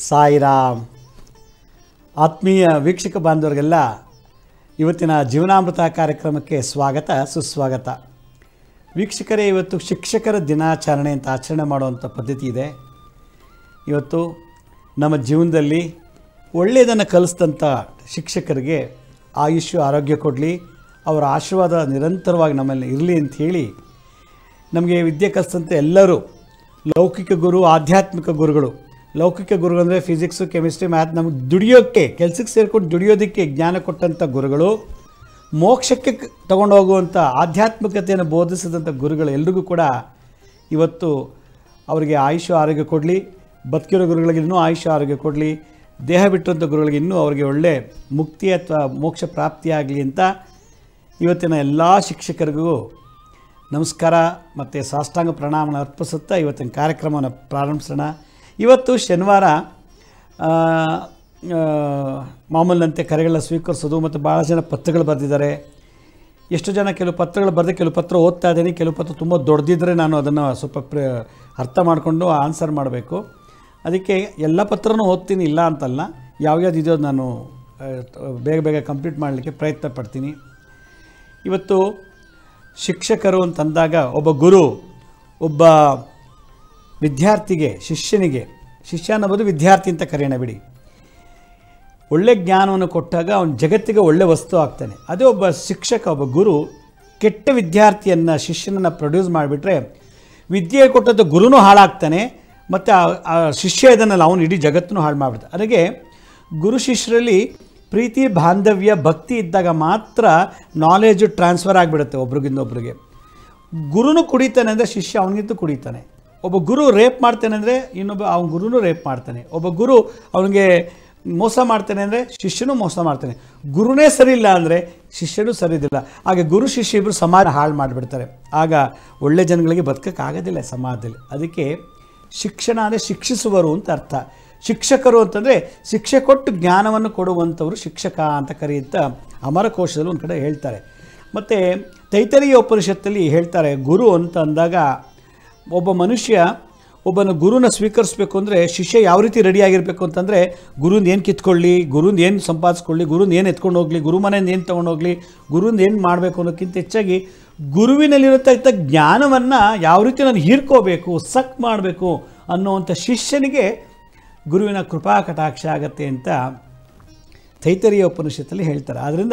ಸಾಯಿರಾಮ್ ಆತ್ಮೀಯ ವೀಕ್ಷಕ ಬಾಂಧವರಿಗೆಲ್ಲ ಇವತ್ತಿನ ಜೀವನಾಮೃತ ಕಾರ್ಯಕ್ರಮಕ್ಕೆ ಸ್ವಾಗತ ಸುಸ್ವಾಗತ ವೀಕ್ಷಕರೇ ಇವತ್ತು ಶಿಕ್ಷಕರ ದಿನಾಚರಣೆ ಅಂತ ಆಚರಣೆ ಮಾಡುವಂಥ ಪದ್ಧತಿ ಇದೆ ಇವತ್ತು ನಮ್ಮ ಜೀವನದಲ್ಲಿ ಒಳ್ಳೆಯದನ್ನು ಕಲಿಸಿದಂಥ ಶಿಕ್ಷಕರಿಗೆ ಆಯುಷ್ಯ ಆರೋಗ್ಯ ಕೊಡಲಿ ಅವರ ಆಶೀರ್ವಾದ ನಿರಂತರವಾಗಿ ನಮ್ಮಲ್ಲಿ ಇರಲಿ ಅಂತ ಹೇಳಿ ನಮಗೆ ವಿದ್ಯೆ ಕಲಿಸಿದಂಥ ಎಲ್ಲರೂ ಲೌಕಿಕ ಗುರು ಆಧ್ಯಾತ್ಮಿಕ ಗುರುಗಳು ಲೌಕಿಕ ಗುರುಗಳು ಅಂದರೆ ಫಿಸಿಕ್ಸು ಕೆಮಿಸ್ಟ್ರಿ ಮ್ಯಾಥ್ ನಮಗೆ ದುಡಿಯೋಕ್ಕೆ ಕೆಲಸಕ್ಕೆ ಸೇರ್ಕೊಂಡು ದುಡಿಯೋದಕ್ಕೆ ಜ್ಞಾನ ಕೊಟ್ಟಂಥ ಗುರುಗಳು ಮೋಕ್ಷಕ್ಕೆ ಕ- ತಗೊಂಡು ಹೋಗುವಂಥ ಆಧ್ಯಾತ್ಮಿಕತೆಯನ್ನು ಬೋಧಿಸಿದಂಥ ಗುರುಗಳು ಎಲ್ರಿಗೂ ಕೂಡ ಇವತ್ತು ಅವರಿಗೆ ಆಯುಷ್ಯ ಆರೋಗ್ಯ ಕೊಡಲಿ ಬದುಕಿರೋ ಗುರುಗಳಿಗೆ ಇನ್ನೂ ಆಯುಷ್ಯ ಆರೋಗ್ಯ ಕೊಡಲಿ ದೇಹ ಬಿಟ್ಟಂಥ ಗುರುಗಳಿಗೆ ಇನ್ನೂ ಅವರಿಗೆ ಒಳ್ಳೆ ಮುಕ್ತಿ ಅಥವಾ ಮೋಕ್ಷ ಪ್ರಾಪ್ತಿಯಾಗಲಿ ಅಂತ ಇವತ್ತಿನ ಎಲ್ಲ ಶಿಕ್ಷಕರಿಗೂ ನಮಸ್ಕಾರ ಮತ್ತು ಸಾಷ್ಟಾಂಗ ಪ್ರಣಾಮನ ಅರ್ಪಿಸುತ್ತಾ ಇವತ್ತಿನ ಕಾರ್ಯಕ್ರಮವನ್ನು ಪ್ರಾರಂಭಿಸೋಣ ಇವತ್ತು ಶನಿವಾರ ಆ, ಆ, ಮಾಮೂಲಿನಂತೆ ಕರೆಗಳನ್ನ ಸ್ವೀಕರಿಸೋದು ಮತ್ತು ಭಾಳ ಜನ ಪತ್ರಗಳು ಬರೆದಿದ್ದಾರೆ ಎಷ್ಟು ಜನ ಕೆಲವು ಪತ್ರಗಳು ಬರೆದು ಕೆಲವು ಪತ್ರ ಓದ್ತಾ ಇದ್ದೀನಿ ಕೆಲವು ಪತ್ರ ತುಂಬ ದೊಡ್ಡದಿದ್ದರೆ ನಾನು ಅದನ್ನು ಸ್ವಲ್ಪ ಪ್ರ ಅರ್ಥ ಮಾಡಿಕೊಂಡು ಆನ್ಸರ್ ಮಾಡಬೇಕು ಅದಕ್ಕೆ ಎಲ್ಲ ಪತ್ರನೂ ಓದ್ತೀನಿ ಇಲ್ಲ ಅಂತಲ್ಲ ಯಾವ್ಯಾವ್ದು ಇದೆಯೋ ನಾನು ಆ, ಬೇಗ ಬೇಗ ಕಂಪ್ಲೀಟ್ ಮಾಡಲಿಕ್ಕೆ ಪ್ರಯತ್ನ ಪಡ್ತೀನಿ ಇವತ್ತು ಶಿಕ್ಷಕರು ಅಂತಂದಾಗ ಒಬ್ಬ ಗುರು ಒಬ್ಬ ವಿದ್ಯಾರ್ಥಿಗೆ ಶಿಷ್ಯನಿಗೆ ಶಿಷ್ಯ ಅನ್ನೋದು ವಿದ್ಯಾರ್ಥಿ ಅಂತ ಕರೆಯೋಣ ಬಿಡಿ ಒಳ್ಳೆ ಜ್ಞಾನವನ್ನು ಕೊಟ್ಟಾಗ ಅವನ ಜಗತ್ತಿಗೆ ಒಳ್ಳೆ ವಸ್ತು ಆಗ್ತಾನೆ ಅದೇ ಒಬ್ಬ ಶಿಕ್ಷಕ ಒಬ್ಬ ಗುರು ಕೆಟ್ಟ ವಿದ್ಯಾರ್ಥಿಯನ್ನು ಶಿಷ್ಯನನ್ನು ಪ್ರೊಡ್ಯೂಸ್ ಮಾಡಿಬಿಟ್ರೆ ವಿದ್ಯೆ ಕೊಟ್ಟದ್ದು ಗುರುನೂ ಹಾಳಾಗ್ತಾನೆ ಮತ್ತು ಆ- ಆ ಶಿಷ್ಯ ಇದನ್ನಲ್ಲ ಅವನು ಇಡೀ ಜಗತ್ತನ್ನು ಹಾಳು ಮಾಡಿಬಿಡ್ತಾನೆ ಅದಕ್ಕೆ ಗುರು ಶಿಷ್ಯರಲ್ಲಿ ಪ್ರೀತಿ ಬಾಂಧವ್ಯ ಭಕ್ತಿ ಇದ್ದಾಗ ಮಾತ್ರ ನಾಲೆಜು ಟ್ರಾನ್ಸ್ಫರ್ ಆಗಿಬಿಡುತ್ತೆ ಒಬ್ರಿಗಿಂದ ಒಬ್ರಿಗೆ ಗುರುನು ಕುಡಿತಾನೆ ಅಂದರೆ ಶಿಷ್ಯ ಅವನಿಗಿಂತ ಕುಡಿತಾನೆ ಒಬ್ಬ ಗುರು ರೇಪ್ ಮಾಡ್ತಾನೆ ಅಂದರೆ ಇನ್ನೊಬ್ಬ ಅವನ ಗುರುನು ರೇಪ್ ಮಾಡ್ತಾನೆ ಒಬ್ಬ ಗುರು ಅವನಿಗೆ ಮೋಸ ಮಾಡ್ತಾನೆ ಅಂದರೆ ಶಿಷ್ಯನೂ ಮೋಸ ಮಾಡ್ತಾನೆ ಗುರುನೇ ಸರಿ ಇಲ್ಲ ಅಂದರೆ ಶಿಷ್ಯನೂ ಸರಿದಿಲ್ಲ ಹಾಗೆ ಗುರು ಶಿಷ್ಯ ಇಬ್ಬರು ಸಮಾಜ ಹಾಳು ಮಾಡಿಬಿಡ್ತಾರೆ ಆಗ ಒಳ್ಳೆ ಜನಗಳಿಗೆ ಬದುಕೋಕ್ಕಾಗೋದಿಲ್ಲ ಸಮಾಜದಲ್ಲಿ ಅದಕ್ಕೆ ಶಿಕ್ಷಣ ಅಂದರೆ ಶಿಕ್ಷಿಸುವರು ಅಂತ ಅರ್ಥ ಶಿಕ್ಷಕರು ಅಂತಂದರೆ ಶಿಕ್ಷೆ ಕೊಟ್ಟು ಜ್ಞಾನವನ್ನು ಕೊಡುವಂಥವರು ಶಿಕ್ಷಕ ಅಂತ ಕರೆಯುತ್ತ ಅಮರಕೋಶದಲ್ಲಿ ಒಂದು ಕಡೆ ಹೇಳ್ತಾರೆ ಮತ್ತು ತೈತರಿಯ ಉಪನಿಷತ್ತಲ್ಲಿ ಹೇಳ್ತಾರೆ ಗುರು ಅಂತ ಅಂದಾಗ ಒಬ್ಬ ಮನುಷ್ಯ ಒಬ್ಬನ ಗುರುನ ಸ್ವೀಕರಿಸಬೇಕು ಅಂದರೆ ಶಿಷ್ಯ ಯಾವ ರೀತಿ ರೆಡಿಯಾಗಿರಬೇಕು ಅಂತಂದರೆ ಗುರುಂದ ಏನು ಕಿತ್ಕೊಳ್ಳಿ ಗುರುಂದ ಏನು ಸಂಪಾದಿಸ್ಕೊಳ್ಳಿ ಗುರುಂದ ಏನು ಎತ್ಕೊಂಡು ಹೋಗಲಿ ಗುರು ಮನೆಯಿಂದ ಏನು ತೊಗೊಂಡು ಹೋಗಲಿ ಗುರುಂದ ಏನು ಮಾಡಬೇಕು ಅನ್ನೋಕ್ಕಿಂತ ಹೆಚ್ಚಾಗಿ ಗುರುವಿನಲ್ಲಿರತಕ್ಕ ಜ್ಞಾನವನ್ನು ಯಾವ ರೀತಿ ನಾನು ಹೀರ್ಕೋಬೇಕು ಸಕ್ ಮಾಡಬೇಕು ಅನ್ನುವಂಥ ಶಿಷ್ಯನಿಗೆ ಗುರುವಿನ ಕೃಪಾ ಕಟಾಕ್ಷ ಆಗತ್ತೆ ಅಂತ ತೈತರಿಯ ಉಪನಿಷತ್ತಲ್ಲಿ ಹೇಳ್ತಾರೆ ಆದ್ದರಿಂದ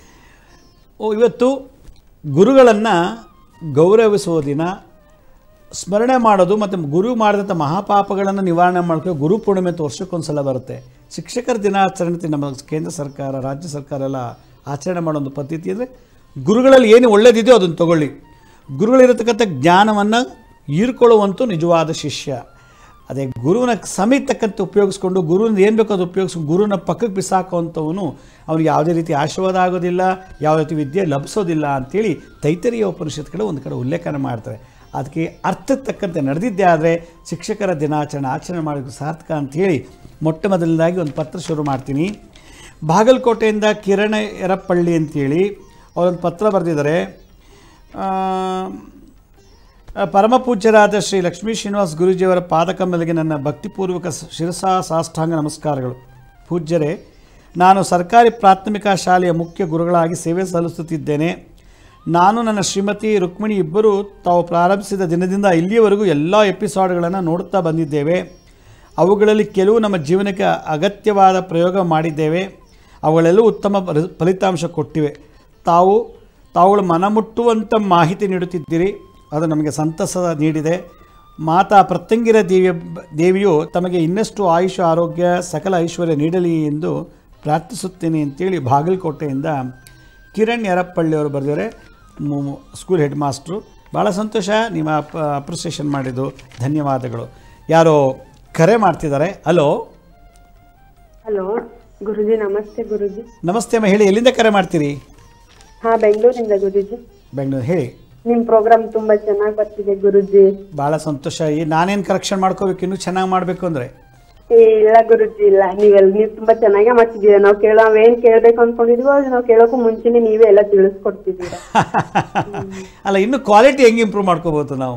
ಓ, ಇವತ್ತು ಗುರುಗಳನ್ನು ಗೌರವಿಸುವ ದಿನ ಸ್ಮರಣೆ ಮಾಡೋದು ಮತ್ತು ಗುರು ಮಾಡಿದಂಥ ಮಹಾಪಾಪಗಳನ್ನು ನಿವಾರಣೆ ಮಾಡ್ಕೋ ಗುರು ಪೂರ್ಣಿಮೆ ಅಂತ ವರ್ಷಕ್ಕೊಂದು ಸಲ ಬರುತ್ತೆ ಶಿಕ್ಷಕರ ದಿನಾಚರಣೆ ಅಂತ ನಮ್ಮ ಕೇಂದ್ರ ಸರ್ಕಾರ ರಾಜ್ಯ ಸರ್ಕಾರ ಎಲ್ಲ ಆಚರಣೆ ಮಾಡೋ ಒಂದು ಪದ್ಧತಿ ಅಂದರೆ ಗುರುಗಳಲ್ಲಿ ಏನು ಒಳ್ಳೇದಿದೆಯೋ ಅದನ್ನು ತಗೊಳ್ಳಿ ಗುರುಗಳಿರತಕ್ಕಂಥ ಜ್ಞಾನವನ್ನು ಹೀರ್ಕೊಳ್ಳುವಂತೂ ನಿಜವಾದ ಶಿಷ್ಯ ಅದೇ ಗುರುವಿನ ಸಮಯ ತಕ್ಕಂತೆ ಉಪಯೋಗಿಸ್ಕೊಂಡು ಗುರುವಿನ ಏನು ಬೇಕೋ ಅದು ಉಪಯೋಗಿಸ್ಕೊಂಡು ಗುರುವಿನ ಪಕ್ಕಕ್ಕೆ ಬಿಸಾಕುವಂಥವನು ಅವನಿಗೆ ಯಾವುದೇ ರೀತಿ ಆಶೀರ್ವಾದ ಆಗೋದಿಲ್ಲ ಯಾವ ರೀತಿ ವಿದ್ಯೆ ಲಭಿಸೋದಿಲ್ಲ ಅಂತೇಳಿ ತೈತರಿಯ ಉಪನಿಷತ್ಗಳು ಒಂದು ಕಡೆ ಉಲ್ಲೇಖನ ಮಾಡ್ತಾರೆ ಅದಕ್ಕೆ ಅರ್ಥಕ್ಕೆ ತಕ್ಕಂತೆ ನಡೆದಿದ್ದೇ ಆದರೆ ಶಿಕ್ಷಕರ ದಿನಾಚರಣೆ ಆಚರಣೆ ಮಾಡೋಕ್ಕೆ ಸಾರ್ಥಕ ಅಂಥೇಳಿ ಮೊಟ್ಟ ಮೊದಲನೇದಾಗಿ ಒಂದು ಪತ್ರ ಶುರು ಮಾಡ್ತೀನಿ ಬಾಗಲಕೋಟೆಯಿಂದ ಕಿರಣ ಎರಪ್ಪಳ್ಳಿ ಅಂತೇಳಿ ಅವರೊಂದು ಪತ್ರ ಬರೆದಿದ್ದಾರೆ ಆ, ಪರಮ ಪೂಜ್ಯರಾದ ಶ್ರೀ ಲಕ್ಷ್ಮೀ ಶ್ರೀನಿವಾಸ್ ಗುರೂಜಿಯವರ ಪಾದಕಂಬಲಿಗೆ ನನ್ನ ಭಕ್ತಿಪೂರ್ವಕ ಸ- ಶಿರಸಾ ಸಾಷ್ಟಾಂಗ ನಮಸ್ಕಾರಗಳು ಪೂಜ್ಯರೇ ನಾನು ಸರ್ಕಾರಿ ಪ್ರಾಥಮಿಕ ಶಾಲೆಯ ಮುಖ್ಯ ಗುರುಗಳಾಗಿ ಸೇವೆ ಸಲ್ಲಿಸುತ್ತಿದ್ದೇನೆ ನಾನು ನನ್ನ ಶ್ರೀಮತಿ ರುಕ್ಮಿಣಿ ಇಬ್ಬರು ತಾವು ಪ್ರಾರಂಭಿಸಿದ ದಿನದಿಂದ ಇಲ್ಲಿಯವರೆಗೂ ಎಲ್ಲ ಎಪಿಸೋಡ್ಗಳನ್ನು ನೋಡುತ್ತಾ ಬಂದಿದ್ದೇವೆ ಅವುಗಳಲ್ಲಿ ಕೆಲವು ನಮ್ಮ ಜೀವನಕ್ಕೆ ಅಗತ್ಯವಾದ ಪ್ರಯೋಗ ಮಾಡಿದ್ದೇವೆ ಅವುಗಳೆಲ್ಲವೂ ಉತ್ತಮ ರಿ- ಫಲಿತಾಂಶ ಕೊಟ್ಟಿವೆ ತಾವು ತಾವುಗಳು ಮನಮುಟ್ಟುವಂಥ ಮಾಹಿತಿ ನೀಡುತ್ತಿದ್ದೀರಿ ಅದು ನಮಗೆ ಸಂತಸ ನೀಡಿದೆ ಮಾತಾ ಪ್ರತ್ಯಂಗಿರ ದೇವಿಯ ದೇವಿಯು ತಮಗೆ ಇನ್ನಷ್ಟು ಆಯುಷ ಆರೋಗ್ಯ ಸಕಲ ಐಶ್ವರ್ಯ ನೀಡಲಿ ಎಂದು ಪ್ರಾರ್ಥಿಸುತ್ತೇನೆ ಅಂತೇಳಿ ಬಾಗಲಕೋಟೆಯಿಂದ ಕಿರಣ್ ಯರಪ್ಪಳ್ಳಿಯವರು ಬರೆದಿದ್ದಾರೆ ಮು- ಸ್ಕೂಲ್ ಹೆಡ್ ಮಾಸ್ಟ್ರು ಭಾಳ ಸಂತೋಷ ನಿಮ್ಮ ಅಪ್ ಅಪ್ರಿಸಿಯೇಷನ್ ಮಾಡಿದ್ದು ಧನ್ಯವಾದಗಳು ಯಾರೋ ಕರೆ ಮಾಡ್ತಿದ್ದಾರೆ ಹಲೋ ಹಲೋ ಗುರುಜಿ ನಮಸ್ತೆ ಗುರುಜಿ ನಮಸ್ತೆ ಅಮ್ಮ ಹೇಳಿ ಎಲ್ಲಿಂದ ಕರೆ ಮಾಡ್ತೀರಿ ಹಾ ಬೆಂಗಳೂರಿಂದ ಗುರುಜಿ ಬೆಂಗಳೂರು ಹೇಳಿ ನಿಮ್ ಪ್ರೋಗ್ರಾಮ್ ತುಂಬಾ ಚೆನ್ನಾಗಿ ಬರ್ತಿದೆ ಗುರುಜಿ ಭಾಳ ಸಂತೋಷ ಈ ನಾನೇನು ಕರೆಕ್ಷನ್ ಮಾಡ್ಕೋಬೇಕು ಇನ್ನೂ ಚೆನ್ನಾಗಿ ಮಾಡಬೇಕು ಅಂದರೆ ಏ ಇಲ್ಲ ಗುರುಜಿ ಇಲ್ಲ ನೀವೆಲ್ಲ ನೀವು ತುಂಬಾ ಚೆನ್ನಾಗೇ ಮಾಡ್ತಿದ್ದೀರಾ ನಾವು ಕೇಳೋ ನಾವೇನ್ ಕೇಳ್ಬೇಕು ಅನ್ಕೊಂಡಿದ್ವೋ ಅದು ನಾವು ಕೇಳೋಕ್ಕೂ ಮುಂಚೆನೆ ನೀವೇ ಎಲ್ಲ ತಿಳಿಸ್ಕೊಡ್ತಿದ್ದೀರಾ ಅಲ್ಲ ಇನ್ನು ಕ್ವಾಲಿಟಿ ಹೆಂಗೆ ಇಂಪ್ರೂವ್ ಮಾಡ್ಕೋಬೋದು ನಾವು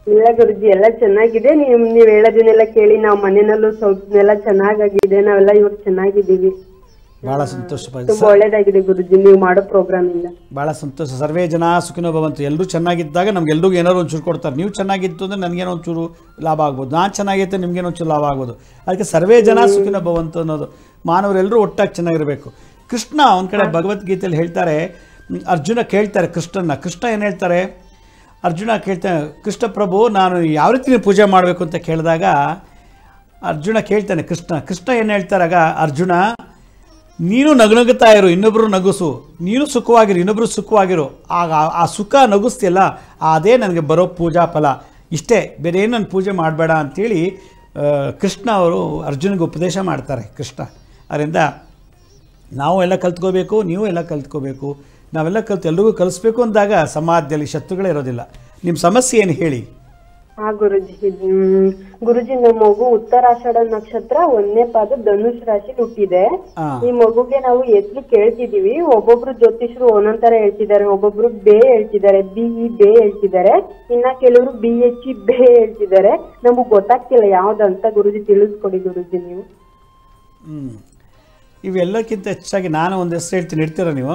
ಇಲ್ಲ ಗುರುಜಿ ಎಲ್ಲ ಚೆನ್ನಾಗಿದೆ ನೀವ್ ನೀವ್ ಹೇಳೋದನ್ನೆಲ್ಲ ಕೇಳಿ ನಾವ್ ಮನೆಯಲ್ಲೂ ಸ್ವಲ್ಪನೆಲ್ಲ ಚೆನ್ನಾಗಾಗಿದೆ ನಾವೆಲ್ಲ ಇವಾಗ ಚೆನ್ನಾಗಿದ್ದೀವಿ ಭಾಳ ಸಂತೋಷ ಪ- ತುಂಬಾ ಒಳ್ಳೇದಾಗಿದೆ ಗುರುಜಿ ನೀವು ಮಾಡೋ ಪ್ರೋಗ್ರಾಮ್ ಇಂದ ಭಾಳ ಸಂತೋಷ ಸರ್ವೇ ಜನ ಸುಖಿನೋ ಭವಂತು ಎಲ್ಲರೂ ಚೆನ್ನಾಗಿದ್ದಾಗ ನಮ್ಗೆ ಎಲ್ರಿಗೂ ಏನಾದ್ರು ಒಂಚೂರು ಕೊಡ್ತಾರೆ ನೀವು ಚೆನ್ನಾಗಿತ್ತು ಅಂದರೆ ನನಗೇನೋ ಒಂಚೂರು ಲಾಭ ಆಗ್ಬೋದು ನಾನು ಚೆನ್ನಾಗಿತ್ತು ನಿಮ್ಗೇನೋ ಒಂಚೂರು ಲಾಭ ಆಗ್ಬೋದು ಅದಕ್ಕೆ ಸರ್ವೇ ಜನ ಸುಖಿನೋ ಭವಂತು ಅನ್ನೋದು ಮಾನವರೆಲ್ಲರೂ ಒಟ್ಟಾಗಿ ಚೆನ್ನಾಗಿರಬೇಕು ಕೃಷ್ಣ ಒಂದು ಕಡೆ ಭಗವದ್ಗೀತೆಯಲ್ಲಿ ಹೇಳ್ತಾರೆ ಮ್, ಅರ್ಜುನ ಕೇಳ್ತಾರೆ ಕೃಷ್ಣನ ಕೃಷ್ಣ ಏನು ಹೇಳ್ತಾರೆ ಅರ್ಜುನ ಕೇಳ್ತಾನೆ ಕೃಷ್ಣ ಪ್ರಭು ನಾನು ಯಾವ ರೀತಿ ನೀವು ಪೂಜೆ ಮಾಡಬೇಕು ಅಂತ ಕೇಳಿದಾಗ ಅರ್ಜುನ ಕೇಳ್ತಾನೆ ಕೃಷ್ಣ ಕೃಷ್ಣ ಏನು ಹೇಳ್ತಾರಾಗ ಅರ್ಜುನ ನೀನು ನಗುನಗುತ್ತಾ ಇರು ಇನ್ನೊಬ್ಬರು ನಗುಸು ನೀನು ಸುಖವಾಗಿರು ಇನ್ನೊಬ್ಬರು ಸುಖವಾಗಿರು ಆಗ ಆ- ಆ ಸುಖ ನಗುಸ್ತಿಯಲ್ಲ ಅದೇ ನನಗೆ ಬರೋ ಪೂಜಾ ಫಲ ಇಷ್ಟೇ ಬೇರೆ ಏನು ನಾನು ಪೂಜೆ ಮಾಡಬೇಡ ಅಂಥೇಳಿ ಆ, ಕೃಷ್ಣ ಅವರು ಅರ್ಜುನಿಗೆ ಉಪದೇಶ ಮಾಡ್ತಾರೆ ಕೃಷ್ಣ ಅದರಿಂದ ನಾವು ಎಲ್ಲ ಕಲ್ತ್ಕೋಬೇಕು ನೀವು ಎಲ್ಲ ಕಲ್ತ್ಕೋಬೇಕು ನಾವೆಲ್ಲ ಕಲ್ತು ಎಲ್ರಿಗೂ ಕಲಿಸ್ಬೇಕು ಅಂದಾಗ ಸಮಾಜದಲ್ಲಿ ಶತ್ರುಗಳೇ ಇರೋದಿಲ್ಲ ನಿಮ್ಮ ಸಮಸ್ಯೆ ಏನು ಹೇಳಿ ಹಾ ಗುರುಜಿ ಹ್ಮ್ ಗುರುಜಿ ನಮ್ಮ ಮಗು ಉತ್ತರಾಷಾಢ ನಕ್ಷತ್ರ ಒಂದನೇ ಪಾದ ಧನುಷ್ ರಾಶಿ ಹುಟ್ಟಿದೆ ಆ. ಈ ಮಗುಗೆ ನಾವು ಹೆಸರು ಕೇಳ್ತಿದೀವಿ ಒಬ್ಬೊಬ್ರು ಜ್ಯೋತಿಷರು ಒಂದೊಂದ್ ಹೇಳ್ತಿದ್ದಾರೆ ಒಬ್ಬೊಬ್ರು ಬೇ ಹೇಳ್ತಿದ್ದಾರೆ ಬಿ ಇ ಬೇ ಹೇಳ್ತಿದ್ದಾರೆ ಇನ್ನ ಕೆಲವರು ಬಿ ಎಚ್ ಇ ಬೇ ಹೇಳ್ತಿದ್ದಾರೆ ನಮಗ್ ಗೊತ್ತಾಗ್ತಿಲ್ಲ ಯಾವ್ದಂತ ಗುರುಜಿ ತಿಳಿಸ್ಕೊಡಿ ಗುರುಜಿ ನೀವು ಹ್ಞೂ ಇವೆಲ್ಲಕ್ಕಿಂತ ಹೆಚ್ಚಾಗಿ ನಾನು ಒಂದು ಹೆಸರು ಹೇಳ್ತೀನಿ ಇಡ್ತೀರಾ ನೀವು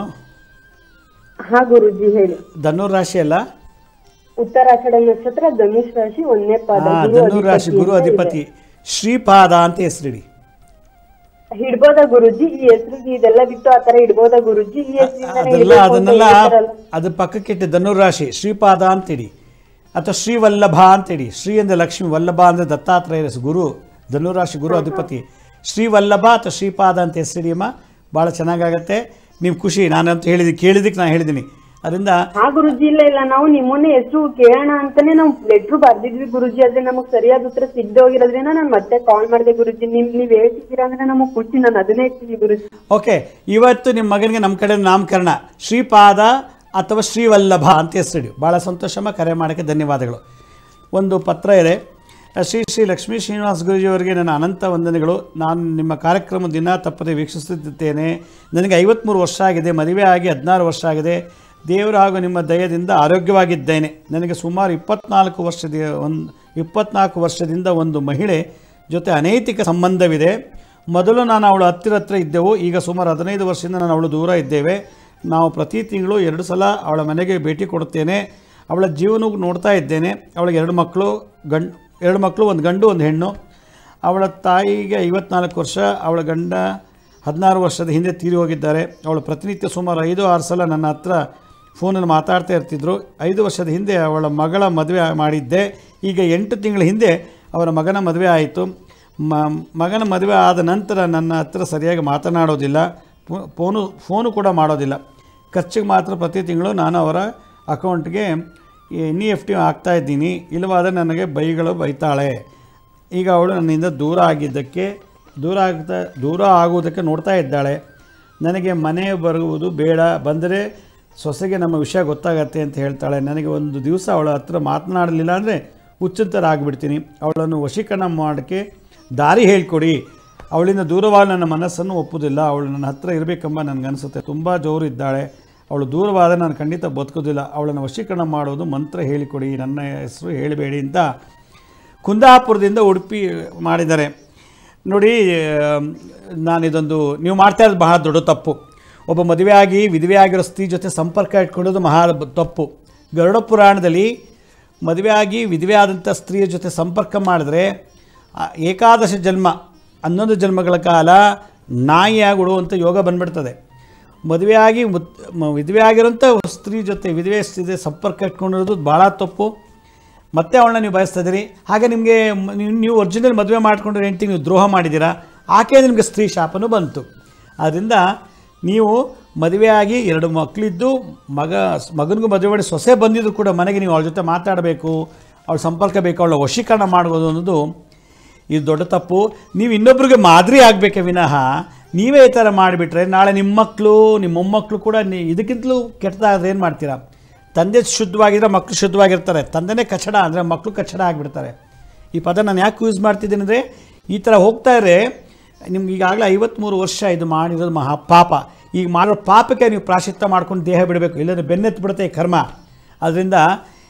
ಹಾ ಗುರುಜಿ ಹೇಳಿ ಧನುರ್ ರಾಶಿ ಅಲ್ಲ ಉತ್ತರಾಷಾಢ ನಕ್ಷತ್ರ ಧನುಷ್ ರಾಶಿ ಒಂದನೇ ಪಾದ ಹಾ ಗುರು ಧನುರ್ ರಾಶಿ ಅಧಿಪತಿ ಗುರು ಅಂತ ಇದೆ. ಅಧಿಪತಿ ಶ್ರೀಪಾದ ಅಂತ ಹೆಸರಿಡಿ ಹಿಡ್ಬೋದಾ ಗುರುಜಿ ಈ ಹೆಸರಿಗೆ ಇದೆಲ್ಲ ಬಿಟ್ಟು ಆತರ ಇಡ್ಬೋದಾ ಗುರುಜಿ ಈ ಹೆಸರಿಂದಾನೇ ಅದೆಲ್ಲ ಇಡ್ಬೇಕು ಅಂತ ಅದನ್ನೆಲ್ಲ ಹೇಳ್ತಾರಲ್ಲ. ಅದು ಪಕ್ಕಕ್ಕಿಟ್ಟು ಧನುರ್ ರಾಶಿ ಶ್ರೀಪಾದ ಅಂತಿಡಿ ಅಥವಾ ಶ್ರೀವಲ್ಲಭ ಅಂತಿಡಿ ಶ್ರೀ ಅಂದರೆ ಲಕ್ಷ್ಮಿ ವಲ್ಲಭ ಅಂದರೆ ದತ್ತಾತ್ರೇಯ ಹೆಸರು ಗುರು ಧನುರಾಶಿ ಗುರು ಅಧಿಪತಿ ಶ್ರೀವಲ್ಲಭ ಅಥವಾ ಶ್ರೀಪಾದ ಅಂತ ಹೆಸರಿಡಿಯಮ್ಮ ಭಾಳ ಚೆನ್ನಾಗಾಗತ್ತೆ ನೀವು ಖುಷಿ ನಾನಂತ ಹೇಳಿದ್ದೀನಿ ಕೇಳಿದ್ದಕ್ಕೆ ನಾನು ಹೇಳಿದ್ದೀನಿ ಅದರಿಂದ ಹಾ ಗುರುಜಿ ಇಲ್ಲ ಇಲ್ಲ ನಾವು ನಿಮ್ಮನ್ನೇ ಹೆಸರು ಕೇಳೋಣ ಅಂತಾನೆ ನಾವು ಲೆಟ್ರು ಬರ್ದಿದ್ವಿ ಗುರುಜಿ ಆದ್ರೆ ನಮಗ್ ಸರಿಯಾದ ಉತ್ತರ ಸಿಗದೆ ಹೋಗಿರೋದ್ರಿಂದ ನಾನು ಮತ್ತೆ ಕಾಲ್ ಮಾಡಿದೆ ಗುರುಜಿ ನಿಮ್ ನೀವ್ ಹೇಳ್ತಿದ್ದೀರಾ ಅಂದ್ರೆ ನಮಗ್ ಖುಷಿ ನಾನು ಅದನ್ನೇ ಹೇಳ್ತೀನಿ ಗುರುಜಿ ಓಕೆ ಇವತ್ತು ನಿಮ್ಮ ಮಗನಿಗೆ ನಮ್ಮ ಕಡೆ ನಾಮಕರಣ ಶ್ರೀಪಾದ ಅಥವಾ ಶ್ರೀವಲ್ಲಭ ಅಂತ ಹೆಸರಿಡಿ ಭಾಳ ಸಂತೋಷಮ್ಮ ಕರೆ ಮಾಡೋಕ್ಕೆ ಧನ್ಯವಾದಗಳು ಒಂದು ಪತ್ರ ಇದೆ ಶ್ರೀ ಶ್ರೀ ಲಕ್ಷ್ಮೀ ಶ್ರೀನಿವಾಸ ಗುರುಜಿಯವರಿಗೆ ನನ್ನ ಅನಂತ ವಂದನೆಗಳು ನಾನು ನಿಮ್ಮ ಕಾರ್ಯಕ್ರಮ ದಿನ ತಪ್ಪದೆ ವೀಕ್ಷಿಸುತ್ತಿದ್ದೇನೆ ನನಗೆ ಐವತ್ತ್ಮೂರು ವರ್ಷ ಆಗಿದೆ ಮದುವೆ ಆಗಿ ಹದಿನಾರು ವರ್ಷ ಆಗಿದೆ ದೇವರ ಹಾಗೂ ನಿಮ್ಮ ದಯದಿಂದ ಆರೋಗ್ಯವಾಗಿದ್ದೇನೆ ನನಗೆ ಸುಮಾರು ಇಪ್ಪತ್ನಾಲ್ಕು ವರ್ಷದ ಒಂದು ಇಪ್ಪತ್ನಾಲ್ಕು ವರ್ಷದಿಂದ ಒಂದು ಮಹಿಳೆ ಜೊತೆ ಅನೈತಿಕ ಸಂಬಂಧವಿದೆ ಮೊದಲು ನಾನು ಅವಳು ಹತ್ತಿರ ಹತ್ತಿರ ಇದ್ದೆವು ಈಗ ಸುಮಾರು ಹದಿನೈದು ವರ್ಷದಿಂದ ನಾನು ಅವಳು ದೂರ ಇದ್ದೇವೆ ನಾವು ಪ್ರತಿ ತಿಂಗಳು ಎರಡು ಸಲ ಅವಳ ಮನೆಗೆ ಭೇಟಿ ಕೊಡುತ್ತೇನೆ ಅವಳ ಜೀವನ ನೋಡ್ತಾ ಇದ್ದೇನೆ ಅವಳಿಗೆ ಎರಡು ಮಕ್ಕಳು ಗಂಡು ಎರಡು ಮಕ್ಕಳು ಒಂದು ಗಂಡು ಒಂದು ಹೆಣ್ಣು ಅವಳ ತಾಯಿಗೆ ಐವತ್ನಾಲ್ಕು ವರ್ಷ ಅವಳ ಗಂಡ ಹದಿನಾರು ವರ್ಷದ ಹಿಂದೆ ತೀರಿ ಹೋಗಿದ್ದಾರೆ ಅವಳು ಪ್ರತಿನಿತ್ಯ ಸುಮಾರು ಐದು ಆರು ಸಲ ನನ್ನ ಹತ್ರ ಫೋನಲ್ಲಿ ಮಾತಾಡ್ತಾ ಇರ್ತಿದ್ರು ಐದು ವರ್ಷದ ಹಿಂದೆ ಅವಳ ಮಗಳ ಮದುವೆ ಮಾಡಿದ್ದೆ ಈಗ ಎಂಟು ತಿಂಗಳ ಹಿಂದೆ ಅವರ ಮಗನ ಮದುವೆ ಆಯಿತು ಮ ಮಗನ ಮದುವೆ ಆದ ನಂತರ ನನ್ನ ಹತ್ರ ಸರಿಯಾಗಿ ಮಾತನಾಡೋದಿಲ್ಲ ಫೋ- ಫೋನು ಫೋನು ಕೂಡ ಮಾಡೋದಿಲ್ಲ ಖರ್ಚಿಗೆ ಮಾತ್ರ ಪ್ರತಿ ತಿಂಗಳು ನಾನು ಅವರ ಅಕೌಂಟ್ಗೆ ಎನ್ ಇ ಎಫ್ ಟಿ ಹಾಕ್ತಾ ಇದ್ದೀನಿ ಇಲ್ಲವಾದರೆ ನನಗೆ ಬೈಗಳು ಬೈತಾಳೆ ಈಗ ಅವಳು ನನ್ನಿಂದ ದೂರ ಆಗಿದ್ದಕ್ಕೆ ದೂರ ಆಗ್ತಾ ದೂರ ಆಗುವುದಕ್ಕೆ ನೋಡ್ತಾ ಇದ್ದಾಳೆ ನನಗೆ ಮನೆ ಬರುವುದು ಬೇಡ ಬಂದರೆ ಸೊಸೆಗೆ ನಮ್ಮ ವಿಷಯ ಗೊತ್ತಾಗತ್ತೆ ಅಂತ ಹೇಳ್ತಾಳೆ ನನಗೆ ಒಂದು ದಿವಸ ಅವಳ ಹತ್ರ ಮಾತನಾಡಲಿಲ್ಲ ಅಂದರೆ ಹುಚ್ಚಂತರ ಆಗಿಬಿಡ್ತೀನಿ ಅವಳನ್ನು ವಶೀಕರಣ ಮಾಡೋಕ್ಕೆ ದಾರಿ ಹೇಳ್ಕೊಡಿ ಅವಳಿಂದ ದೂರವಾಗಿ ನನ್ನ ಮನಸ್ಸನ್ನು ಒಪ್ಪುವುದಿಲ್ಲ ಅವಳು ನನ್ನ ಹತ್ರ ಇರಬೇಕೆಂಬ ನನಗನ್ಸುತ್ತೆ ತುಂಬ ಜೋರು ಇದ್ದಾಳೆ ಅವಳು ದೂರವಾದರೆ ನಾನು ಖಂಡಿತ ಬದುಕೋದಿಲ್ಲ ಅವಳನ್ನು ವಶೀಕರಣ ಮಾಡೋದು ಮಂತ್ರ ಹೇಳಿಕೊಡಿ ನನ್ನ ಹೆಸರು ಹೇಳಬೇಡಿ ಅಂತ ಕುಂದಾಪುರದಿಂದ ಉಡುಪಿ ಮಾಡಿದ್ದಾರೆ ನೋಡಿ ಆಮ್, ನಾನಿದೊಂದು ನೀವು ಮಾಡ್ತಾ ಇರೋದು ಬಹಳ ದೊಡ್ಡ ತಪ್ಪು ಒಬ್ಬ ಮದುವೆಯಾಗಿ ವಿಧವೆಯಾಗಿರೋ ಸ್ತ್ರೀ ಜೊತೆ ಸಂಪರ್ಕ ಇಟ್ಕೊಳ್ಳೋದು ಮಹಾ ಬ- ತಪ್ಪು ಗರುಡ ಪುರಾಣದಲ್ಲಿ ಮದುವೆಯಾಗಿ ವಿಧವೆ ಆದಂಥ ಸ್ತ್ರೀಯ ಜೊತೆ ಸಂಪರ್ಕ ಮಾಡಿದ್ರೆ ಆ ಏಕಾದಶ ಜನ್ಮ ಹನ್ನೊಂದು ಜನ್ಮಗಳ ಕಾಲ ನಾಯಿಯಾಗಿ ಉಡುವಂಥ ಯೋಗ ಬಂದ್ಬಿಡ್ತದೆ ಮದುವೆಯಾಗಿ ಮುತ್ ಮ- ವಿಧವೆ ಆಗಿರೋಂಥ ಸ್ತ್ರೀ ಜೊತೆ ವಿಧವೆ ಸ್ತ್ರೀ ಸಂಪರ್ಕ ಇಟ್ಕೊಂಡಿರೋದು ಭಾಳ ತಪ್ಪು ಮತ್ತೆ ಅವಳನ್ನ ನೀವು ಬಯಸ್ತಾ ಇದ್ದೀರಿ ಹಾಗೆ ನಿಮಗೆ ಮ- ನೀವು- ನೀವು ಒರಿಜಿನಲ್ ಮದುವೆ ಮಾಡ್ಕೊಂಡ್ರೆ ಹೆಂಡ್ತಿಗೆ ನೀವು ದ್ರೋಹ ಮಾಡಿದ್ದೀರಾ ಆಕೆ ನಿಮಗೆ ಸ್ತ್ರೀ ಶಾಪನೂ ಬಂತು ಆದ್ದರಿಂದ ನೀವು ಮದುವೆಯಾಗಿ ಎರಡು ಮಕ್ಕಳಿದ್ದು ಮಗ ಮಗನಿಗೂ ಮದುವೆ ಮಾಡಿ ಸೊಸೆ ಬಂದಿದ್ರು ಕೂಡ ಮನೆಗೆ ನೀವು ಅವಳ ಜೊತೆ ಮಾತಾಡಬೇಕು ಅವಳ ಸಂಪರ್ಕ ಬೇಕು ಅವಳ ವಶೀಕರಣ ಮಾಡ್ಬೋದು ಅನ್ನೋದು ಇದು ದೊಡ್ಡ ತಪ್ಪು ನೀವು ಇನ್ನೊಬ್ರಿಗೆ ಮಾದರಿ ಆಗಬೇಕೆ ವಿನಃ ನೀವೇ ಈ ಥರ ಮಾಡಿಬಿಟ್ರೆ ನಾಳೆ ನಿಮ್ಮ ಮಕ್ಕಳು ನಿಮ್ಮ ಮೊಮ್ಮಕ್ಕಳು ಕೂಡ ನೀ ಇದಕ್ಕಿಂತಲೂ ಕೆಟ್ಟದಾದ್ರೆ ಏನು ಮಾಡ್ತೀರಾ ತಂದೆ ಶುದ್ಧವಾಗಿದ್ರೆ ಮಕ್ಕಳು ಶುದ್ಧವಾಗಿರ್ತಾರೆ ತಂದೆನೇ ಕಚಡ ಅಂದರೆ ಮಕ್ಕಳು ಕಚಡ ಆಗಿಬಿಡ್ತಾರೆ ಈ ಪದ ನಾನು ಯಾಕೆ ಯೂಸ್ ಮಾಡ್ತಿದ್ದೀನಿ ಅಂದರೆ ಈ ಥರ ಹೋಗ್ತಾ ಇದ್ರೆ ನಿಮ್ಗೆ ಈಗಾಗಲೇ ಐವತ್ತ್ಮೂರು ವರ್ಷ ಇದು ಮಾಡಿರೋದು ಮಹಾ ಪಾಪ ಈಗ ಮಾಡೋ ಪಾಪಕ್ಕೆ ನೀವು ಪ್ರಾಶಿತ್ಯ ಮಾಡ್ಕೊಂಡು ದೇಹ ಬಿಡಬೇಕು ಇಲ್ಲಾಂದರೆ ಬೆನ್ನೆತ್ತು ಬಿಡುತ್ತೆ ಈ ಕರ್ಮ ಅದರಿಂದ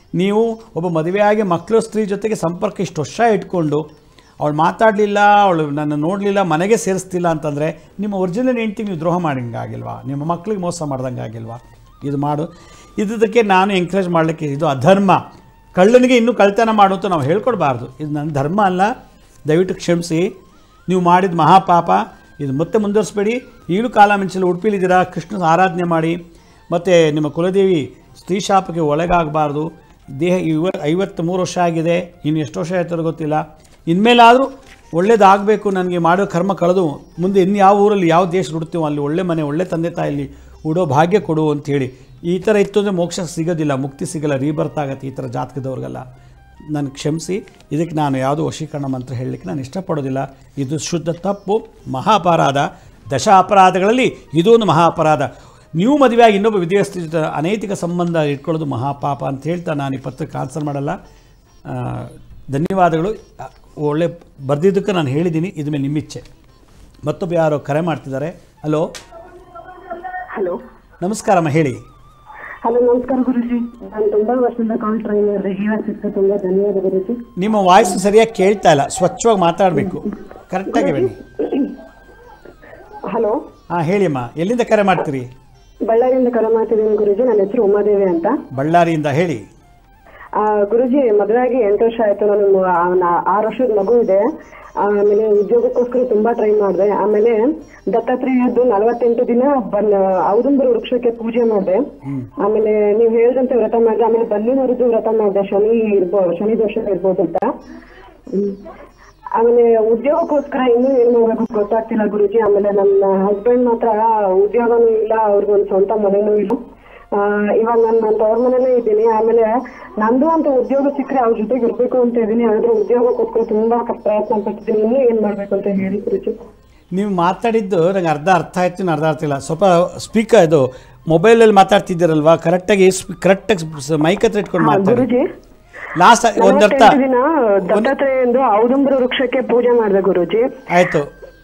ನೀವು ಒಬ್ಬ ಮದುವೆಯಾಗಿ ಮಕ್ಕಳು ಸ್ತ್ರೀ ಜೊತೆಗೆ ಸಂಪರ್ಕ ಇಷ್ಟು ವರ್ಷ ಇಟ್ಕೊಂಡು ಅವಳು ಮಾತಾಡಲಿಲ್ಲ ಅವಳು ನನ್ನ ನೋಡಲಿಲ್ಲ ಮನೆಗೆ ಸೇರಿಸ್ತಿಲ್ಲ ಅಂತಂದರೆ ನಿಮ್ಮ ಒರಿಜಿನಲ್ ಹೆಂಡ್ತಿಗೆ ನೀವು ದ್ರೋಹ ಮಾಡಿದಂಗಾಗಿಲ್ವಾ ನಿಮ್ಮ ಮಕ್ಕಳಿಗೆ ಮೋಸ ಮಾಡ್ದಂಗೆ ಆಗಿಲ್ವಾ ಇದು ಮಾಡು ಇದಕ್ಕೆ ನಾನು ಎಂಕರೇಜ್ ಮಾಡಲಿಕ್ಕೆ ಇದು ಅಧರ್ಮ ಕಳ್ಳನಿಗೆ ಇನ್ನೂ ಕಳ್ತನ ಮಾಡು ಅಂತ ನಾವು ಹೇಳ್ಕೊಡ್ಬಾರ್ದು ಇದು ನನ್ನ ಧರ್ಮ ಅಲ್ಲ ದಯವಿಟ್ಟು ಕ್ಷಮಿಸಿ ನೀವು ಮಾಡಿದ ಮಹಾಪಾಪ ಇದು ಮತ್ತೆ ಮುಂದುವರಿಸ್ಬೇಡಿ ಈಗಲೂ ಕಾಲ ಮಿಂಚಲು ಉಡುಪಿಲಿದ್ದೀರಾ ಕೃಷ್ಣನ ಆರಾಧನೆ ಮಾಡಿ ಮತ್ತು ನಿಮ್ಮ ಕುಲದೇವಿ ಸ್ತ್ರೀ ಶಾಪಕ್ಕೆ ಒಳಗಾಗಬಾರ್ದು ದೇಹ ಇವ ಐವತ್ತ್ಮೂರು ವರ್ಷ ಆಗಿದೆ ಇನ್ನು ಎಷ್ಟು ವರ್ಷ ಆಯ್ತಾರೋ ಗೊತ್ತಿಲ್ಲ ಇನ್ಮೇಲಾದರೂ ಒಳ್ಳೇದಾಗಬೇಕು ನನಗೆ ಮಾಡೋ ಕರ್ಮ ಕಳೆದು ಮುಂದೆ ಇನ್ನು ಯಾವ ಊರಲ್ಲಿ ಯಾವ ದೇಶ ಹುಡ್ತೀವೋ ಅಲ್ಲಿ ಒಳ್ಳೆ ಮನೆ ಒಳ್ಳೆ ತಂದೆ ತಾಯಲ್ಲಿ ಉಡೋ ಭಾಗ್ಯ ಕೊಡು ಅಂಥೇಳಿ ಈ ಥರ ಇತ್ತು ಅಂದರೆ ಮೋಕ್ಷ ಸಿಗೋದಿಲ್ಲ ಮುಕ್ತಿ ಸಿಗಲ್ಲ ರೀಬರ್ತ್ ಆಗತ್ತೆ ಈ ಥರ ಜಾತಕದವ್ರಿಗೆಲ್ಲ ನನಗೆ ಕ್ಷಮಿಸಿ ಇದಕ್ಕೆ ನಾನು ಯಾವುದೋ ವಶೀಕರಣ ಮಂತ್ರ ಹೇಳಲಿಕ್ಕೆ ನಾನು ಇಷ್ಟಪಡೋದಿಲ್ಲ ಇದು ಶುದ್ಧ ತಪ್ಪು ಮಹಾ ಅಪರಾಧ ದಶ ಅಪರಾಧಗಳಲ್ಲಿ ಇದೂ ಒಂದು ಮಹಾ ಅಪರಾಧ ನೀವು ಮದುವೆಯಾಗಿ ಇನ್ನೊಬ್ಬ ವಿದ್ಯಾರ್ಥಿ ಜೊತೆ ಅನೈತಿಕ ಸಂಬಂಧ ಇಟ್ಕೊಳ್ಳೋದು ಮಹಾಪಾಪ ಅಂತ ಹೇಳ್ತಾ ನಾನು ಈ ಪತ್ರಕ್ಕೆ ಆನ್ಸರ್ ಮಾಡಲ್ಲ ಆ, ಧನ್ಯವಾದಗಳು ಆ, ಒಳ್ಳೆ ಬರೆದಿದ್ದಕ್ಕೆ ನಾನು ಹೇಳಿದ್ದೀನಿ ಇದ್ಮೇಲೆ ನಿಮ್ಮಿಚ್ಛೆ ಮತ್ತೊಬ್ಬ ಯಾರೋ ಕರೆ ಮಾಡ್ತಿದ್ದಾರೆ ಹಲೋ ಹಲೋ ನಮಸ್ಕಾರಮ್ಮ ಹೇಳಿ ಹಲೋ ನಮಸ್ಕಾರ ಗುರುಜಿ ನಾನು ತುಂಬಾ ವರ್ಷದಿಂದ ಕಾಲ್ ಟ್ರೈ ಮಾಡಿದೆ ಇವಾಗ ಸಿಕ್ತು ತುಂಬಾ ಧನ್ಯವಾದ ಗುರುಜಿ ನಿಮ್ಮ ವಾಯ್ಸ್ ಸರಿಯಾಗಿ ಕೇಳ್ತಾ ಇಲ್ಲ ಸ್ವಚ್ಛವಾಗಿ ಮಾತಾಡಬೇಕು ಕರೆಕ್ಟಾಗಿ ಬನ್ನಿ ಹಲೋ ಹಾಂ ಹೇಳಿಮ್ಮ ಎಲ್ಲಿಂದ ಕರೆ ಮಾಡ್ತೀರಿ ಬಳ್ಳಾರಿಯಿಂದ ಕರೆ ಮಾಡ್ತಿದ್ದೀನಿ ಗುರುಜಿ ನನ್ನ ಹೆಸರು ಉಮಾದೇವಿ ಅಂತ ಬಳ್ಳಾರಿಯಿಂದ ಹೇಳಿ ಆ, ಗುರುಜಿ ಮದುವೆ ಆಗಿ ಎಂಟು ವರ್ಷ ಆಯ್ತು ನಾನು ಮ- ಆ, ನಾ- ಆರು ವರ್ಷದ ಮಗು ಇದೆ ಆಮೇಲೆ ಉದ್ಯೋಗಕ್ಕೋಸ್ಕರ ತುಂಬಾ ಟ್ರೈ ಮಾಡಿದೆ ಆಮೇಲೆ ದತ್ತಾತ್ರೇಯದ್ದು ನಲವತ್ತೆಂಟು ದಿನ ಬನ್ ಔದುಂಬರ ವೃಕ್ಷಕ್ಕೆ ಪೂಜೆ ಮಾಡಿದೆ ಆಮೇಲೆ ನೀವು ಹೇಳ್ದಂತೆ ವ್ರತ ಮಾಡಿದೆ ಆಮೇಲೆ ಬನ್ನಿ ಮರುದು ವ್ರತ ಮಾಡಿದೆ ಶನಿ ಇರ್ಬೋ ಶನಿ ದೋಷ ಇರ್ಬೋದು ಅಂತ ಹ್ಮ್. ಆಮೇಲೆ ಉದ್ಯೋಗಕ್ಕೋಸ್ಕರ ಇನ್ನೂ ಏನ್ ಮಾಡ್ಬೇಕು ಗೊತ್ತಾಗ್ತಿಲ್ಲ ಗುರುಜಿ ಆಮೇಲೆ ನನ್ನ ಹಸ್ಬೆಂಡ್ ಮಾತ್ರ ಉದ್ಯೋಗನೂ ಇಲ್ಲ ಅವ್ರಿಗೊಂದು ಸ್ವಂತ ಮನೆನೂ ಇಲ್ಲ ಆ, ಇವಾಗ ನಾನು ನನ್ನ ತವ್ರ ಮನೇಲೇ ಇದ್ದೀನಿ ಆಮೇಲೆ ನಂದು ಅಂತ ಉದ್ಯೋಗ ಸಿಕ್ಕರೆ ಅವ್ರ ಜೊತೆಗೆ ಇರ್ಬೇಕು ಅಂತ ಇದ್ದೀನಿ ಆದ್ರೆ ಉದ್ಯೋಗಕ್ಕೋಸ್ಕರ ತುಂಬಾ ಕ- ಪ್ರಯತ್ನ ಪಡ್ತಿದ್ದೀನಿ ಇನ್ನೂ ಏನ್ ಮಾಡ್ಬೇಕು ಅಂತ ಹೇಳಿ ಗುರುಜಿ ನೀವು ಮಾತಾಡಿದ್ದು ನಂಗೆ ಅರ್ಧ ಅರ್ಥ ಆಯ್ತು ಇನ್ನು ಅರ್ಧ ಅರ್ಥ ಇಲ್ಲ ಸ್ವಲ್ಪ ಸ್ಪೀಕರ್ ಇದು ಮೊಬೈಲಲ್ಲಿ ಮಾತಾಡ್ತಿದ್ದೀರಲ್ವಾ ಕರೆಕ್ಟಾಗಿ ಕರೆಕ್ಟಾಗಿ ಮೈಕ್ ಹತ್ರ ಇಟ್ಕೊಂಡು ಮಾತಾಡಿ ಗುರುಜಿ ಲಾಸ್ಟ್ ಒಂದರ್ಥ ನಲವತ್ತೆಂಟು ದಿನ ದತ್ತಾತ್ರೇಯಂದು ಔದುಂಬರ ವೃಕ್ಷಕ್ಕೆ ಪೂಜೆ ಮಾಡಿದೆ ಗುರುಜಿ ಆಯಿತು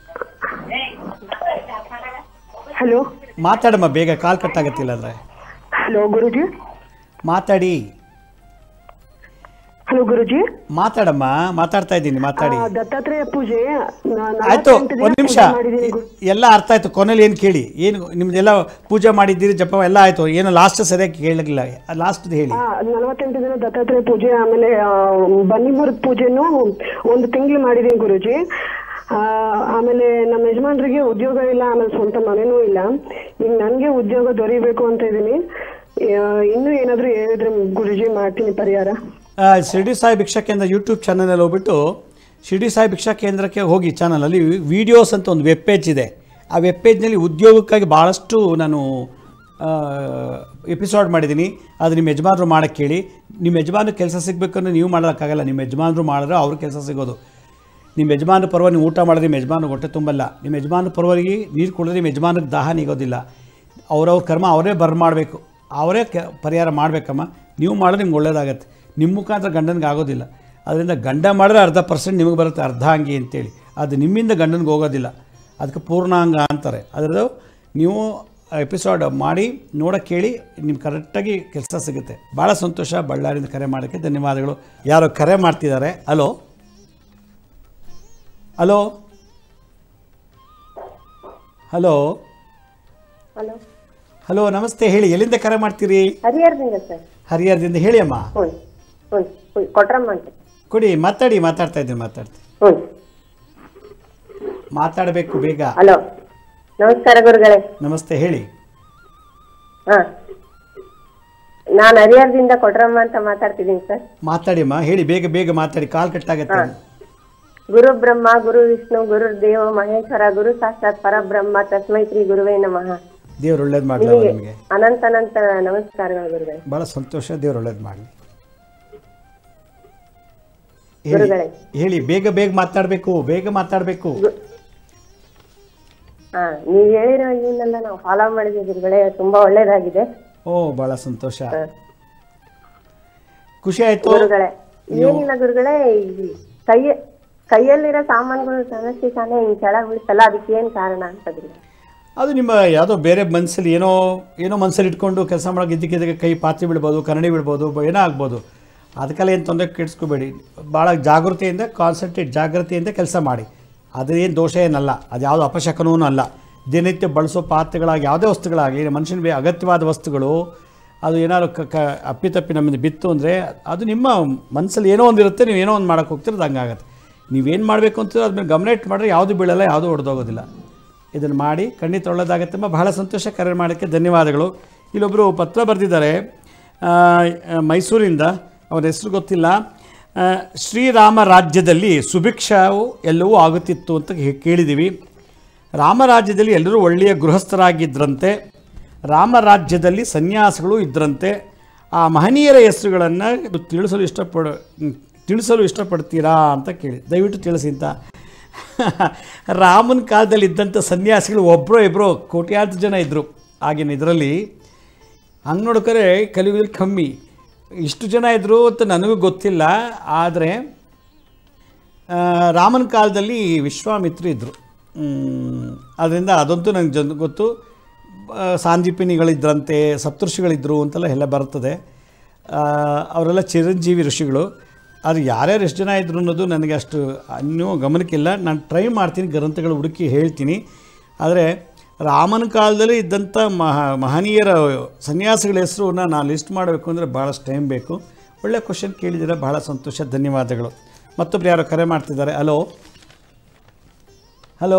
ಹಲೋ ಮಾತಾಡಮ್ಮ ಬೇಗ ಕಾಲ್ ಕಟ್ಟಾಗತ್ತಿಲ್ಲ ಅಂದರೆ ಹಲೋ ಗುರುಜಿ ಮಾತಾಡಿ ಹಲೋ ಗುರುಜಿ ಮಾತಾಡಮ್ಮ ಮಾತಾಡ್ತಾ ಇದ್ದೀನಿ ಮಾತಾಡಿ ಆ, ದತ್ತಾತ್ರೇಯ ಪೂಜೆ ನಾ- ಆಯ್ತು ನಲವತ್ತೆಂಟು ದಿನ ಒಂದು ನಿಮಿಷ ಪೂಜೆ ಮಾಡಿದ್ದೀನಿ ಗುರು- ಎಲ್ಲ ಅರ್ಥ ಆಯ್ತು ಕೊನೆಯಲ್ಲಿ ಏನು ಕೇಳಿ ಏನು ನಿಮ್ದೆಲ್ಲ ಪೂಜೆ ಮಾಡಿದ್ದೀರಿ ಜಪ ಎಲ್ಲ ಆಯ್ತು ಏನು ಲಾಸ್ಟ್ ಸರಿಯಾಗಿ ಕೇಳಲಿಲ್ಲ ಲಾಸ್ಟ್ ಹೇಳಿ ಆ, ನಲವತ್ತೆಂಟು ದಿನ ದತ್ತಾತ್ರೇಯ ಪೂಜೆ ಆಮೇಲೆ ಆ, ಬನ್ನಿ ಮರದ ಪೂಜೆನೂ ಒಂದು ತಿಂಗಳು ಮಾಡಿದೀನಿ ಗುರುಜಿ ಆ, ಆಮೇಲೆ ನಮ್ಮ ಯಜಮಾನ್ರಿಗೆ ಉದ್ಯೋಗ ಇಲ್ಲ ಆಮೇಲೆ ಸ್ವಂತ ಮನೆನೂ ಇಲ್ಲ ಈಗ ನನಗೆ ಉದ್ಯೋಗ ದೊರೀಬೇಕು ಅಂತ ಇದ್ದೀನಿ ಆ, ಇನ್ನೂ ಏನಾದರೂ ಹೇಳಿದ್ರೆ ಗುರುಜಿ ಮಾಡ್ತೀನಿ ಪರಿಹಾರ ಆ, ಶಿರ್ಡಿ ಸಾಯಿ ಭಿಕ್ಷಾ ಕೇಂದ್ರ ಯೂಟ್ಯೂಬ್ ಚಾನಲಲ್ಲಿ ಹೋಗ್ಬಿಟ್ಟು ಶಿರ್ಡಿ ಸಾಯಿ ಭಿಕ್ಷಾ ಕೇಂದ್ರಕ್ಕೆ ಹೋಗಿ ಚಾನಲಲ್ಲಿ ವಿಡಿಯೋಸ್ ಅಂತ ಒಂದು ವೆಬ್ ಪೇಜ್ ಇದೆ ಆ ವೆಬ್ ಪೇಜ್ನಲ್ಲಿ ಉದ್ಯೋಗಕ್ಕಾಗಿ ಭಾಳಷ್ಟು ನಾನು ಎಪಿಸೋಡ್ ಮಾಡಿದ್ದೀನಿ ಅದು ನಿಮ್ಮ ಯಜಮಾನರು ಮಾಡೋಕ್ಕೆ ಕೇಳಿ ನಿಮ್ಮ ಯಜಮಾನ ಕೆಲಸ ಸಿಗಬೇಕಂದ್ರೆ ನೀವು ಮಾಡೋಕ್ಕಾಗಲ್ಲ ನಿಮ್ಮ ಯಜಮಾನರು ಮಾಡಿದ್ರೆ ಅವ್ರ ಕೆಲಸ ಸಿಗೋದು ನಿಮ್ಮ ಯಜಮಾನ ಪರ್ವ ನೀವು ಊಟ ಮಾಡಿದ್ರೆ ನಿಮ್ಮ ಯಜಮಾನ ಹೊಟ್ಟೆ ತುಂಬಲ್ಲ ನಿಮ್ಮ ಯಜಮಾನ ಪರ್ವರಿಗೆ ನೀರು ಕುಡಿದ್ರೆ ನಿಮ್ಮ ಯಜಮಾನಕ್ಕೆ ದಾಹ ನಿಗೋದಿಲ್ಲ ಅವ್ರವ್ರ ಕರ್ಮ ಅವರೇ ಬರ್ ಮಾಡಬೇಕು ಅವರೇ ಕೆ ಪರಿಹಾರ ಮಾಡಬೇಕಮ್ಮ ನೀವು ಮಾಡಿದ್ರೆ ನಿಮ್ಗೆ ಒಳ್ಳೇದಾಗತ್ತೆ ನಿಮ್ಮ ಮುಖಾಂತರ ಗಂಡನಿಗೆ ಆಗೋದಿಲ್ಲ ಅದರಿಂದ ಗಂಡ ಮಾಡಿದ್ರೆ ಅರ್ಧ ಪರ್ಸೆಂಟ್ ನಿಮಗೆ ಬರುತ್ತೆ ಅರ್ಧ ಅಂಗಿ ಅಂತೇಳಿ ಅದು ನಿಮ್ಮಿಂದ ಗಂಡನಿಗೆ ಹೋಗೋದಿಲ್ಲ ಅದಕ್ಕೆ ಪೂರ್ಣಾಂಗ ಅಂತಾರೆ ಅದರದ್ದು ನೀವು ಎಪಿಸೋಡ್ ಮಾಡಿ ನೋಡೋಕ್ಕೆ ಕೇಳಿ ನಿಮ್ಗೆ ಕರೆಕ್ಟಾಗಿ ಕೆಲಸ ಸಿಗುತ್ತೆ ಭಾಳ ಸಂತೋಷ ಬಳ್ಳಾರಿಯಿಂದ ಕರೆ ಮಾಡೋಕ್ಕೆ ಧನ್ಯವಾದಗಳು ಯಾರೋ ಕರೆ ಮಾಡ್ತಿದ್ದಾರೆ hello hello hello hello hello ನಮಸ್ತೆ ಹೇಳಿ ಎಲ್ಲಿಂದ ಕರೆ ಮಾಡ್ತೀರಿ ಹರಿಹರದಿಂದ ಸರ್ ಹರಿಹರದಿಂದ ಹೇಳಿ ಅಮ್ಮ ಹ್ಞೂ ಹ್ಞೂ ಹ್ಞೂ ಕೊಟ್ರಮ್ಮ ಅಂತ ಕೊಡಿ ಮಾತಾಡಿ ಮಾತಾಡ್ತಾ ಇದ್ದೀನಿ ಮಾತಾಡ್ತೀನಿ ಹ್ಞೂ ಮಾತಾಡಬೇಕು ಬೇಗ ಹಲೋ ನಮಸ್ಕಾರ ಗುರುಗಳೇ ನಮಸ್ತೆ ಹೇಳಿ ಹಾ ನಾನು ಹರಿಹರದಿಂದ ಕೊಟ್ರಮ್ಮ ಅಂತ ಮಾತಾಡ್ತಿದ್ದೀನಿ ಸರ್ ಮಾತಾಡಿ ಅಮ್ಮ ಹೇಳಿ ಬೇಗ ಬೇಗ ಮಾತಾಡಿ ಕಾಲ್ ಕಟ್ಟಾಗತ್ತೆ ಗುರು ಬ್ರಹ್ಮ ಗುರು ವಿಷ್ಣು ಗುರು ದೇವ ಮಹೇಶ್ವರ ಗುರು ಸಾಕ್ಷಾತ್ ಪರಬ್ರಹ್ಮ ತಸ್ಮೈ ಶ್ರೀ ಗುರುವೇ ನಮಃ ದೇವ್ರು ಒಳ್ಳೇದು ಮಾಡಲಿ ನಿಮಗೆ ಅನಂತ ಅನಂತ ನಮಸ್ಕಾರಗಳು ಗುರುಗಳೇ ಭಾಳ ಸಂತೋಷ ದೇವ್ರು ಒಳ್ಳೇದು ಮಾಡಲಿ ಹೇಳಿ ಗುರುಗಳೇ. ಹೇಳಿ ಬೇಗ ಬೇಗ ಮಾತಾಡಬೇಕು ಬೇಗ ಮಾತಾಡಬೇಕು ಹಾ ನೀವ್ ಹೇಳಿರೋ ಇದನ್ನೆಲ್ಲ ನಾವು ಫಾಲೋ ಮಾಡಿದ್ವಿ ಗುರುಗಳೇ ತುಂಬಾ ಒಳ್ಳೇದಾಗಿದೆ ಓ ಭಾಳ ಸಂತೋಷ ಖುಷಿ ಆಯ್ತು ಗುರುಗಳೇ ಏನಿಲ್ಲ ಗುರುಗಳೇ ಈ ಕೈಯ ಕೈಯಲ್ಲಿರೋ ಸಾಮಾನುಗಳು ಸಮಸ್ಯೆ ತಾನೇ ಹಿಂಗ್ ಕೆಳಗ್ ಬೀಳ್ತಲ್ಲ ಅದಕ್ಕೆ ಏನ್ ಕಾರಣ ಅಂತ ಗುರುಗಳೇ? ಅದು ನಿಮ್ಮ ಯಾವುದೋ ಬೇರೆ ಮನಸ್ಸಲ್ಲಿ ಏನೋ ಏನೋ ಮನಸ್ಸಲ್ಲಿ ಇಟ್ಕೊಂಡು ಕೆಲಸ ಮಾಡೋಕೆ ಇದ್ದಕ್ಕಿದ್ದಕ್ಕೆ ಕೈ ಪಾತ್ರೆ ಬೀಳ್ಬೋದು ಕನ್ನಡಿ ಬೀಳ್ಬೋದು ಬ- ಏನೋ ಆಗ್ಬೋದು ಅದಕ್ಕೆಲ್ಲ ಏನು ತೊಂದರೆ ಕೆಡಿಸ್ಕೋಬೇಡಿ ಭಾಳ ಜಾಗೃತಿಯಿಂದ ಕಾನ್ಸಂಟ್ರೇಟ್ ಜಾಗೃತಿಯಿಂದ ಕೆಲಸ ಮಾಡಿ ಅದೇನು ದೋಷ ಏನಲ್ಲ ಅದು ಯಾವುದೋ ಅಪಶಕನೂ ಅಲ್ಲ ದಿನನಿತ್ಯ ಬಳಸೋ ಪಾತ್ರೆಗಳಾಗಿ ಯಾವುದೇ ವಸ್ತುಗಳಾಗಲಿ ಮನುಷ್ಯನ ಬೇ ಅಗತ್ಯವಾದ ವಸ್ತುಗಳು ಅದು ಏನಾದ್ರು ಕ ಕ ಅಪ್ಪಿತಪ್ಪಿ ನಮ್ಮಿಂದ ಬಿತ್ತು ಅಂದರೆ ಅದು ನಿಮ್ಮ ಮನಸ್ಸಲ್ಲಿ ಏನೋ ಒಂದು ಇರುತ್ತೆ ನೀವು ಏನೋ ಒಂದು ಮಾಡೋಕ್ಕೆ ಹೋಗ್ತಿರೋದು ಹಂಗಾಗತ್ತೆ ನೀವೇನು ಮಾಡಬೇಕು ಅಂತೀರೋ ಅದ್ಮೇಲೆ ಗಮನ ಇಟ್ಟು ಮಾಡಿದ್ರೆ ಯಾವುದು ಬೀಳಲ್ಲ ಯಾವುದು ಹೊಡೆದೋಗೋದಿಲ್ಲ ಇದನ್ನು ಮಾಡಿ ಖಂಡಿತ ಒಳ್ಳೆಯದಾಗತ್ತಮ್ಮ ಬಹಳ ಸಂತೋಷ ಕರೆ ಮಾಡೋಕ್ಕೆ ಧನ್ಯವಾದಗಳು ಇಲ್ಲೊಬ್ಬರು ಪತ್ರ ಬರೆದಿದ್ದಾರೆ ಆ, ಆ, ಮೈಸೂರಿಂದ ಅವರ ಹೆಸರು ಗೊತ್ತಿಲ್ಲ ಆ, ಶ್ರೀರಾಮ ರಾಜ್ಯದಲ್ಲಿ ಸುಭಿಕ್ಷವು ಎಲ್ಲವೂ ಆಗುತ್ತಿತ್ತು ಅಂತ ಹೇ- ಕೇಳಿದ್ದೀವಿ ರಾಮರಾಜ್ಯದಲ್ಲಿ ಎಲ್ಲರೂ ಒಳ್ಳೆಯ ಗೃಹಸ್ಥರಾಗಿದ್ದರಂತೆ ರಾಮರಾಜ್ಯದಲ್ಲಿ ಸನ್ಯಾಸಿಗಳು ಇದ್ದರಂತೆ ಆ ಮಹನೀಯರ ಹೆಸರುಗಳನ್ನು ತಿಳಿಸಲು ಇಷ್ಟಪಡ ತಿಳಿಸಲು ಇಷ್ಟಪಡ್ತೀರಾ ಅಂತ ಕೇಳಿ ದಯವಿಟ್ಟು ತಿಳಿಸಿ ಅಂತ ರಾಮನ ಕಾಲದಲ್ಲಿ ಇದ್ದಂಥ ಸನ್ಯಾಸಿಗಳು ಒಬ್ಬರೋ ಇಬ್ಬರೋ ಕೋಟ್ಯಾಂತರ ಜನ ಇದ್ದರು ಆಗಿನ ಇದರಲ್ಲಿ ಹಂಗೆ ನೋಡ್ಕರೆ ಕಲಿಯುಗದಲ್ಲಿ ಕಮ್ಮಿ ಇಷ್ಟು ಜನ ಇದ್ದರು ಅಂತ ನನಗೂ ಗೊತ್ತಿಲ್ಲ ಆದರೆ ಆ, ರಾಮನ ಕಾಲದಲ್ಲಿ ವಿಶ್ವಾಮಿತ್ರು ಇದ್ದರು ಅದರಿಂದ ಅದಂತೂ ನನಗೆ ಜನ ಗೊತ್ತು ಆ, ಸಾಂದೀಪಿನಿಗಳಿದ್ರಂತೆ ಸಪ್ತಋಷಿಗಳಿದ್ದರು ಅಂತೆಲ್ಲ ಎಲ್ಲ ಬರ್ತದೆ ಆ, ಅವರೆಲ್ಲ ಚಿರಂಜೀವಿ ಋಷಿಗಳು ಆದರೆ ಯಾರ್ಯಾರು ಎಷ್ಟು ಜನ ಇದ್ರು ಅನ್ನೋದು ನನಗೆ ಅಷ್ಟು ಇನ್ನೂ ಗಮನಕ್ಕಿಲ್ಲ ನಾನು ಟ್ರೈ ಮಾಡ್ತೀನಿ ಗ್ರಂಥಗಳು ಹುಡುಕಿ ಹೇಳ್ತೀನಿ ಆದರೆ ರಾಮನ ಕಾಲದಲ್ಲಿ ಇದ್ದಂಥ ಮಹ ಮಹನೀಯರ ಸನ್ಯಾಸಿಗಳ ಹೆಸರನ್ನ ನಾನು ಲಿಸ್ಟ್ ಮಾಡಬೇಕು ಅಂದರೆ ಭಾಳಷ್ಟು ಟೈಮ್ ಬೇಕು ಒಳ್ಳೆ ಕ್ವಶನ್ ಕೇಳಿದ್ದೀರ ಭಾಳ ಸಂತೋಷ ಧನ್ಯವಾದಗಳು ಮತ್ತೊಬ್ರು ಯಾರೋ ಕರೆ ಮಾಡ್ತಿದ್ದಾರೆ ಹಲೋ ಹಲೋ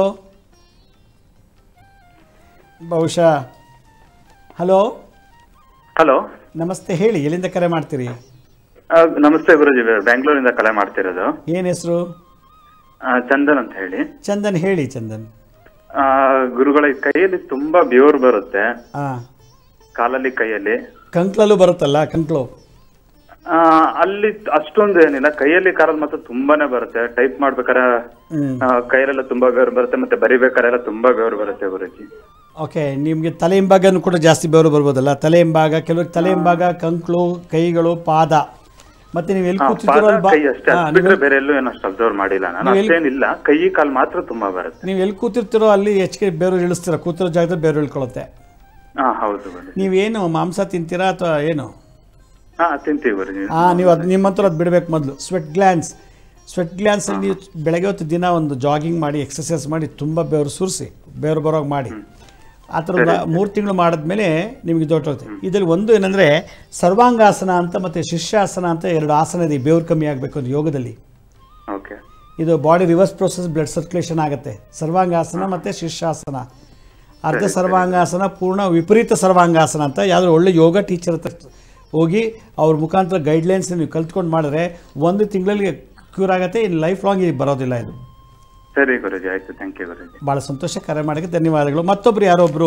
ಬಹುಶಃ ಹಲೋ ಹಲೋ ನಮಸ್ತೆ ಹೇಳಿ ಎಲ್ಲಿಂದ ಕರೆ ಮಾಡ್ತೀರಿ ಆ, ನಮಸ್ತೆ ಗುರುಜಿ ಬ್ಯಾಂಗ್ಳೂರಿಂದ ಕಲೆ ಮಾಡ್ತಿರೋದು ಏನು ಹೆಸರು ಆ, ಚಂದನ್ ಅಂತ ಹೇಳಿ ಚಂದನ್ ಹೇಳಿ ಚಂದನ್ ಆ, ಗುರುಗಳ ಕೈಯಲ್ಲಿ ತುಂಬಾ ಬೆವರು ಬರುತ್ತೆ ಹಾಂ ಕಾಲಲ್ಲಿ ಕೈಯಲ್ಲಿ ಕಂಕ್ಳಲ್ಲೂ ಬರುತ್ತಲ್ಲ ಕಂಕ್ಳು ಆ, ಅಲ್ಲಿ ಅಷ್ಟೊಂದು ಏನಿಲ್ಲ ಕೈಯಲ್ಲಿ ಕಾಲಲ್ಲಿ ಮಾತ್ರ ತುಂಬಾನೇ ಬರುತ್ತೆ ಟೈಪ್ ಮಾಡ್ಬೇಕಾರೆ ಹ್ಞೂ ಆ, ಕೈಯಲ್ಲೆಲ್ಲ ತುಂಬಾ ಬೆವರು ಬರುತ್ತೆ ಮತ್ತೆ ಬರಿಬೇಕಾರೆಲ್ಲ ತುಂಬಾ ಬೆವರು ಬರುತ್ತೆ ಗುರುಜಿ ಓಕೆ ನಿಮಗೆ ತಲೆ ಹಿಂಭಾಗನೂ ಕೂಡ ಜಾಸ್ತಿ ಬೆವರು ಬರ್ಬೋದಲ್ಲ ತಲೆ ಹಿಂಭಾಗ ಕೆಲವ್ರಿಗೆ ತಲೆ ಹಿಂಭಾಗ ಕಂಕ್ಳು ಕೈಗಳು ಪಾದ ಮತ್ತೆ ನೀವು ಎಲ್ಲಿ ಆ, ಕೂತಿದ್ದೀರೋ ಪಾದ ಅಲ್ಲಿ ಬಾ ಕೈ ಅಷ್ಟೇ ಹಾ, ಅದ್ ನೀವು ಬಿಟ್ರೆ ಬೇರೆ ಎಲ್ಲೂ ಏನು ಅಷ್ಟು ಅಬ್ಸರ್ವ್ ಮಾಡಿಲ್ಲ ನಾನು ನೀವು ಎಲ್ಲಿ- ಅಷ್ಟೇನಿಲ್ಲ ಕೈ ಕಾಲು ಮಾತ್ರ ತುಂಬಾ ಬರುತ್ತೆ ನೀವು ಎಲ್ಲಿ ಕೂತಿರ್ತೀರೋ ಅಲ್ಲಿ ಹೆಚ್ಚಿಗೆ ಬೇರು ಇಳಿಸ್ತೀರ ಕೂತಿರೋ ಜಾಗದಲ್ಲಿ ಬೇರು ಇಳ್ಕೊಳ್ಳುತ್ತೆ ಹಾ ಹೌದು ಗುರುಜಿ ನೀವೇನು ಮಾಂಸ ತಿಂತೀರಾ ಅಥವಾ ಏನು ಹಾ ತಿಂತೀವಿ ಗುರುಜಿ ಹಾಂ ನೀವು ಅದು ನಿಮ್ಮ ಹತ್ರ ಅದು ಬಿಡಬೇಕು ಮೊದಲು ಸ್ವೆಟ್ ಗ್ಲ್ಯಾನ್ಸ್ ಸ್ವೆಟ್ ಗ್ಲ್ಯಾನ್ಸಲ್ಲಿ ನೀವು ಬೆಳಗ್ಗೆ ಹೊತ್ತು ದಿನ ಒಂದು ಜಾಗಿಂಗ್ ಮಾಡಿ ಎಕ್ಸಸೈಸ್ ಮಾಡಿ ತುಂಬ ಬೆವರು ಸುರಿಸಿ ಬೆವರು ಬರೋಗೆ ಮಾಡಿ ಆ ಥರ ಮೂರು ತಿಂಗಳು ಮಾಡಿದ್ಮೇಲೆ ನಿಮಗೆ ದೊಡ್ಡೋಗುತ್ತೆ ಇದರಲ್ಲಿ ಒಂದು ಏನಂದರೆ ಸರ್ವಾಂಗಾಸನ ಅಂತ ಮತ್ತು ಶಿಷ್ಯಾಸನ ಅಂತ ಎರಡು ಆಸನ ಇದೆ ಬೆವರು ಕಮ್ಮಿ ಆಗಬೇಕು ಅಂತ ಯೋಗದಲ್ಲಿ ಓಕೆ ಇದು body reverse process blood circulation ಆಗುತ್ತೆ ಸರ್ವಾಂಗಾಸನ ಮತ್ತು ಶಿಷ್ಯಾಸನ ಅರ್ಧ ಸರ್ವಾಂಗಾಸನ ಪೂರ್ಣ ವಿಪರೀತ ಸರ್ವಾಂಗಾಸನ ಅಂತ ಯಾವುದೋ ಒಳ್ಳೆ ಯೋಗ ಟೀಚರ್ ಹತ್ರ ಹೋಗಿ ಅವ್ರ ಮುಖಾಂತರ ಗೈಡ್ಲೈನ್ಸ್ ನೀವು ಕಲ್ತ್ಕೊಂಡು ಮಾಡಿದ್ರೆ ಒಂದು ತಿಂಗಳಲ್ಲಿ ಕ್ಯೂರ್ ಆಗುತ್ತೆ ಇನ್ನು ಲೈಫ್ ಲಾಂಗ್ ಇದು ಬರೋದಿಲ್ಲ ಇದು ಸರಿ ಗುರುಜಿ ಆಯ್ತು ಥ್ಯಾಂಕ್ ಯು ಗುರುಜಿ ಭಾಳ ಸಂತೋಷ ಕರೆ ಮಾಡೋಕ್ಕೆ ಧನ್ಯವಾದಗಳು ಮತ್ತೊಬ್ಬರು ಯಾರೊಬ್ಬರು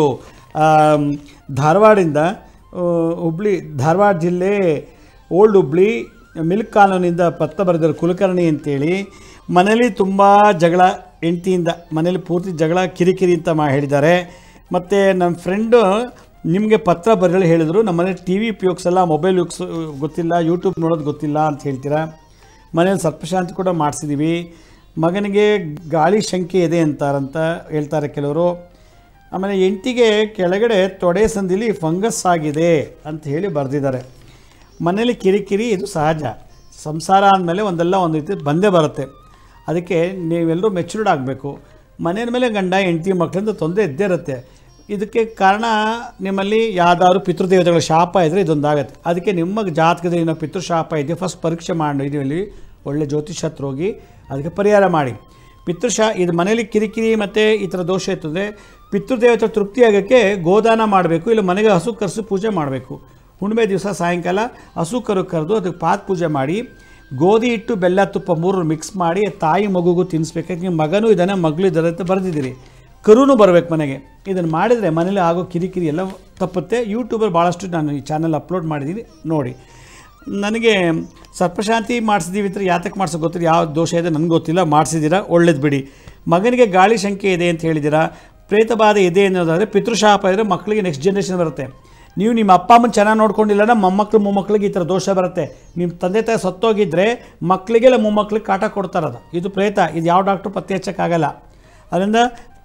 ಧಾರವಾಡಿಂದ ಆ, ಹುಬ್ಳಿ ಧಾರವಾಡ ಜಿಲ್ಲೆ ಓಲ್ಡ್ ಹುಬ್ಳಿ ಮಿಲ್ಕ್ ಕಾಲೋನಿಂದ ಪತ್ರ ಬರೆದರು ಕುಲಕರ್ಣಿ ಅಂತೇಳಿ ಮನೇಲಿ ತುಂಬ ಜಗಳ ಹೆಂಡ್ತಿಯಿಂದ ಮನೇಲಿ ಪೂರ್ತಿ ಜಗಳ ಕಿರಿಕಿರಿ ಅಂತ ಮಾ ಹೇಳಿದ್ದಾರೆ ಮತ್ತು ನಮ್ಮ ಫ್ರೆಂಡು ನಿಮಗೆ ಪತ್ರ ಬರೆಯಲು ಹೇಳಿದರು ನಮ್ಮ ಮನೇಲಿ ಟಿ ವಿ ಉಪಯೋಗಿಸಲ್ಲ ಮೊಬೈಲ್ ಉಪಯೋಗಿಸೋ ಗೊತ್ತಿಲ್ಲ ಯೂಟ್ಯೂಬ್ ನೋಡೋದು ಗೊತ್ತಿಲ್ಲ ಅಂತ ಹೇಳ್ತೀರಾ ಮನೇಲಿ ಸರ್ಪಶಾಂತಿ ಕೂಡ ಮಾಡಿಸಿದ್ದೀವಿ ಮಗನಿಗೆ ಗಾಳಿ ಶಂಕೆ ಇದೆ ಅಂತಾರಂತ ಹೇಳ್ತಾರೆ ಕೆಲವರು ಆಮೇಲೆ ಎಂಟಿಗೆ ಕೆಳಗಡೆ ತೊಡೆ ಸಂದಿಲಿ ಫಂಗಸ್ ಆಗಿದೆ ಅಂತ ಹೇಳಿ ಬರೆದಿದ್ದಾರೆ ಮನೇಲಿ ಕಿರಿಕಿರಿ ಇದು ಸಹಜ ಸಂಸಾರ ಅಂದಮೇಲೆ ಒಂದೆಲ್ಲ ಒಂದು ರೀತಿ ಬಂದೇ ಬರುತ್ತೆ ಅದಕ್ಕೆ ನೀವೆಲ್ಲರೂ ಮೆಚೂರ್ಡ್ ಆಗಬೇಕು ಮನೆಯ ಮೇಲೆ ಗಂಡ ಹೆಂಡತಿ ಮಕ್ಕಳಿಂದ ತೊಂದರೆ ಇದ್ದೇ ಇರುತ್ತೆ ಇದಕ್ಕೆ ಕಾರಣ ನಿಮ್ಮಲ್ಲಿ ಯಾವ್ದಾದ್ರು ಪಿತೃದೇವತೆಗಳ ಶಾಪ ಇದ್ದರೆ ಇದೊಂದಾಗತ್ತೆ ಅದಕ್ಕೆ ನಿಮ್ಮ ಜಾತಕದಲ್ಲಿ ಏನೋ ಪಿತೃಶಾಪ ಇದೆ ಫಸ್ಟ್ ಪರೀಕ್ಷೆ ಮಾಡಿ ಇದರಲ್ಲಿ ಒಳ್ಳೆ ಜ್ಯೋತಿಷ ಹತ್ರ ಹೋಗಿ ಅದಕ್ಕೆ ಪರಿಹಾರ ಮಾಡಿ ಪಿತೃಶಾ ಇದು ಮನೇಲಿ ಕಿರಿಕಿರಿ ಮತ್ತು ಈ ಥರ ದೋಷ ಇರ್ತದೆ ಪಿತೃದೇವತೆ ತೃಪ್ತಿ ಆಗೋಕ್ಕೆ ಗೋದಾನ ಮಾಡಬೇಕು ಇಲ್ಲ ಮನೆಗೆ ಹಸು ಕರೆಸಿ ಪೂಜೆ ಮಾಡಬೇಕು ಹುಣ್ಣಿಮೆ ದಿವಸ ಸಾಯಂಕಾಲ ಹಸು ಕರು ಕರೆದು ಅದಕ್ಕೆ ಪಾತ್ ಪೂಜೆ ಮಾಡಿ ಗೋಧಿ ಹಿಟ್ಟು ಬೆಲ್ಲ ತುಪ್ಪ ಮೂರು ಮಿಕ್ಸ್ ಮಾಡಿ ತಾಯಿ ಮಗುಗೂ ತಿನ್ನಿಸ್ಬೇಕಾದ್ರೆ ನಿಮ್ಮ ಮಗನೂ ಇದ್ದಾನೆ ಮಗಳು ಇದ್ದಾರೆ ಅಂತ ಬರೆದಿದ್ದೀರಿ ಕರುನು ಬರಬೇಕು ಮನೆಗೆ ಇದನ್ನು ಮಾಡಿದರೆ ಮನೇಲಿ ಆಗೋ ಕಿರಿಕಿರಿ ಎಲ್ಲ ತಪ್ಪುತ್ತೆ ಯೂಟ್ಯೂಬಲ್ಲಿ ಭಾಳಷ್ಟು ನಾನು ಈ ಚಾನಲ್ ಅಪ್ಲೋಡ್ ಮಾಡಿದ್ದೀನಿ ನೋಡಿ ನನಗೆ ಸರ್ಪಶಾಂತಿ ಮಾಡಿಸಿದ್ದೀವಿ ಅಂತ ಯಾತಕ್ಕೆ ಮಾಡ್ಸೋ ಗೊತ್ತಿಲ್ಲ ಯಾವ ದೋಷ ಇದೆ ನನಗೆ ಗೊತ್ತಿಲ್ಲ ಮಾಡಿಸಿದ್ದೀರಾ ಒಳ್ಳೇದು ಬಿಡಿ ಮಗನಿಗೆ ಗಾಳಿ ಶಂಕೆ ಇದೆ ಅಂತ ಹೇಳಿದ್ದೀರಾ ಪ್ರೇತಬಾಧೆ ಇದೆ ಅನ್ನೋದಾದರೆ ಪಿತೃಶಾಪ ಇದ್ದರೆ ಮಕ್ಕಳಿಗೆ ನೆಕ್ಸ್ಟ್ ಜನ್ರೇಷನ್ ಬರುತ್ತೆ ನೀವು ನಿಮ್ಮ ಅಪ್ಪ ಅಮ್ಮನ ಚೆನ್ನಾಗಿ ನೋಡ್ಕೊಂಡಿಲ್ಲ ಅಂದ್ರೆ ಮೊಮ್ಮಕ್ಕಳು ಮೊಮ್ಮಕ್ಕಳಿಗೆ ಈ ಥರ ದೋಷ ಬರುತ್ತೆ ನಿಮ್ಮ ತಂದೆ ತಾಯಿ ಸತ್ತೋಗಿದ್ದರೆ ಮಕ್ಕಳಿಗೆಲ್ಲ ಮೊಮ್ಮಕ್ಕಳಿಗೆ ಕಾಟ ಕೊಡ್ತಾರದು ಇದು ಪ್ರೇತ ಇದು ಯಾವ ಡಾಕ್ಟ್ರು ಪತ್ತೆ ಹಚ್ಚೋಕ್ಕಾಗಲ್ಲ ಅದರಿಂದ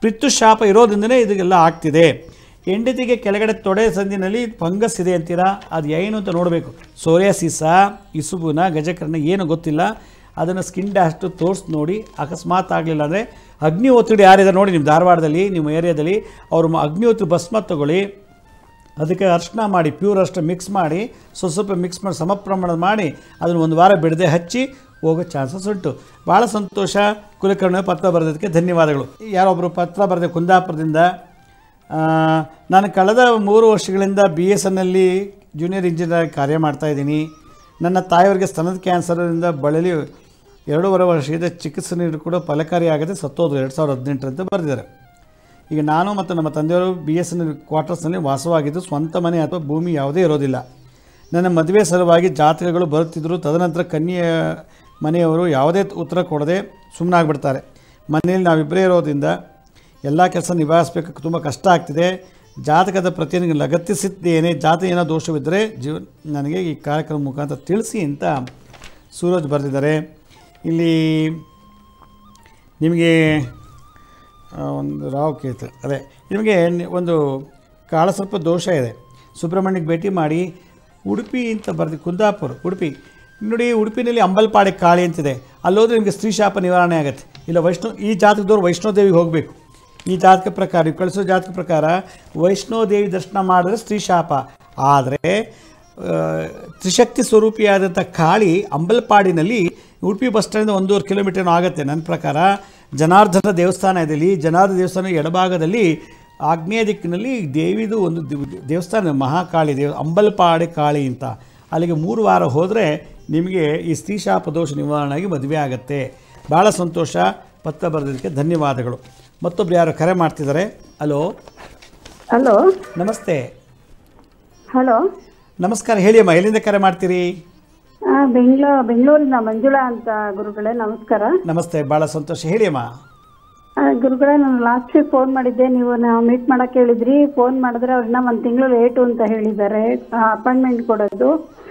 ಪಿತೃಶಾಪ ಇರೋದ್ರಿಂದಲೇ ಇದೆಲ್ಲ ಆಗ್ತಿದೆ ಹೆಂಡತಿಗೆ ಕೆಳಗಡೆ ತೊಡೆ ಸಂದಿನಲ್ಲಿ ಫಂಗಸ್ ಇದೆ ಅಂತೀರಾ ಅದು ಏನು ಅಂತ ನೋಡಬೇಕು ಸೋರಿಯಾಸಿಸ ಇಸುಬುನ ಗಜಕರ್ಣ ಏನು ಗೊತ್ತಿಲ್ಲ ಅದನ್ನು ಸ್ಕಿನ್ ಡ್ಯಾಶ್ಟು ತೋರಿಸಿ ನೋಡಿ ಅಕಸ್ಮಾತ್ ಆಗಲಿಲ್ಲ ಅಂದರೆ ಅಗ್ನಿ ಒತ್ತಡಿ ಯಾರಿದೆ ನೋಡಿ ನಿಮ್ಮ ಧಾರವಾಡದಲ್ಲಿ ನಿಮ್ಮ ಏರಿಯಾದಲ್ಲಿ ಅವರು ಮ- ಅಗ್ನಿ ಒತ್ತಡಿ ಭಸ್ಮ ತಗೊಳ್ಳಿ ಅದಕ್ಕೆ ಅರ್ಶಿನ ಮಾಡಿ ಪ್ಯೂರ್ ಅರ್ಶಿನ ಮಿಕ್ಸ್ ಮಾಡಿ ಸ್ವಲ್ಪ ಸ್ವಲ್ಪ ಮಿಕ್ಸ್ ಮಾಡಿ ಸಮ ಪ್ರಮಾಣದ ಮಾಡಿ ಅದನ್ನು ಒಂದು ವಾರ ಬಿಡದೆ ಹಚ್ಚಿ ಹೋಗೋ ಚಾನ್ಸಸ್ ಉಂಟು ಭಾಳ ಸಂತೋಷ ಕುಲಕರ್ಣ ಪತ್ರ ಬರೆದಕ್ಕೆ ಧನ್ಯವಾದಗಳು ಯಾರೊಬ್ಬರು ಪತ್ರ ಬರೆದ ಕುಂದಾಪುರದಿಂದ ಆ, ನಾನು ಕಳೆದ ಮೂರು ವರ್ಷಗಳಿಂದ ಬಿ ಎಸ್ ಎನ್ನಲ್ಲಿ ಜೂನಿಯರ್ ಇಂಜಿನಿಯರ್ ಕಾರ್ಯ ಮಾಡ್ತಾ ಇದ್ದೀನಿ ನನ್ನ ತಾಯಿಯವರಿಗೆ ಸ್ತನದ ಕ್ಯಾನ್ಸರಿಂದ ಬಳಲಿ ಎರಡೂವರೆ ವರ್ಷದ ಚಿಕಿತ್ಸೆ ನೀಡಿ ಕೂಡ ಫಲಕಾರಿಯಾಗದೆ ಸತ್ತೋದು ಎರಡು ಸಾವಿರದ ಹದಿನೆಂಟರಂತೆ ಬರೆದಿದ್ದಾರೆ ಈಗ ನಾನು ಮತ್ತು ನಮ್ಮ ತಂದೆಯವರು ಬಿ ಎಸ್ ಎನ್ ಕ್ವಾರ್ಟರ್ಸ್ನಲ್ಲಿ ವಾಸವಾಗಿದ್ದು ಸ್ವಂತ ಮನೆ ಅಥವಾ ಭೂಮಿ ಯಾವುದೇ ಇರೋದಿಲ್ಲ ನನ್ನ ಮದುವೆ ಸಲುವಾಗಿ ಜಾತಕಗಳು ಬರುತ್ತಿದ್ದರು ತದನಂತರ ಕನ್ಯೆಯ ಮನೆಯವರು ಯಾವುದೇ ಉತ್ತರ ಕೊಡದೆ ಸುಮ್ಮನಾಗ್ಬಿಡ್ತಾರೆ ಮನೆಯಲ್ಲಿ ನಾವಿಬ್ಬರೇ ಇರೋದ್ರಿಂದ ಎಲ್ಲ ಕೆಲಸ ನಿಭಾಯಿಸಬೇಕು ತುಂಬ ಕಷ್ಟ ಆಗ್ತಿದೆ ಜಾತಕದ ಪ್ರತಿಯನ್ನು ಲಗತ್ತಿಸಿದ್ದೇನೆ ಜಾತಕ ಏನೋ ದೋಷವಿದ್ದರೆ ಜೀವ ನನಗೆ ಈ ಕಾರ್ಯಕ್ರಮ ಮುಖಾಂತರ ತಿಳಿಸಿ ಅಂತ ಸೂರಜ್ ಬರೆದಿದ್ದಾರೆ ಇಲ್ಲಿ ನಿಮಗೆ ಆ, ಒಂದು ರಾವ್ ಕೇತು ಅದೇ ನಿಮಗೆ ನಿ- ಒಂದು ಕಾಳಸರ್ಪ ದೋಷ ಇದೆ ಸುಬ್ರಹ್ಮಣ್ಯಕ್ಕೆ ಭೇಟಿ ಮಾಡಿ ಉಡುಪಿ ಅಂತ ಬರ್ದು ಕುಂದಾಪುರ ಉಡುಪಿ ನೋಡಿ ಉಡುಪಿನಲ್ಲಿ ಅಂಬಲ್ಪಾಡೆ ಕಾಳಿ ಅಂತಿದೆ ಅಲ್ಲೋದ್ರೆ ನಿಮಗೆ ಸ್ತ್ರೀ ಶಾಪ ನಿವಾರಣೆ ಆಗುತ್ತೆ ಇಲ್ಲ ವೈಷ್ಣೋ ಈ ಜಾತಕದವ್ರು ವೈಷ್ಣೋದೇವಿಗೆ ಹೋಗಬೇಕು ಈ ಜಾತಕ ಪ್ರಕಾರ ನೀವು ಕಳಿಸೋ ಜಾತಕ ಪ್ರಕಾರ ವೈಷ್ಣೋದೇವಿ ದರ್ಶನ ಮಾಡಿದ್ರೆ ಸ್ತ್ರೀ ಶಾಪ ಆದರೆ ಆ, ತ್ರಿಶಕ್ತಿ ಸ್ವರೂಪಿಯಾದಂಥ ಕಾಳಿ ಅಂಬಲ್ಪಾಡಿನಲ್ಲಿ ಉಡುಪಿ ಬಸ್ ಸ್ಟ್ಯಾಂಡಿಂದ ಒಂದೂವರೆ ಕಿಲೋಮೀಟರ್ ಆಗುತ್ತೆ ನನ್ನ ಪ್ರಕಾರ ಜನಾರ್ದನ ದೇವಸ್ಥಾನ ಇದೆ ಇಲ್ಲಿ ಜನಾರ್ದನ ದೇವಸ್ಥಾನ ಎಡಭಾಗದಲ್ಲಿ ಆಗ್ನೇಯ ದಿಕ್ಕಿನಲ್ಲಿ ದೇವಿದು ಒಂದು ದೇವ್- ದೇವಸ್ಥಾನ ಮಹಾಕಾಳಿ ದೇವ ಅಂಬಲ್ಪಾಡಿ ಕಾಳಿ ಅಂತ ಅಲ್ಲಿಗೆ ಮೂರು ವಾರ ಹೋದರೆ ನಿಮಗೆ ಈ ಸ್ತ್ರೀ ಶಾಪ ದೋಷ ನಿವಾರಣೆಯಾಗಿ ಮದುವೆ ಆಗುತ್ತೆ ಭಾಳ ಸಂತೋಷ ಪತ್ರ ಬರೆದಕ್ಕೆ ಧನ್ಯವಾದಗಳು ಮತ್ತೊಬ್ರು ಯಾರು ಕರೆ ಮಾಡ್ತಿದ್ದಾರೆ ಹಲೋ ಹಲೋ ನಮಸ್ತೆ ಹಲೋ ನಮಸ್ಕಾರ ಹೇಳಿ ಅಮ್ಮ ಎಲ್ಲಿಂದ ಕರೆ ಮಾಡ್ತೀರಿ ಬೆಂಗ್ಳೂ ಬೆಂಗಳೂರಿನ ಮಂಜುಳಾ ಅಂತ ಗುರುಗಳೇ ನಮಸ್ಕಾರ ನಮಸ್ತೆ ಭಾಳ ಸಂತೋಷ ಹೇಳಿ ಅಮ್ಮ ಆ, ಗುರುಗಳೇ ನಾನು ಲಾಸ್ಟ್ ವೀಕ್ ಫೋನ್ ಮಾಡಿದ್ದೆ ನೀವು ನಾವು ಮೀಟ್ ಮಾಡಕ್ಕೆ ಹೇಳಿದ್ರಿ ಫೋನ್ ಮಾಡಿದ್ರೆ ಅವ್ರನ್ನ ಒಂದು ತಿಂಗಳು ಲೇಟು ಅಂತ ಹೇಳಿದ್ದಾರೆ ಅಪಾಯಿಂಟ್ಮೆಂಟ್ ಕೊಡೋದು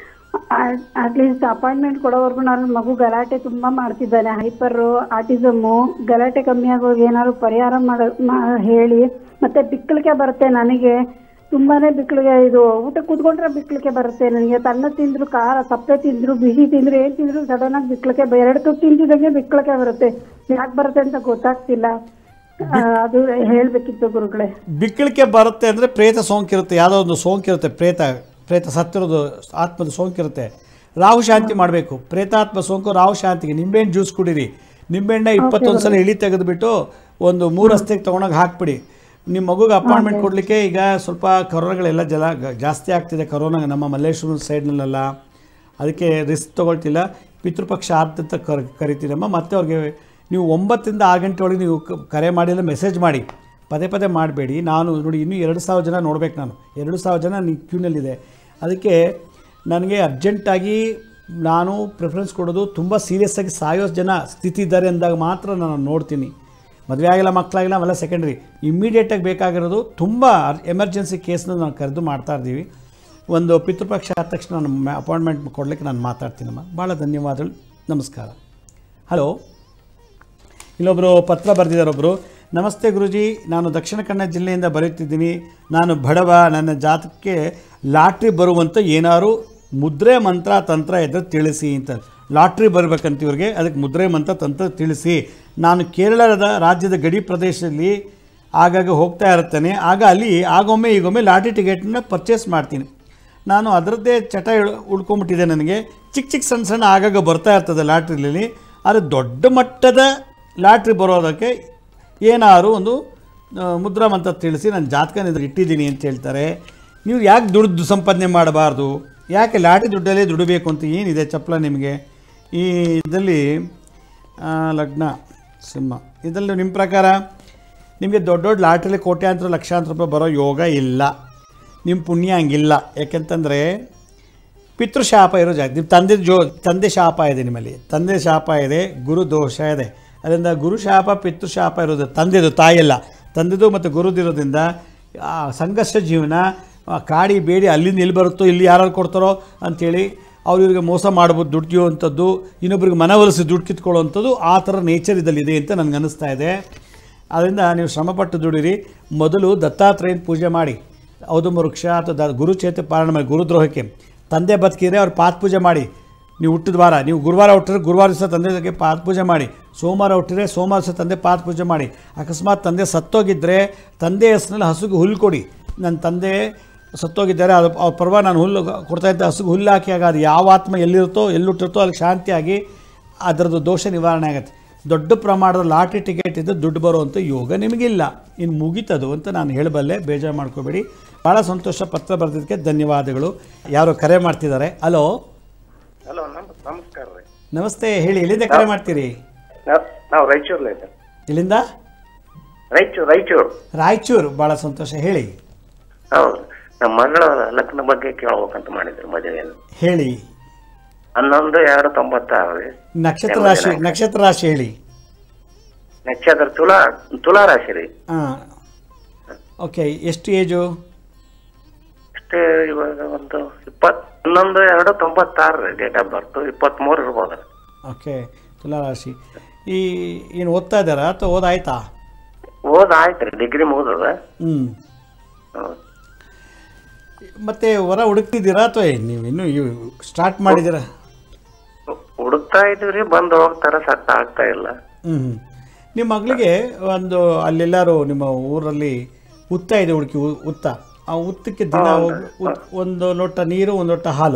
ಅಟ್ಲೀಸ್ಟ್ ಅಪಾಯಿಂಟ್ಮೆಂಟ್ ಕೊಡೋವರೆಗೂ ನಾನು ಮಗು ಗಲಾಟೆ ತುಂಬ ಮಾಡ್ತಿದ್ದಾನೆ ಹೈಪರು ಆಟಿಸಮ್ಮು ಗಲಾಟೆ ಕಮ್ಮಿ ಆಗೋಗಿ ಏನಾದ್ರು ಪರಿಹಾರ ಮಾಡ ಮಾ- ಹೇಳಿ ಮತ್ತೆ ಬಿಕ್ಕಳಿಕೆ ಬರುತ್ತೆ ನನಗೆ ತುಂಬಾನೇ ಬಿಕ್ಕಳಿಗೆ ಇದು ಊಟ ಕೂತ್ಕೊಂಡ್ರೆ ಬಿಕ್ಕಳಿಕೆ ಬರುತ್ತೆ ನನಗೆ ತನ್ನ ತಿಂದ್ರು ಖಾರ ಸಪ್ಪೆ ತಿಂದ್ರು ಬಿಸಿ ತಿಂದ್ರು ಏನ್ ತಿಂದ್ರು ಸಡನ್ ಆಗಿ ಬಿಕ್ಕಳಿಕೆ ಬ- ಎರಡು ತುತ್ತು ತಿಂತಿದಂಗೆ ಬಿಕ್ಕಳಿಕೆ ಬರುತ್ತೆ ಯಾಕೆ ಬರುತ್ತೆ ಅಂತ ಗೊತ್ತಾಗ್ತಿಲ್ಲ ಆ, ಅದು ಹೇಳ್ಬೇಕಿತ್ತು ಗುರುಗಳೇ ಬಿಕ್ಕಳಿಕೆ ಬರುತ್ತೆ ಅಂದರೆ ಪ್ರೇತ ಸೋಂಕಿರುತ್ತೆ ಯಾವುದೋ ಒಂದು ಸೋಂಕಿರುತ್ತೆ ಪ್ರೇತ ಪ್ರೇತ ಸತ್ತಿರೋದು ಆತ್ಮದ ಸೋಂಕಿರುತ್ತೆ ರಾಹು ಶಾಂತಿ ಮಾಡಬೇಕು ಪ್ರೇತಾತ್ಮ ಸೋಂಕು ರಾಹು ಶಾಂತಿಗೆ ನಿಂಬೆಹಣ್ಣು ಜ್ಯೂಸ್ ಕುಡೀರಿ ನಿಂಬೆಹಣ್ಣ ಇಪ್ಪತ್ತೊಂದು ಸಲ ಇಳಿ ತೆಗೆದುಬಿಟ್ಟು ಒಂದು ಮೂರು ರಸ್ತೆಗೆ ತೊಗೊಂಡೋಗಿ ಹಾಕ್ಬಿಡಿ ನಿಮ್ಮ ಮಗುಗೆ ಅಪಾಯಿಂಟ್ಮೆಂಟ್ ಕೊಡಲಿಕ್ಕೆ ಈಗ ಸ್ವಲ್ಪ ಕರೋನಾಗಳೆಲ್ಲ ಜಲ ಗ- ಜಾಸ್ತಿ ಆಗ್ತಿದೆ ಕರೋನಾ ನಮ್ಮ ಮಲ್ಲೇಶ್ವರ ಸೈಡ್ನಲ್ಲೆಲ್ಲ ಅದಕ್ಕೆ ರಿಸ್ಕ್ ತೊಗೊಳ್ತಿಲ್ಲ ಪಿತೃಪಕ್ಷ ಅಂತ ಕರ್ ಕರಿತೀರಮ್ಮ ಮತ್ತೆ ಅವ್ರಿಗೆ ನೀವು ಒಂಬತ್ತರಿಂದ ಆರು ಗಂಟೆ ಒಳಗೆ ನೀವು ಕ- ಕರೆ ಮಾಡಿಲ್ಲ ಮೆಸೇಜ್ ಮಾಡಿ ಪದೇ ಪದೇ ಮಾಡಬೇಡಿ ನಾನು ನೋಡಿ ಇನ್ನೂ ಎರಡು ಸಾವಿರ ಜನ ನೋಡ್ಬೇಕು ನಾನು ಎರಡು ಸಾವಿರ ಜನ ನೀ ಕ್ಯೂನಲ್ಲಿದೆ ಅದಕ್ಕೆ ನನಗೆ ಅರ್ಜೆಂಟಾಗಿ ನಾನು ಪ್ರಿಫರೆನ್ಸ್ ಕೊಡೋದು ತುಂಬ ಸೀರಿಯಸ್ ಆಗಿ ಸಾಯೋ ಜನ ಸ್ಥಿತಿ ಇದ್ದಾರೆ ಅಂದಾಗ ಮಾತ್ರ ನಾನು ನೋಡ್ತೀನಿ ಮದುವೆ ಆಗಿಲ್ಲ ಮಕ್ಕಳಾಗಿಲ್ಲ ಅವೆಲ್ಲ ಸೆಕೆಂಡ್ರಿ ಇಮ್ಮಿಡಿಯೇಟಾಗಿ ಬೇಕಾಗಿರೋದು ತುಂಬ ಎಮರ್ಜೆನ್ಸಿ ಕೇಸ್ನ ನಾವು ಕರೆದು ಮಾಡ್ತಾ ಇದ್ದೀವಿ ಒಂದು ಪಿತೃಪಕ್ಷ ಆದ ತಕ್ಷಣ ನಾನು ಅಪಾಯಿಂಟ್ಮೆಂಟ್ ಕೊಡಲಿಕ್ಕೆ ನಾನು ಮಾತಾಡ್ತೀನಮ್ಮ ಭಾಳ ಧನ್ಯವಾದಗಳು ನಮಸ್ಕಾರ ಹಲೋ ಇಲ್ಲೊಬ್ಬರು ಪತ್ರ ಬರೆದಿದ್ದಾರೆ ಒಬ್ಬರು ನಮಸ್ತೆ ಗುರುಜಿ ನಾನು ದಕ್ಷಿಣ ಕನ್ನಡ ಜಿಲ್ಲೆಯಿಂದ ಬರೆಯುತ್ತಿದ್ದೀನಿ ನಾನು ಬಡವ ನನ್ನ ಜಾತಕಕ್ಕೆ ಲಾಟ್ರಿ ಬರುವಂಥ ಏನಾದ್ರು ಮುದ್ರೆ ಮಂತ್ರ ತಂತ್ರ ಇದ್ದರೆ ತಿಳಿಸಿ ಅಂತ ಲಾಟ್ರಿ ಬರಬೇಕಂತ ಇವ್ರಿಗೆ ಅದಕ್ಕೆ ಮುದ್ರೆ ಮಂತ್ರ ತಂತ್ರ ತಿಳಿಸಿ ನಾನು ಕೇರಳದ ರಾಜ್ಯದ ಗಡಿ ಪ್ರದೇಶದಲ್ಲಿ ಆಗಾಗ ಹೋಗ್ತಾ ಇರ್ತೇನೆ ಆಗ ಅಲ್ಲಿ ಆಗೊಮ್ಮೆ ಈಗೊಮ್ಮೆ ಲಾಟ್ರಿ ಟಿಕೆಟನ್ನ ಪರ್ಚೇಸ್ ಮಾಡ್ತೀನಿ ನಾನು ಅದರದ್ದೇ ಚಟ ಇಳ್- ಉಳ್ಕೊಂಬಿಟ್ಟಿದೆ ನನಗೆ ಚಿಕ್ಕ ಚಿಕ್ಕ ಸಣ್ಣ ಸಣ್ಣ ಆಗಾಗ ಬರ್ತಾ ಇರ್ತದೆ ಲಾಟ್ರಿಲಿ ಆದರೆ ದೊಡ್ಡ ಮಟ್ಟದ ಲಾಟ್ರಿ ಬರೋದಕ್ಕೆ ಏನಾದ್ರು ಒಂದು ಆ, ಮುದ್ರಾ ಮಂತ್ರ ತಿಳಿಸಿ ನಾನು ಜಾತಕ ಇದ್ರ ಇಟ್ಟಿದ್ದೀನಿ ಅಂತ ಹೇಳ್ತಾರೆ ನೀವು ಯಾಕೆ ದುಡ್ಡು ಸಂಪಾದನೆ ಮಾಡಬಾರ್ದು ಯಾಕೆ ಲಾಟ್ರಿ ದುಡ್ಡಲ್ಲೇ ದುಡಿಬೇಕು ಅಂತ ಏನಿದೆ ಚಪ್ಪಲ ನಿಮಗೆ ಈ ಇದರಲ್ಲಿ ಆ, ಲಗ್ನ ಸಿಂಹ ಇದರಲ್ಲಿ ನಿಮ್ಮ ಪ್ರಕಾರ ನಿಮಗೆ ದೊಡ್ಡ ದೊಡ್ಡ ಲಾಟ್ರಿಲಿ ಕೋಟ್ಯಾಂತರ ಲಕ್ಷಾಂತರ ರೂಪಾಯಿ ಬರೋ ಯೋಗ ಇಲ್ಲ ನಿಮ್ಮ ಪುಣ್ಯ ಹಂಗಿಲ್ಲ ಯಾಕೆಂತಂದರೆ ಪಿತೃಶಾಪ ಇರೋ ಜಾಗ ನಿಮ್ಮ ತಂದೆ ಜೋ ತಂದೆ ಶಾಪ ಇದೆ ನಿಮ್ಮಲ್ಲಿ ತಂದೆ ಶಾಪ ಇದೆ ಗುರು ದೋಷ ಇದೆ ಅದರಿಂದ ಗುರು ಶಾಪ ಪಿತೃಶಾಪ ಇರೋದು ತಂದೆದು ತಾಯಿಯಲ್ಲ ತಂದೆದು ಮತ್ತು ಗುರುದಿರೋದ್ರಿಂದ ಆ ಸಂಘರ್ಷ ಜೀವನ ಆ ಕಾಡಿ ಬೇಡಿ ಅಲ್ಲಿಂದ ಎಲ್ಲಿ ಬರುತ್ತೋ ಇಲ್ಲಿ ಯಾರು ಕೊಡ್ತಾರೋ ಅಂಥೇಳಿ ಅವ್ರು ಇವ್ರಿಗೆ ಮೋಸ ಮಾಡ್ಬೋದು ದುಡ್ಡು ಕಿಯುವಂಥದ್ದು ಇನ್ನೊಬ್ರಿಗೆ ಮನವೊಲಿಸಿ ದುಡ್ಡು ಕಿತ್ಕೊಳ್ಳೋವಂಥದ್ದು ಆ ಥರ ನೇಚರ್ ಇದಲ್ಲಿದೆ ಅಂತ ನನಗೆ ಅನ್ನಿಸ್ತಾ ಇದೆ ಆದ್ದರಿಂದ ನೀವು ಶ್ರಮಪಟ್ಟು ದುಡಿರಿ ಮೊದಲು ದತ್ತಾತ್ರೇಯನ ಪೂಜೆ ಮಾಡಿ ಔದುಂಬ ವೃಕ್ಷ ಅಥವಾ ದ ಗುರುಚೇತ ಪಾಲನ ಮಾಡಿ ಗುರುದ್ರೋಹಕ್ಕೆ ತಂದೆ ಬದುಕಿದ್ರೆ ಅವ್ರ ಪಾದ ಪೂಜೆ ಮಾಡಿ ನೀವು ಹುಟ್ಟಿದ ವಾರ ನೀವು ಗುರುವಾರ ಹುಟ್ಟಿದ್ರೆ ಗುರುವಾರ ದಿವಸ ತಂದೆಗೆ ಪಾದ ಪೂಜೆ ಮಾಡಿ ಸೋಮವಾರ ಹುಟ್ಟಿದ್ರೆ ಸೋಮವಾರ ದಿವಸ ತಂದೆ ಪಾದ ಪೂಜೆ ಮಾಡಿ ಅಕಸ್ಮಾತ್ ತಂದೆ ಸತ್ತೋಗಿದ್ದರೆ ತಂದೆ ಹೆಸರಲ್ಲಿ ಹಸುಗೆ ಹುಲ್ಲು ಕೊಡಿ ನನ್ನ ತಂದೆ ಸತ್ತೋಗಿದ್ದಾರೆ ಅದು ಅವ್ರ ಪರ್ವ ನಾನು ಹುಲ್ಲು ಕೊಡ್ತಾ ಇದ್ದ ಹಸುಗೆ ಹುಲ್ಲು ಹಾಕಿ ಆಗ ಅದು ಯಾವ ಆತ್ಮ ಎಲ್ಲಿರುತ್ತೋ ಎಲ್ಲಿಟ್ಟಿರುತ್ತೋ ಅಲ್ಲಿ ಶಾಂತಿಯಾಗಿ ಅದರದ್ದು ದೋಷ ನಿವಾರಣೆ ಆಗುತ್ತೆ ದೊಡ್ಡ ಪ್ರಮಾಣದ ಲಾಟ್ರಿ ಟಿಕೆಟ್ ಇದ್ದು ದುಡ್ಡು ಬರುವಂಥ ಯೋಗ ನಿಮಗಿಲ್ಲ ಇನ್ನು ಮುಗೀತದು ಅಂತ ನಾನು ಹೇಳಬಲ್ಲೆ ಬೇಜಾರು ಮಾಡ್ಕೋಬೇಡಿ ಭಾಳ ಸಂತೋಷ ಪತ್ರ ಬರೆದಿದ್ದಕ್ಕೆ ಧನ್ಯವಾದಗಳು ಯಾರೋ ಕರೆ ಮಾಡ್ತಿದ್ದಾರೆ ಹಲೋ ಹಲೋ ನಮ್ ನಮಸ್ಕಾರ ರೀ ನಮಸ್ತೆ ಹೇಳಿ ಎಲ್ಲಿಂದ ಕರೆ ಮಾಡ್ತೀರಿ ನಾವ್- ನಾವು ರಾಯಚೂರ್ಲ ಇದ್ದೇವೆ ಇಲ್ಲಿಂದ ರಾಯಚೂರು ರಾಯಚೂರು ರಾಯಚೂರು ಭಾಳ ಸಂತೋಷ ಹೇಳಿ ಹೌದು ನಮ್ಮ ಮಗಳ ಲಗ್ನ ಬಗ್ಗೆ ಕೇಳ್ಬೇಕಂತ ಮಾಡಿದ್ರು ಮದುವೆಯನ್ನು ಹೇಳಿ ಹನ್ನೊಂದು ಎರಡು ತೊಂಬತ್ತಾರು ರೀ ನಕ್ಷತ್ರ ರಾಶಿ ನಕ್ಷತ್ರ ರಾಶಿ ಹೇಳಿ ನಕ್ಷತ್ರ ತುಲಾ ತುಲಾ ರಾಶಿ ರೀ ಹಾಂ ಓಕೆ ಎಷ್ಟು ಏಜು ಅಷ್ಟೇ ಇವಾಗ ಒಂದು ಇಪ್ಪತ್ ಹನ್ನೊಂದು ಎರಡು ತೊಂಬತ್ತಾರು ರೀ ಡೇಟ್ ಆಫ್ ಬರ್ತ್ ಇಪ್ಪತ್ಮೂರು ಇರ್ಬೋದು ರೀ ಓಕೆ ತುಲಾರಾಶಿ ಈ ಏನು ಓದ್ತಾ ಇದ್ದಾರಾ ಅಥವಾ ಓದಾಯ್ತಾ ಓದ್ ಆಯ್ತು ರೀ ಡಿಗ್ರಿ ಮುಗಿದದ ಹ್ಞೂ ಹೌದು ಮತ್ತೆ ಹೊರ ಹುಡುಕ್ತಿದ್ದೀರಾ ಅಥವಾ ನೀವು ಇನ್ನೂ ಸ್ಟಾರ್ಟ್ ಮಾಡಿದ್ದೀರಾ ಹುಡುಕ್ತಾ ಇದೀವಿ ಬಂದು ಹೋಗ್ತಾರ ಸಟ್ ಆಗ್ತಾ ಇಲ್ಲ ಹ್ಞೂ ಹ್ಞೂ ನಿಮ್ಮ ಮಗಳಿಗೆ ಒಂದು ಅಲ್ಲೆಲ್ಲರೂ ನಿಮ್ಮ ಊರಲ್ಲಿ ಉತ್ತ ಇದೆ ಹುಡುಕಿ ಉ- ಉತ್ತ ಆ ಉತ್ತಕ್ಕೆ ದಿನ ಹೋಗಿ ಉತ್- ಒಂದು ಲೋಟ ನೀರು ಒಂದು ಲೋಟ ಹಾಲು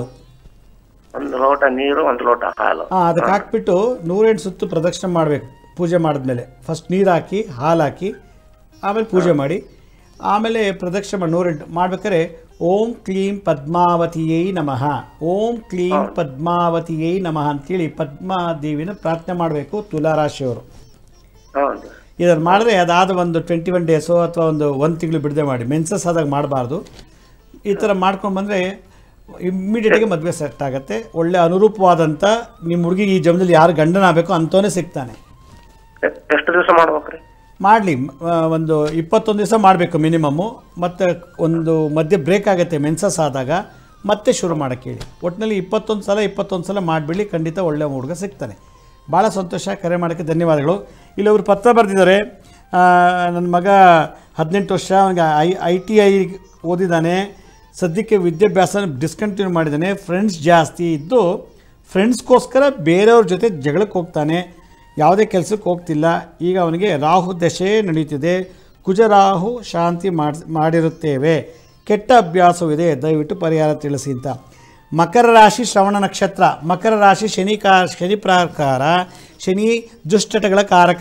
ಒಂದು ಲೋಟ ನೀರು ಒಂದು ಲೋಟ ಹಾಲು ಹಾಂ ಅದಕ್ಕೆ ಹಾಕ್ಬಿಟ್ಟು ನೂರೆಂಟು ಸುತ್ತು ಪ್ರದಕ್ಷಿಣೆ ಮಾಡಬೇಕು ಪೂಜೆ ಮಾಡಿದ್ಮೇಲೆ ಫಸ್ಟ್ ನೀರು ಹಾಕಿ ಹಾಲು ಹಾಕಿ ಆಮೇಲೆ ಪೂಜೆ ಮಾಡಿ ಆಮೇಲೆ ಪ್ರದಕ್ಷಿಣೆ ಮಾಡಿ ನೂರೆಂಟು ಮಾಡ್ಬೇಕಾದ್ರೆ ಓಂ ಕ್ಲೀಂ ಪದ್ಮಾವತಿಯೈ ನಮಃ ಓಂ ಕ್ಲೀಂ ಪದ್ಮಾವತಿಯೈ ನಮಃ ಅಂತೇಳಿ ಪದ್ಮಾದೇವಿನ ಪ್ರಾರ್ಥನೆ ಮಾಡಬೇಕು ತುಲಾರಾಶಿಯವರು ಹೌದು ಇದನ್ನು ಮಾಡಿದ್ರೆ ಅದಾದ ಒಂದು ಟ್ವೆಂಟಿ ಒನ್ ಡೇಸು ಅಥವಾ ಒಂದು ಒಂದು ತಿಂಗಳು ಬಿಡದೆ ಮಾಡಿ ಮೆನ್ಸಸ್ ಆದಾಗ ಮಾಡಬಾರ್ದು ಈ ಥರ ಮಾಡ್ಕೊಂಡು ಬಂದರೆ ಇಮ್ಮಿಡಿಯೇಟಾಗಿ ಮದುವೆ ಸೆಟ್ ಆಗುತ್ತೆ ಒಳ್ಳೆ ಅನುರೂಪವಾದಂಥ ನಿಮ್ಮ ಹುಡುಗಿಗೆ ಈ ಜನ್ಮದಲ್ಲಿ ಯಾರು ಗಂಡನಾಗಬೇಕು ಅಂಥವನೇ ಸಿಗ್ತಾನೆ ಎ- ಎಷ್ಟು ದಿವಸ ಮಾಡ್ಬೇಕ್ರಿ ಮಾಡಲಿ ಒಂದು ಇಪ್ಪತ್ತೊಂದು ದಿವಸ ಮಾಡಬೇಕು ಮಿನಿಮಮ್ಮು ಮತ್ತು ಒಂದು ಮಧ್ಯೆ ಬ್ರೇಕ್ ಆಗುತ್ತೆ ಮೆನ್ಸಸ್ ಆದಾಗ ಮತ್ತೆ ಶುರು ಮಾಡೋಕ್ಕೆ ಹೇಳಿ ಒಟ್ಟಿನಲ್ಲಿ ಇಪ್ಪತ್ತೊಂದು ಸಲ ಇಪ್ಪತ್ತೊಂದು ಸಲ ಮಾಡಿಬಿಡಿ ಖಂಡಿತ ಒಳ್ಳೆ ಹುಡುಗ ಸಿಗ್ತಾನೆ ಭಾಳ ಸಂತೋಷ ಕರೆ ಮಾಡೋಕ್ಕೆ ಧನ್ಯವಾದಗಳು ಇಲ್ಲೊಬ್ರು ಪತ್ರ ಬರೆದಿದ್ದಾರೆ ನನ್ನ ಮಗ ಹದಿನೆಂಟು ವರ್ಷ ಅವನಿಗೆ ಐ ಐ ಟಿ ಐ ಓದಿದ್ದಾನೆ ಸದ್ಯಕ್ಕೆ ವಿದ್ಯಾಭ್ಯಾಸ ಡಿಸ್ಕಂಟಿನ್ಯೂ ಮಾಡಿದ್ದಾನೆ ಫ್ರೆಂಡ್ಸ್ ಜಾಸ್ತಿ ಇದ್ದು ಫ್ರೆಂಡ್ಸ್ಗೋಸ್ಕರ ಬೇರೆಯವ್ರ ಜೊತೆ ಜಗಳಕ್ಕೆ ಹೋಗ್ತಾನೆ ಯಾವುದೇ ಕೆಲಸಕ್ಕೆ ಹೋಗ್ತಿಲ್ಲ ಈಗ ಅವನಿಗೆ ರಾಹು ದಶೆ ನಡೆಯುತ್ತಿದೆ ಕುಜರಾಹು ಶಾಂತಿ ಮಾಡಿ ಮಾಡಿರುತ್ತೇವೆ ಕೆಟ್ಟ ಅಭ್ಯಾಸವಿದೆ ದಯವಿಟ್ಟು ಪರಿಹಾರ ತಿಳಿಸಿ ಅಂತ ಮಕರ ರಾಶಿ ಶ್ರವಣ ನಕ್ಷತ್ರ ಮಕರ ರಾಶಿ ಶನಿ ಕಾ ಶನಿ ಪ್ರಕಾರ ಶನಿ ದುಶ್ಚಟಗಳ ಕಾರಕ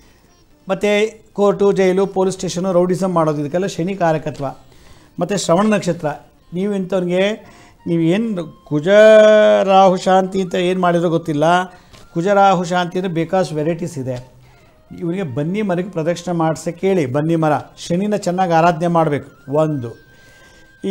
ಮತ್ತು court jail police station rowdyism ಮಾಡೋದು ಇದಕ್ಕೆಲ್ಲ ಶನಿ ಕಾರಕತ್ವ ಮತ್ತು ಶ್ರವಣ ನಕ್ಷತ್ರ ನೀವು ಇಂಥವ್ನಿಗೆ ನೀವು ಏನು ಕುಜರಾಹು ಶಾಂತಿ ಅಂತ ಏನು ಮಾಡಿರೋ ಗೊತ್ತಿಲ್ಲ ಕುಜರಾಹು ಶಾಂತಿ ಅಂದರೆ ಬೇಕಾದಷ್ಟು ವೆರೈಟೀಸ್ ಇದೆ ಇವನಿಗೆ ಬನ್ನಿ ಮರಕ್ಕೆ ಪ್ರದಕ್ಷಿಣೆ ಮಾಡಿಸೋಕೆ ಕೇಳಿ ಬನ್ನಿ ಮರ ಶನಿನ ಚೆನ್ನಾಗಿ ಆರಾಧನೆ ಮಾಡಬೇಕು ಒಂದು ಈ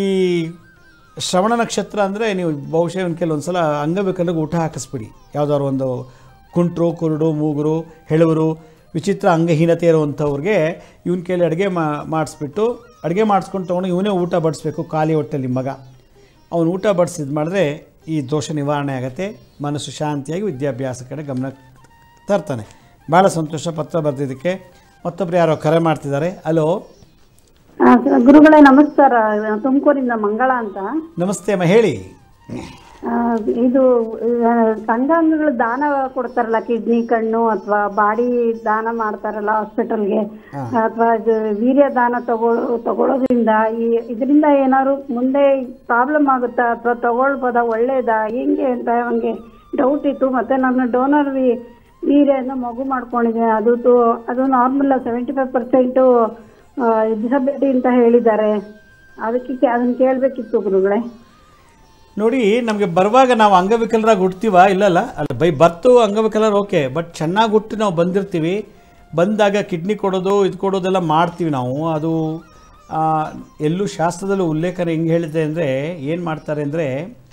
ಶ್ರವಣ ನಕ್ಷತ್ರ ಅಂದರೆ ನೀವು ಬಹುಶಃ ಇವನ ಕೆಲವೊಂದು ಸಲ ಅಂಗವಿಕಲಿಗೆ ಊಟ ಹಾಕಿಸ್ಬಿಡಿ ಯಾವುದಾದ್ರು ಒಂದು ಕುಂಟ್ರು ಕುರುಡು ಮೂಗುರು ಹೆಳವರು ವಿಚಿತ್ರ ಅಂಗಹೀನತೆ ಇರುವಂಥವ್ರಿಗೆ ಇವನ ಕೈಲಿ ಅಡುಗೆ ಮಾ ಮಾಡಿಸ್ಬಿಟ್ಟು ಅಡುಗೆ ಮಾಡಿಸ್ಕೊಂಡು ತೊಗೊಂಡು ಇವನೇ ಊಟ ಬಡಿಸ್ಬೇಕು ಖಾಲಿ ಹೊಟ್ಟೆಲಿ ಮಗ ಅವನು ಊಟ ಬಡಿಸಿದ್ ಮಾಡಿದ್ರೆ ಈ ದೋಷ ನಿವಾರಣೆ ಆಗುತ್ತೆ ಮನಸ್ಸು ಶಾಂತಿಯಾಗಿ ವಿದ್ಯಾಭ್ಯಾಸ ಕಡೆ ಗಮನ ತರ್ತಾನೆ ಭಾಳ ಸಂತೋಷ ಪತ್ರ ಬರೆದಿದ್ದಕ್ಕೆ ಮತ್ತೊಬ್ಬರು ಯಾರೋ ಕರೆ ಮಾಡ್ತಿದ್ದಾರೆ ಹಲೋ ಆ, ಸ- ಗುರುಗಳೇ ನಮಸ್ಕಾರ ತುಮಕೂರಿಂದ ಮಂಗಳ ಅಂತ ನಮಸ್ತೆ ಅಮ್ಮ ಹೇಳಿ ಆ, ಇದು ಆ, ಅಂಗಾಂಗಗಳು ದಾನ ಕೊಡ್ತಾರಲ್ಲ ಕಿಡ್ನಿ ಕಣ್ಣು ಅಥವಾ ಬಾಡಿ ದಾನ ಮಾಡ್ತಾರಲ್ಲ ಹಾಸ್ಪಿಟಲ್ಗೆ ಅಥವಾ ವೀರ್ಯ ದಾನ ತಗೊಳ್ಳೋ ತಗೊಳ್ಳೋದ್ರಿಂದ ಈ ಇದರಿಂದ ಏನಾದ್ರು ಮುಂದೆ ಪ್ರಾಬ್ಲಮ್ ಆಗುತ್ತಾ ಅಥವಾ ತಗೊಳ್ಬೋದಾ ಒಳ್ಳೇದಾ ಹೆಂಗೆ ಅಂತ ಅವನಿಗೆ ಡೌಟ್ ಇತ್ತು ಮತ್ತೆ ನಾನು ಡೋನರ್ ವೀರ್ಯನ ಮಗು ಮಾಡ್ಕೊಂಡಿದ್ದೀನಿ ಅದು ತು- ಅದು normal seventy five percent disability ಅಂತ ಹೇಳಿದ್ದಾರೆ ಅದಕ್ಕೆ ಅದನ್ನ ಕೇಳಬೇಕಿತ್ತು ಗುರುಗಳೇ ನೋಡಿ ನಮಗೆ ಬರುವಾಗ ನಾವು ಅಂಗವಿಕಲರಾಗಿ ಹುಡ್ತೀವ ಇಲ್ಲಲ್ಲ ಅಲ್ಲ ಬೈ ಬರ್ತು ಅಂಗವಿಕಲರು ಓಕೆ ಬಟ್ ಚೆನ್ನಾಗಿ ಹುಟ್ಟಿ ನಾವು ಬಂದಿರ್ತೀವಿ ಬಂದಾಗ ಕಿಡ್ನಿ ಕೊಡೋದು ಇದು ಕೊಡೋದೆಲ್ಲ ಮಾಡ್ತೀವಿ ನಾವು ಅದು ಆ, ಎಲ್ಲೂ ಶಾಸ್ತ್ರದಲ್ಲೂ ಉಲ್ಲೇಖನ ಹೆಂಗೆ ಹೇಳಿದೆ ಅಂದರೆ ಏನು ಮಾಡ್ತಾರೆ ಅಂದರೆ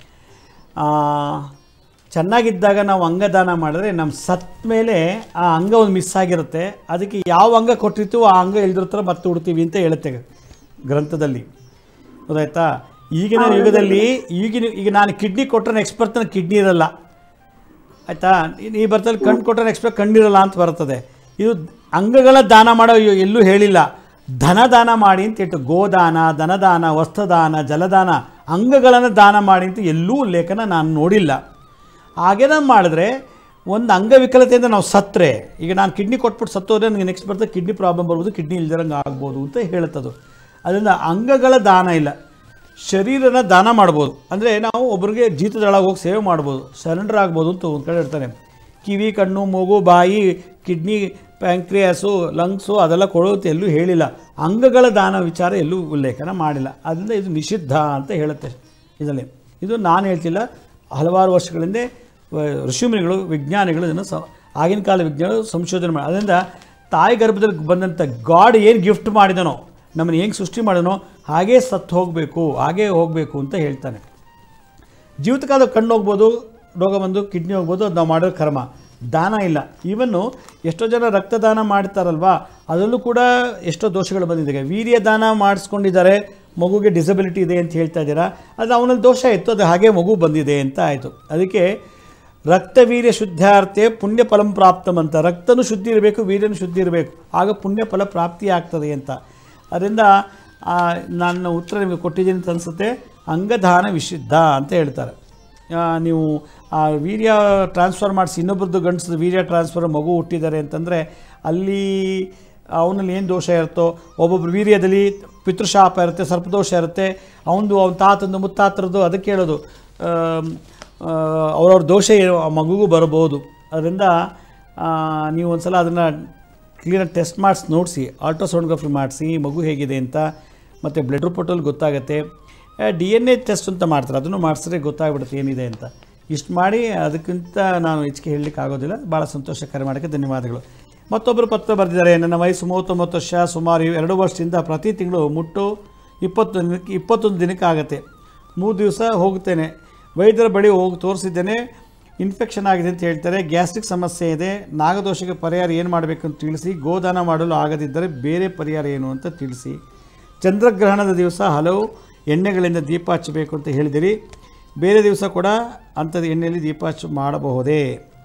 ಚೆನ್ನಾಗಿದ್ದಾಗ ನಾವು ಅಂಗದಾನ ಮಾಡಿದ್ರೆ ನಮ್ಮ ಸತ್ ಮೇಲೆ ಆ ಅಂಗ ಒಂದು ಮಿಸ್ ಆಗಿರುತ್ತೆ ಅದಕ್ಕೆ ಯಾವ ಅಂಗ ಕೊಟ್ಟಿರ್ತೀವೋ ಆ ಅಂಗ ಇಲ್ದಿರ್ತಾರೆ ಮತ್ತೆ ಹುಡ್ತೀವಿ ಅಂತ ಹೇಳುತ್ತೆ ಗ್ರಂಥದಲ್ಲಿ ಗೊತ್ತಾಯ್ತಾ ಈಗಿನ ಯುಗದಲ್ಲಿ ಈಗಿನ ಈಗ ನಾನು ಕಿಡ್ನಿ ಕೊಟ್ಟರೆ ನೆಕ್ಸ್ಟ್ ಬರ್ತಾನೆ ಕಿಡ್ನಿ ಇರಲ್ಲ ಆಯಿತಾ ಈ ಬರ್ತಲ್ಲಿ ಕಣ್ಣು ಕೊಟ್ಟರೆ ನೆಕ್ಸ್ಟ್ ಕಣ್ಣಿರಲ್ಲ ಅಂತ ಬರ್ತದೆ ಇದು ಅಂಗಗಳ ದಾನ ಮಾಡೋ ಎ- ಎಲ್ಲೂ ಹೇಳಿಲ್ಲ ಧನ ದಾನ ಮಾಡಿ ಅಂತ ಇಟ್ಟು ಗೋದಾನ ಧನದಾನ ವಸ್ತ್ರದಾನ ಜಲದಾನ ಅಂಗಗಳನ್ನು ದಾನ ಮಾಡಿ ಅಂತ ಎಲ್ಲೂ ಉಲ್ಲೇಖನ ನಾನು ನೋಡಿಲ್ಲ ಹಾಗೇನ ಮಾಡಿದ್ರೆ ಒಂದು ಅಂಗವಿಕಲತೆಯಿಂದ ನಾವು ಸತ್ತರೆ ಈಗ ನಾನು ಕಿಡ್ನಿ ಕೊಟ್ಬಿಟ್ಟು ಸತ್ತೋದ್ರೆ ನನಗೆ ನೆಕ್ಸ್ಟ್ ಬರ್ತದೆ ಕಿಡ್ನಿ ಪ್ರಾಬ್ಲಮ್ ಬರ್ಬೋದು ಕಿಡ್ನಿ ಇಲ್ದಿರಂಗೆ ಆಗ್ಬೋದು ಅಂತ ಹೇಳುತ್ತದು ಅದರಿಂದ ಅಂಗಗಳ ದಾನ ಇಲ್ಲ ಶರೀರನ ದಾನ ಮಾಡ್ಬೋದು ಅಂದರೆ ನಾವು ಒಬ್ಬರಿಗೆ ಜೀತದೊಳಗೆ ಹೋಗಿ ಸೇವೆ ಮಾಡ್ಬೋದು ಸರೆಂಡರ್ ಆಗ್ಬೋದು ಅಂತ ಒಂದು ಕಡೆ ಇರ್ತಾನೆ ಕಿವಿ ಕಣ್ಣು ಮೂಗು ಬಾಯಿ ಕಿಡ್ನಿ ಪ್ಯಾಂಕ್ರಿಯಾಸು ಲಂಗ್ಸು ಅದೆಲ್ಲ ಕೊಡೋದು ಎಲ್ಲೂ ಹೇಳಿಲ್ಲ ಅಂಗಗಳ ದಾನ ವಿಚಾರ ಎಲ್ಲೂ ಉಲ್ಲೇಖನ ಮಾಡಿಲ್ಲ ಅದರಿಂದ ಇದು ನಿಷಿದ್ಧ ಅಂತ ಹೇಳುತ್ತೆ ಇದರಲ್ಲಿ ಇದು ನಾನು ಹೇಳ್ತಿಲ್ಲ ಹಲವಾರು ವರ್ಷಗಳಿಂದ ವ- ಋಷಿಮುನಿಗಳು ವಿಜ್ಞಾನಿಗಳು ಇದನ್ನು ಸ ಆಗಿನ ಕಾಲ ವಿಜ್ಞಾನಿಗಳು ಸಂಶೋಧನೆ ಮಾಡಿ ಅದರಿಂದ ತಾಯಿ ಗರ್ಭದಲ್ಲಿ ಬಂದಂಥ ಗಾಡ್ ಏನು ಗಿಫ್ಟ್ ಮಾಡಿದನೋ ನಮ್ಮನ್ನು ಹೆಂಗೆ ಸೃಷ್ಟಿ ಮಾಡಿದನೋ ಹಾಗೇ ಸತ್ತು ಹೋಗಬೇಕು ಹಾಗೇ ಹೋಗಬೇಕು ಅಂತ ಹೇಳ್ತಾನೆ ಜೀವಿತಕಾಲ ಕಣ್ಣು ಹೋಗ್ಬೋದು ರೋಗ ಬಂದು ಕಿಡ್ನಿ ಹೋಗ್ಬೋದು ಅದು ನಾವು ಮಾಡೋ ಕರ್ಮ ದಾನ ಇಲ್ಲ ಈವನ್ನು ಎಷ್ಟೋ ಜನ ರಕ್ತದಾನ ಮಾಡ್ತಾರಲ್ವಾ ಅದರಲ್ಲೂ ಕೂಡ ಎಷ್ಟೋ ದೋಷಗಳು ಬಂದಿದೆ ವೀರ್ಯ ದಾನ ಮಾಡಿಸ್ಕೊಂಡಿದ್ದಾರೆ ಮಗುಗೆ ಡಿಸಬಿಲಿಟಿ ಇದೆ ಅಂತ ಹೇಳ್ತಾ ಇದ್ದೀರಾ ಅದು ಅವನಲ್ಲಿ ದೋಷ ಇತ್ತು ಅದು ಹಾಗೆ ಮಗು ಬಂದಿದೆ ಅಂತ ಆಯಿತು ಅದಕ್ಕೆ ರಕ್ತವೀರ್ಯ ಶುದ್ಧಾರ್ಥೆ ಪುಣ್ಯ ಫಲಂ ಪ್ರಾಪ್ತಂ ಅಂತ ರಕ್ತನೂ ಶುದ್ಧಿ ಇರಬೇಕು ವೀರ್ಯನೂ ಶುದ್ಧಿ ಇರಬೇಕು ಆಗ ಪುಣ್ಯ ಫಲ ಪ್ರಾಪ್ತಿ ಆಗ್ತದೆ ಅಂತ ಅದರಿಂದ ಆ, ನಾನು ಉತ್ತರ ನಿಮಗೆ ಕೊಟ್ಟಿದ್ದೀನಿ ಅಂತ ಅನಿಸುತ್ತೆ ಅಂಗದಾನ ವಿಶುದ್ಧ ಅಂತ ಹೇಳ್ತಾರೆ ಆ, ನೀವು ಆ ವೀರ್ಯ ಟ್ರಾನ್ಸ್ಫರ್ ಮಾಡಿಸಿ ಇನ್ನೊಬ್ರದ್ದು ಗಂಡಸದ ವೀರ್ಯ ಟ್ರಾನ್ಸ್ಫರ್ ಮಗು ಹುಟ್ಟಿದ್ದಾರೆ ಅಂತಂದರೆ ಅಲ್ಲಿ ಅವನಲ್ಲಿ ಏನು ದೋಷ ಇರುತ್ತೋ ಒಬ್ಬೊಬ್ರು ವೀರ್ಯದಲ್ಲಿ ಪಿತೃಶಾಪ ಇರುತ್ತೆ ಸರ್ಪದೋಷ ಇರುತ್ತೆ ಅವನದು ಅವನ ತಾತಂದು ಮುತ್ತಾತರದ್ದು ಅದಕ್ಕೆ ಹೇಳೋದು ಆಮ್, ಆ, ಅವ್ರವ್ರ ದೋಷ ಏನು ಆ ಮಗುಗೂ ಬರಬಹುದು ಅದರಿಂದ ಆ, ನೀವು ಒಂದು ಸಲ ಅದನ್ನು ಕ್ಲೀನಾಗಿ ಟೆಸ್ಟ್ ಮಾಡಿಸಿ ನೋಡಿಸಿ ಅಲ್ಟ್ರಾಸೋನೋಗ್ರಫಿ ಮಾಡಿಸಿ ಮಗು ಹೇಗಿದೆ ಅಂತ ಮತ್ತು ಬ್ಲಡ್ ರಿಪೋರ್ಟಲ್ಲಿ ಗೊತ್ತಾಗುತ್ತೆ ಡಿ ಎನ್ ಎ ಟೆಸ್ಟ್ ಅಂತ ಮಾಡ್ತಾರೆ ಅದನ್ನು ಮಾಡಿಸಿದ್ರೆ ಗೊತ್ತಾಗ್ಬಿಡುತ್ತೆ ಏನಿದೆ ಅಂತ ಇಷ್ಟು ಮಾಡಿ ಅದಕ್ಕಿಂತ ನಾನು ಹೆಚ್ಚಿಗೆ ಹೇಳಲಿಕ್ಕೆ ಆಗೋದಿಲ್ಲ ಭಾಳ ಸಂತೋಷ ಕರೆ ಮಾಡೋಕ್ಕೆ ಧನ್ಯವಾದಗಳು ಮತ್ತೊಬ್ಬರು ಪತ್ರ ಬರೆದಿದ್ದಾರೆ ನನ್ನ ವಯಸ್ಸು ಮೂವತ್ತೊಂಬತ್ತು ವರ್ಷ ಸುಮಾರು ಎರಡು ವರ್ಷದಿಂದ ಪ್ರತಿ ತಿಂಗಳು ಮುಟ್ಟು ಇಪ್ಪತ್ತು ದಿನಕ್ಕೆ ಇಪ್ಪತ್ತೊಂದು ದಿನಕ್ಕೆ ಆಗುತ್ತೆ ಮೂರು ದಿವಸ ಹೋಗ್ತೇನೆ ವೈದ್ಯರ ಬಳಿ ಹೋಗಿ ತೋರಿಸಿದ್ದೇನೆ ಇನ್ಫೆಕ್ಷನ್ ಆಗಿದೆ ಅಂತ ಹೇಳ್ತಾರೆ ಗ್ಯಾಸ್ಟ್ರಿಕ್ ಸಮಸ್ಯೆ ಇದೆ ನಾಗದೋಷಕ್ಕೆ ಪರಿಹಾರ ಏನು ಮಾಡಬೇಕು ಅಂತ ತಿಳಿಸಿ ಗೋದಾನ ಮಾಡಲು ಆಗದಿದ್ದರೆ ಬೇರೆ ಪರಿಹಾರ ಏನು ಅಂತ ತಿಳಿಸಿ ಚಂದ್ರಗ್ರಹಣದ ದಿವಸ ಹಲವು ಎಣ್ಣೆಗಳಿಂದ ದೀಪ ಹಚ್ಚಬೇಕು ಅಂತ ಹೇಳಿದಿರಿ ಬೇರೆ ದಿವಸ ಕೂಡ ಅಂಥದ್ದು ಎಣ್ಣೆಯಲ್ಲಿ ದೀಪ ಹಚ್ಚ ಮಾಡಬಹುದೇ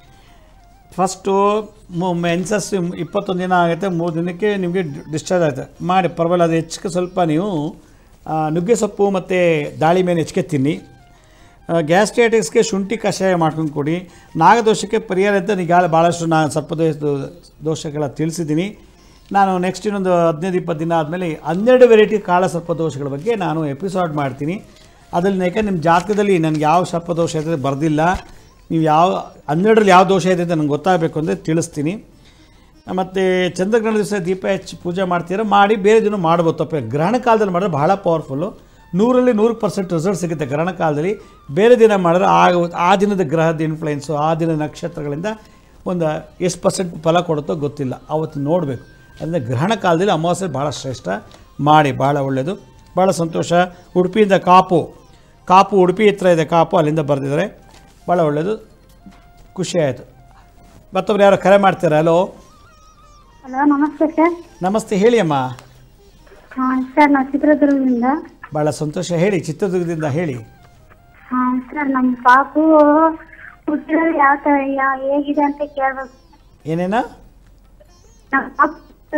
ಫಸ್ಟು ಮೆನ್ಸಸ್ ಇಪ್ಪತ್ತೊಂದು ದಿನ ಆಗುತ್ತೆ ಮೂರು ದಿನಕ್ಕೆ ನಿಮಗೆ ಡಿಸ್ಚಾರ್ಜ್ ಆಗುತ್ತೆ ಮಾಡಿ ಪರವಾಗಿಲ್ಲ ಅದು ಹೆಚ್ಚಿಗೆ ಸ್ವಲ್ಪ ನೀವು ಆ, ನುಗ್ಗೆ ಸೊಪ್ಪು ಮತ್ತು ದಾಳಿಂಬೆನ ಹೆಚ್ಚಿಗೆ ತಿನ್ನಿ ಗ್ಯಾಸ್ಟ್ರೈಟಿಕ್ಸ್ಗೆ ಶುಂಠಿ ಕಷಾಯ ಮಾಡ್ಕೊಂಡು ಕೊಡಿ ನಾಗದೋಷಕ್ಕೆ ಪರಿಹಾರ ಅಂತ ಈಗ ಭಾಳಷ್ಟು ನಾನು ಸರ್ಪದೋಷ ದೋಷಗಳ ತಿಳಿಸಿದ್ದೀನಿ ನಾನು ನೆಕ್ಸ್ಟ್ ಇನ್ನೊಂದು ಹದಿನೈದು ಇಪ್ಪತ್ತು ದಿನ ಆದಮೇಲೆ ಹನ್ನೆರಡು ವೆರೈಟಿ ಕಾಳ ಸರ್ಪದೋಷಗಳ ಬಗ್ಗೆ ನಾನು ಎಪಿಸೋಡ್ ಮಾಡ್ತೀನಿ ಅದರಲ್ಲಿ ಯಾಕೆ ನಿಮ್ಮ ಜಾತಕದಲ್ಲಿ ನನಗೆ ಯಾವ ಸರ್ಪದೋಷ ಇದೆ ಬರೆದಿಲ್ಲ ನೀವು ಯಾವ ಹನ್ನೆರಡರಲ್ಲಿ ಯಾವ ದೋಷ ಇದೆ ಅಂತ ನನಗೆ ಗೊತ್ತಾಗಬೇಕು ಅಂದರೆ ತಿಳಿಸ್ತೀನಿ ಮತ್ತು ಚಂದ್ರಗ್ರಹಣ ದಿವಸ ದೀಪ ಹಚ್ಚಿ ಪೂಜೆ ಮಾಡ್ತೀರಾ ಮಾಡಿ ಬೇರೆ ದಿನ ಮಾಡ್ಬೋದು ತಪ್ಪೆ ಗ್ರಹಣ ಕಾಲದಲ್ಲಿ ಮಾಡಿದ್ರೆ ಬಹಳ ಪವರ್ಫುಲ್ಲು ನೂರಲ್ಲಿ ನೂರು ಪರ್ಸೆಂಟ್ ರಿಸಲ್ಟ್ ಸಿಗುತ್ತೆ ಗ್ರಹಣ ಕಾಲದಲ್ಲಿ ಬೇರೆ ದಿನ ಮಾಡಿದ್ರೆ ಆ ಆ ದಿನದ ಗ್ರಹದ ಇನ್ಫ್ಲುಯೆನ್ಸು ಆ ದಿನದ ನಕ್ಷತ್ರಗಳಿಂದ ಒಂದು ಎಷ್ಟು ಪರ್ಸೆಂಟ್ ಫಲ ಕೊಡುತ್ತೋ ಗೊತ್ತಿಲ್ಲ ಅವತ್ತು ನೋಡಬೇಕು ಅದರಿಂದ ಗ್ರಹಣ ಕಾಲದಲ್ಲಿ ಅಮಾವಾಸ್ಯೆ ಭಾಳ ಶ್ರೇಷ್ಠ ಮಾಡಿ ಭಾಳ ಒಳ್ಳೆಯದು ಭಾಳ ಸಂತೋಷ ಉಡುಪಿಯಿಂದ ಕಾಪು ಕಾಪು ಉಡುಪಿ ಹತ್ರ ಇದೆ ಕಾಪು ಅಲ್ಲಿಂದ ಬರೆದಿದ್ದಾರೆ ಭಾಳ ಒಳ್ಳೆಯದು ಖುಷಿ ಆಯಿತು ಮತ್ತೊಬ್ರು ಯಾರೋ ಕರೆ ಮಾಡ್ತೀರಾ ಹಲೋ ಹಲೋ ನಮಸ್ತೆ ಸರ್ ನಮಸ್ತೆ ಹೇಳಿ ಅಮ್ಮ ಹಾಂ ಸರ್ ನಾವು ಚಿತ್ರದುರ್ಗದಿಂದ ಭಾಳ ಸಂತೋಷ ಹೇಳಿ ಚಿತ್ರದುರ್ಗದಿಂದ ಹೇಳಿ ಹಾಂ ಸರ್ ನಮ್ಮ ಪಾಪು ಹುಟ್ಟಿರೋದು ಯಾವ ಥರ ಯಾವ ಹೇಗಿದೆ ಅಂತ ಕೇಳ್ಬೇಕು ಏನೇನ ನಮ್ಮ ಪಾಪು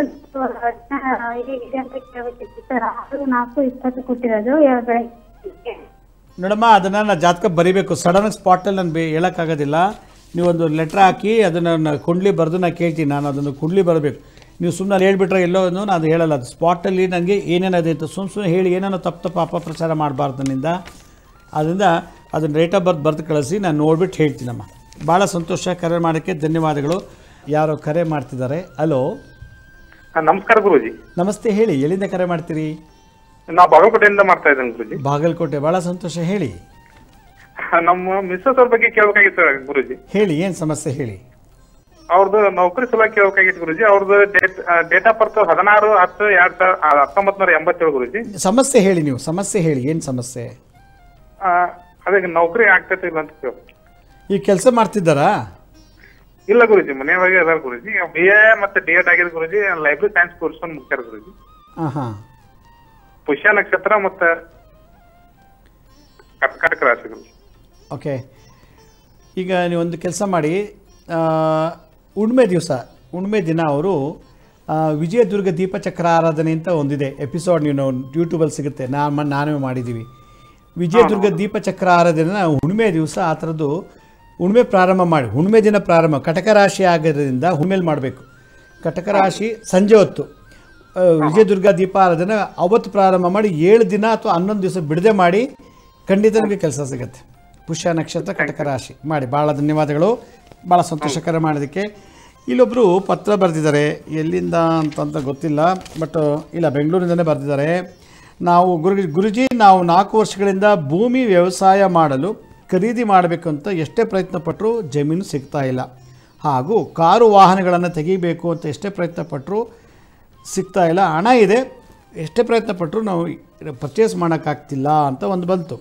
ಹೇಗಿದೆ ಅಂತ ಕೇಳ್ಬೇಕಿತ್ತು ಸರ್ ಆರು ನಾಲ್ಕು ಇಪ್ಪತ್ತು ಕೊಟ್ಟಿರೋದು ಇವಾಗ ಬೆಳಗ್ಗೆ ನೋಡಮ್ಮ ಅದನ್ನು ನಾನು ಜಾತಕ ಬರಿಬೇಕು ಸಡನ್ ಸ್ಪಾಟಲ್ಲಿ ನಾನು ಬೇ ಹೇಳೋಕ್ಕಾಗೋದಿಲ್ಲ ನೀವೊಂದು ಲೆಟ್ರ್ ಹಾಕಿ ಅದನ್ನು ಕುಂಡ್ಲಿ ಬರೆದು ನಾನು ಕೇಳ್ತೀನಿ ನಾನು ಅದನ್ನು ಕುಂಡ್ಲಿ ಬರಬೇಕು ನೀವು ಸುಮ್ಮನೆ ಹೇಳ್ಬಿಟ್ರೆ ಎಲ್ಲೋ ಒಂದು ನಾನು ಹೇಳಲ್ಲ ಅದು ಸ್ಪಾಟಲ್ಲಿ ನನಗೆ ಏನೇನದೆ ಅಂತ ಸುಮ್ಮ ಸುಮ್ಮನೆ ಹೇಳಿ ಏನೇನೋ ತಪ್ಪು ತಪ್ಪು ಅಪಪ್ರಚಾರ ಮಾಡಬಾರ್ದು ನನ್ನಿಂದ ಅದರಿಂದ ಅದನ್ನು ರೇಟ್ ಆಫ್ ಬರ್ತ್ ಬರೆದು ಕಳಿಸಿ ನಾನು ನೋಡ್ಬಿಟ್ಟು ಹೇಳ್ತೀನಮ್ಮ ಭಾಳ ಸಂತೋಷ ಕರೆ ಮಾಡೋಕ್ಕೆ ಧನ್ಯವಾದಗಳು ಯಾರೋ ಕರೆ ಮಾಡ್ತಿದ್ದಾರೆ ಹಲೋ ಹಾ, ನಮಸ್ಕಾರ ಗುರುಜಿ ನಮಸ್ತೆ ಹೇಳಿ ಎಲ್ಲಿಂದ ಕರೆ ಮಾಡ್ತೀರಿ ನಾವು ಬಾಗಲಕೋಟೆಯಿಂದ ಮಾಡ್ತಾ ಇದ್ದೇನೆ ಗುರುಜಿ ಬಾಗಲಕೋಟೆ ಭಾಳ ಸಂತೋಷ ಹೇಳಿ ಹಾ, ನಮ್ಮ ಮಿಸ್ಸಸ್ ಅವ್ರ ಬಗ್ಗೆ ಕೇಳ್ಬೇಕಾಗಿತ್ತು ಗುರುಜಿ ಹೇಳಿ ಏನು ಸಮಸ್ಯೆ ಹೇಳಿ ಅವ್ರದ್ದು ನೌಕರಿ ಸಲುವಾಗಿ ಕೇಳ್ಬೇಕಾಗಿತ್ತು ಗುರುಜಿ ಅವ್ರದ್ದು ಡೇಟ್ ಡೇಟ್ ಆಫ್ ಬರ್ತ್ ಹದಿನಾರು ಹತ್ತು ಎರಡ್ ಸಾವಿರ ಹತ್ತೊಂಬತ್ ನೂರ ಎಂಬತ್ತೇಳು ಗುರುಜಿ ಸಮಸ್ಯೆ ಹೇಳಿ ನೀವು ಸಮಸ್ಯೆ ಹೇಳಿ ಏನು ಸಮಸ್ಯೆ ಆ, ಅದೇ ನೌಕರಿ ಆಗ್ತೈತೆ ಇಲ್ಲ ಅಂತ ಕೇಳ್ಬೇಕು ಈ ಕೆಲಸ ಮಾಡ್ತಿದ್ದಾರಾ ಇಲ್ಲ ಗುರುಜಿ ಮನೆಯೊಳಗೆ ಅದಾರ ಗುರುಜಿ ಬಿ ಎ ಮತ್ತೆ ಡಿ ಎಡ್ ಆಗಿದೆ ಗುರುಜಿ ಲೈಬ್ರರಿ ಸೈನ್ಸ್ ಕೋರ್ಸ್ ಮುಗ್ಯಾರ ಗುರುಜಿ ಹಾಂ ಹಾಂ ಪುಷ್ಯ ನಕ್ಷತ್ರ ಮತ್ತೆ ಕರ್ಕಾಟಕ ರಾಶಿ ಗುರುಜಿ ಓಕೆ ಈಗ ನೀವೊಂದು ಕೆಲಸ ಮಾಡಿ ಆ, ಹುಣ್ಮೆ ದಿವಸ ಹುಣ್ಮೆ ದಿನ ಅವರು ಆ, ವಿಜಯದುರ್ಗ ದೀಪಚಕ್ರ ಆರಾಧನೆ ಅಂತ ಒಂದಿದೆ ಎಪಿಸೋಡ್ ನೀವು ಯೂಟ್ಯೂಬಲ್ಲಿ ಸಿಗುತ್ತೆ ನಾನು ನಾವೇ ಮಾಡಿದ್ದೀವಿ ವಿಜಯದುರ್ಗ ದೀಪಚಕ್ರ ಆರಾಧನೆ ಹುಣ್ಣಿಮೆ ದಿವಸ ಆ ಥರದ್ದು ಹುಣ್ಣಿಮೆ ಪ್ರಾರಂಭ ಮಾಡಿ ಹುಣ್ಣಿಮೆ ದಿನ ಪ್ರಾರಂಭ ಕಟಕ ರಾಶಿ ಆಗೋದ್ರಿಂದ ಹುಣ್ಣಿಮೆಲಿ ಮಾಡಬೇಕು ಕಟಕ ರಾಶಿ ಸಂಜೆ ಹೊತ್ತು ಆ, ವಿಜಯದುರ್ಗ ದೀಪಾರಾಧನೆ ಅವತ್ತು ಪ್ರಾರಂಭ ಮಾಡಿ ಏಳು ದಿನ ಅಥವಾ ಹನ್ನೊಂದು ದಿವಸ ಬಿಡದೆ ಮಾಡಿ ಖಂಡಿತ ನಿಮಗೆ ಕೆಲಸ ಸಿಗುತ್ತೆ ಪುಷ್ಯ ನಕ್ಷತ್ರ ಕಟಕ ರಾಶಿ ಮಾಡಿ ಭಾಳ ಧನ್ಯವಾದಗಳು ಭಾಳ ಸಂತೋಷಕರ ಮಾಡೋದಕ್ಕೆ ಇಲ್ಲೊಬ್ಬರು ಪತ್ರ ಬರೆದಿದ್ದಾರೆ ಎಲ್ಲಿಂದ ಅಂತಂತ ಗೊತ್ತಿಲ್ಲ ಬಟ್ ಇಲ್ಲ ಬೆಂಗಳೂರಿಂದನೇ ಬರೆದಿದ್ದಾರೆ ನಾವು ಗುರು ಗುರುಜಿ ನಾವು ನಾಲ್ಕು ವರ್ಷಗಳಿಂದ ಭೂಮಿ ವ್ಯವಸಾಯ ಮಾಡಲು ಖರೀದಿ ಮಾಡಬೇಕು ಅಂತ ಎಷ್ಟೇ ಪ್ರಯತ್ನ ಪಟ್ಟರೂ ಜಮೀನು ಸಿಗ್ತಾ ಇಲ್ಲ ಹಾಗೂ ಕಾರು ವಾಹನಗಳನ್ನು ತೆಗಿಬೇಕು ಅಂತ ಎಷ್ಟೇ ಪ್ರಯತ್ನ ಪಟ್ಟರೂ ಸಿಗ್ತಾ ಇಲ್ಲ ಹಣ ಇದೆ ಎಷ್ಟೇ ಪ್ರಯತ್ನ ಪಟ್ಟರೂ ನಾವು ಪರ್ಚೇಸ್ ಮಾಡೋಕ್ಕಾಗ್ತಿಲ್ಲ ಅಂತ ಒಂದು ಬಂತು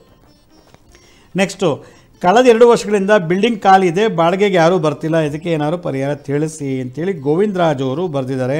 ನೆಕ್ಸ್ಟು ಕಳೆದ ಎರಡು ವರ್ಷಗಳಿಂದ ಬಿಲ್ಡಿಂಗ್ ಖಾಲಿ ಇದೆ ಬಾಡಿಗೆಗೆ ಯಾರೂ ಬರ್ತಿಲ್ಲ ಇದಕ್ಕೆ ಏನಾದ್ರು ಪರಿಹಾರ ತಿಳಿಸಿ ಅಂತೇಳಿ ಗೋವಿಂದರಾಜ್ ಅವರು ಬರೆದಿದ್ದಾರೆ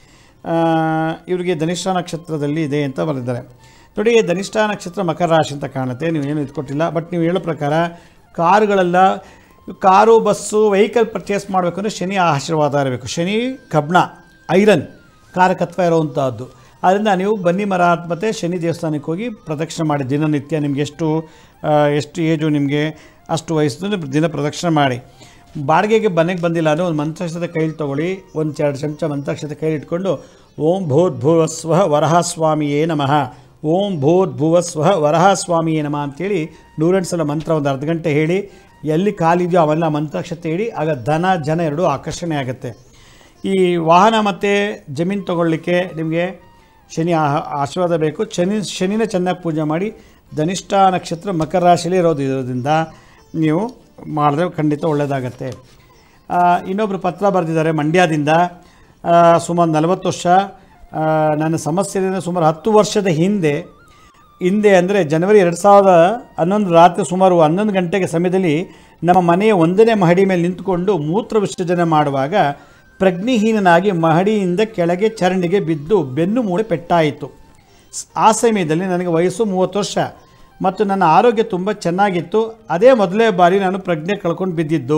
ಆ, ಇವರಿಗೆ ಧನಿಷ್ಠ ನಕ್ಷತ್ರದಲ್ಲಿ ಇದೆ ಅಂತ ಬರೆದಿದ್ದಾರೆ ನೋಡಿ ಧನಿಷ್ಠ ನಕ್ಷತ್ರ ಮಕರ ರಾಶಿ ಅಂತ ಕಾಣುತ್ತೆ ನೀವು ಏನು ಇದ್ಕೊಟ್ಟಿಲ್ಲ ಬಟ್ ನೀವು ಹೇಳೋ ಪ್ರಕಾರ ಕಾರುಗಳೆಲ್ಲ ಕಾರು ಬಸ್ಸು ವೆಹಿಕಲ್ ಪರ್ಚೇಸ್ ಮಾಡಬೇಕು ಅಂದರೆ ಶನಿ ಆಶೀರ್ವಾದ ಇರಬೇಕು ಶನಿ ಕಬ್ಣ ಐರನ್ ಕಾರಕತ್ವ ಇರುವಂಥದ್ದು ಆದ್ದರಿಂದ ನೀವು ಬನ್ನಿ ಮರ ಮತ್ತು ಶನಿ ದೇವಸ್ಥಾನಕ್ಕೆ ಹೋಗಿ ಪ್ರದಕ್ಷಿಣೆ ಮಾಡಿ ದಿನನಿತ್ಯ ನಿಮ್ಗೆ ಎಷ್ಟು ಆ, ಎಷ್ಟು ಏಜು ನಿಮಗೆ ಅಷ್ಟು ವಯಸ್ಸು ನೀವು ದಿನ ಪ್ರದಕ್ಷಿಣೆ ಮಾಡಿ ಬಾಡಿಗೆಗೆ ಮನೆಗೆ ಬಂದಿಲ್ಲ ಅಂದರೆ ಒಂದು ಮಂತ್ರಾಕ್ಷತೆ ಕೈಲಿ ತೊಗೊಳ್ಳಿ ಒಂದು ಎರಡು ಚಮಚ ಮಂತ್ರಾಕ್ಷತೆ ಕೈಲಿ ಇಟ್ಕೊಂಡು ಓಂ ಭೂತ್ ಭುವಸ್ವ ವರಹ ಸ್ವಾಮಿಯೇ ನಮಃ ಓಂ ಭೂತ್ ಭುವಸ್ವ ವರಹ ಸ್ವಾಮಿಯೇ ನಮಃ ಅಂತೇಳಿ ನೂರೆಂಟು ಸಲ ಮಂತ್ರ ಒಂದು ಅರ್ಧ ಗಂಟೆ ಹೇಳಿ ಎಲ್ಲಿ ಕಾಲಿದೆಯೋ ಅವೆಲ್ಲ ಮಂತ್ರಾಕ್ಷತೆ ಹೇಳಿ ಆಗ ಧನ ಜನ ಎರಡೂ ಆಕರ್ಷಣೆ ಆಗುತ್ತೆ ಈ ವಾಹನ ಮತ್ತು ಜಮೀನು ತಗೊಳ್ಳಿಕ್ಕೆ ನಿಮಗೆ ಶನಿ ಆ- ಆಶೀರ್ವಾದ ಬೇಕು ಶನಿ ಶನಿನ ಚೆನ್ನಾಗಿ ಪೂಜೆ ಮಾಡಿ ಧನಿಷ್ಠ ನಕ್ಷತ್ರ ಮಕರ ರಾಶಿಯಲ್ಲಿ ಇರೋದು ಇರೋದ್ರಿಂದ ನೀವು ಮಾಡಿದ್ರೆ ಖಂಡಿತ ಒಳ್ಳೆಯದಾಗತ್ತೆ ಆ, ಇನ್ನೊಬ್ಬರು ಪತ್ರ ಬರೆದಿದ್ದಾರೆ ಮಂಡ್ಯದಿಂದ ಆ, ಸುಮಾರು ನಲವತ್ತು ವರ್ಷ ಆ, ನನ್ನ ಸಮಸ್ಯೆಯಿಂದ ಸುಮಾರು ಹತ್ತು ವರ್ಷದ ಹಿಂದೆ ಹಿಂದೆ ಅಂದರೆ ಜನವರಿ ಎರಡು ಸಾವಿರದ ಹನ್ನೊಂದು ರಾತ್ರಿ ಸುಮಾರು ಹನ್ನೊಂದು ಗಂಟೆಗೆ ಸಮಯದಲ್ಲಿ ನಮ್ಮ ಮನೆಯ ಒಂದನೇ ಮಹಡಿ ಮೇಲೆ ನಿಂತುಕೊಂಡು ಮೂತ್ರ ವಿಸರ್ಜನೆ ಮಾಡುವಾಗ ಪ್ರಜ್ಞೆಹೀನನಾಗಿ ಮಹಡಿಯಿಂದ ಕೆಳಗೆ ಚರಂಡಿಗೆ ಬಿದ್ದು ಬೆನ್ನು ಮೂಳೆ ಪೆಟ್ಟಾಯಿತು ಸ್- ಆ ಸಮಯದಲ್ಲಿ ನನಗೆ ವಯಸ್ಸು ಮೂವತ್ತು ವರ್ಷ ಮತ್ತು ನನ್ನ ಆರೋಗ್ಯ ತುಂಬ ಚೆನ್ನಾಗಿತ್ತು ಅದೇ ಮೊದಲೇ ಬಾರಿ ನಾನು ಪ್ರಜ್ಞೆ ಕಳ್ಕೊಂಡು ಬಿದ್ದಿದ್ದು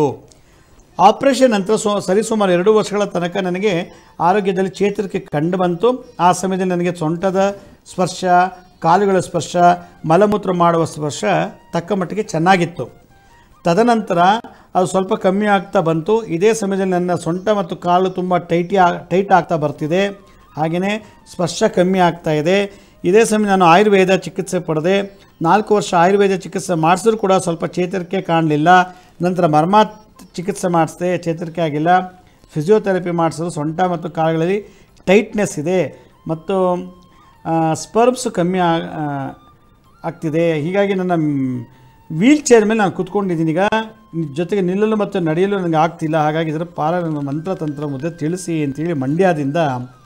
ಆಪರೇಷನ್ ನಂತರ ಸು ಸರಿಸುಮಾರು ಎರಡು ವರ್ಷಗಳ ತನಕ ನನಗೆ ಆರೋಗ್ಯದಲ್ಲಿ ಚೇತರಿಕೆ ಕಂಡು ಬಂತು ಆ ಸಮಯದಲ್ಲಿ ನನಗೆ ಸೊಂಟದ ಸ್ಪರ್ಶ ಕಾಲುಗಳ ಸ್ಪರ್ಶ ಮಲಮೂತ್ರ ಮಾಡುವ ಸ್ಪರ್ಶ ತಕ್ಕ ಮಟ್ಟಿಗೆ ಚೆನ್ನಾಗಿತ್ತು ತದನಂತರ ಅದು ಸ್ವಲ್ಪ ಕಮ್ಮಿ ಆಗ್ತಾ ಬಂತು ಇದೇ ಸಮಯದಲ್ಲಿ ನನ್ನ ಸೊಂಟ ಮತ್ತು ಕಾಲು ತುಂಬ ಟೈಟಿ ಆ ಟೈಟ್ ಆಗ್ತಾ ಬರ್ತಿದೆ ಹಾಗೆಯೇ ಸ್ಪರ್ಶ ಕಮ್ಮಿ ಆಗ್ತಾ ಇದೆ ಇದೇ ಸಮಯ ನಾನು ಆಯುರ್ವೇದ ಚಿಕಿತ್ಸೆ ಪಡೆದೆ ನಾಲ್ಕು ವರ್ಷ ಆಯುರ್ವೇದ ಚಿಕಿತ್ಸೆ ಮಾಡಿಸಿದ್ರು ಕೂಡ ಸ್ವಲ್ಪ ಚೇತರಿಕೆ ಕಾಣಲಿಲ್ಲ ನಂತರ ಮರ್ಮ ಚಿಕಿತ್ಸೆ ಮಾಡಿಸಿದೆ ಚೇತರಿಕೆ ಆಗಿಲ್ಲ ಫಿಸಿಯೋಥೆರಪಿ ಮಾಡಿಸಿದ್ರು ಸೊಂಟ ಮತ್ತು ಕಾಲುಗಳಲ್ಲಿ ಟೈಟ್ನೆಸ್ ಇದೆ ಮತ್ತು ಸ್ಪರ್ಮ್ಸ್ ಕಮ್ಮಿ ಆ- ಆ, ಆಗ್ತಿದೆ ಹೀಗಾಗಿ ನನ್ನ ವೀಲ್ ಚೇರ್ ಮೇಲೆ ನಾನು ಕೂತ್ಕೊಂಡಿದ್ದೀನಿ ಈಗ ಜೊತೆಗೆ ನಿಲ್ಲಲು ಮತ್ತು ನಡೆಯಲು ನನಗೆ ಆಗ್ತಿಲ್ಲ ಹಾಗಾಗಿ ಇದರ ಪಾಲ ನನ್ನ ಮಂತ್ರ ತಂತ್ರ ಮುದ್ದೆ ತಿಳಿಸಿ ಅಂತೇಳಿ ಮಂಡ್ಯದಿಂದ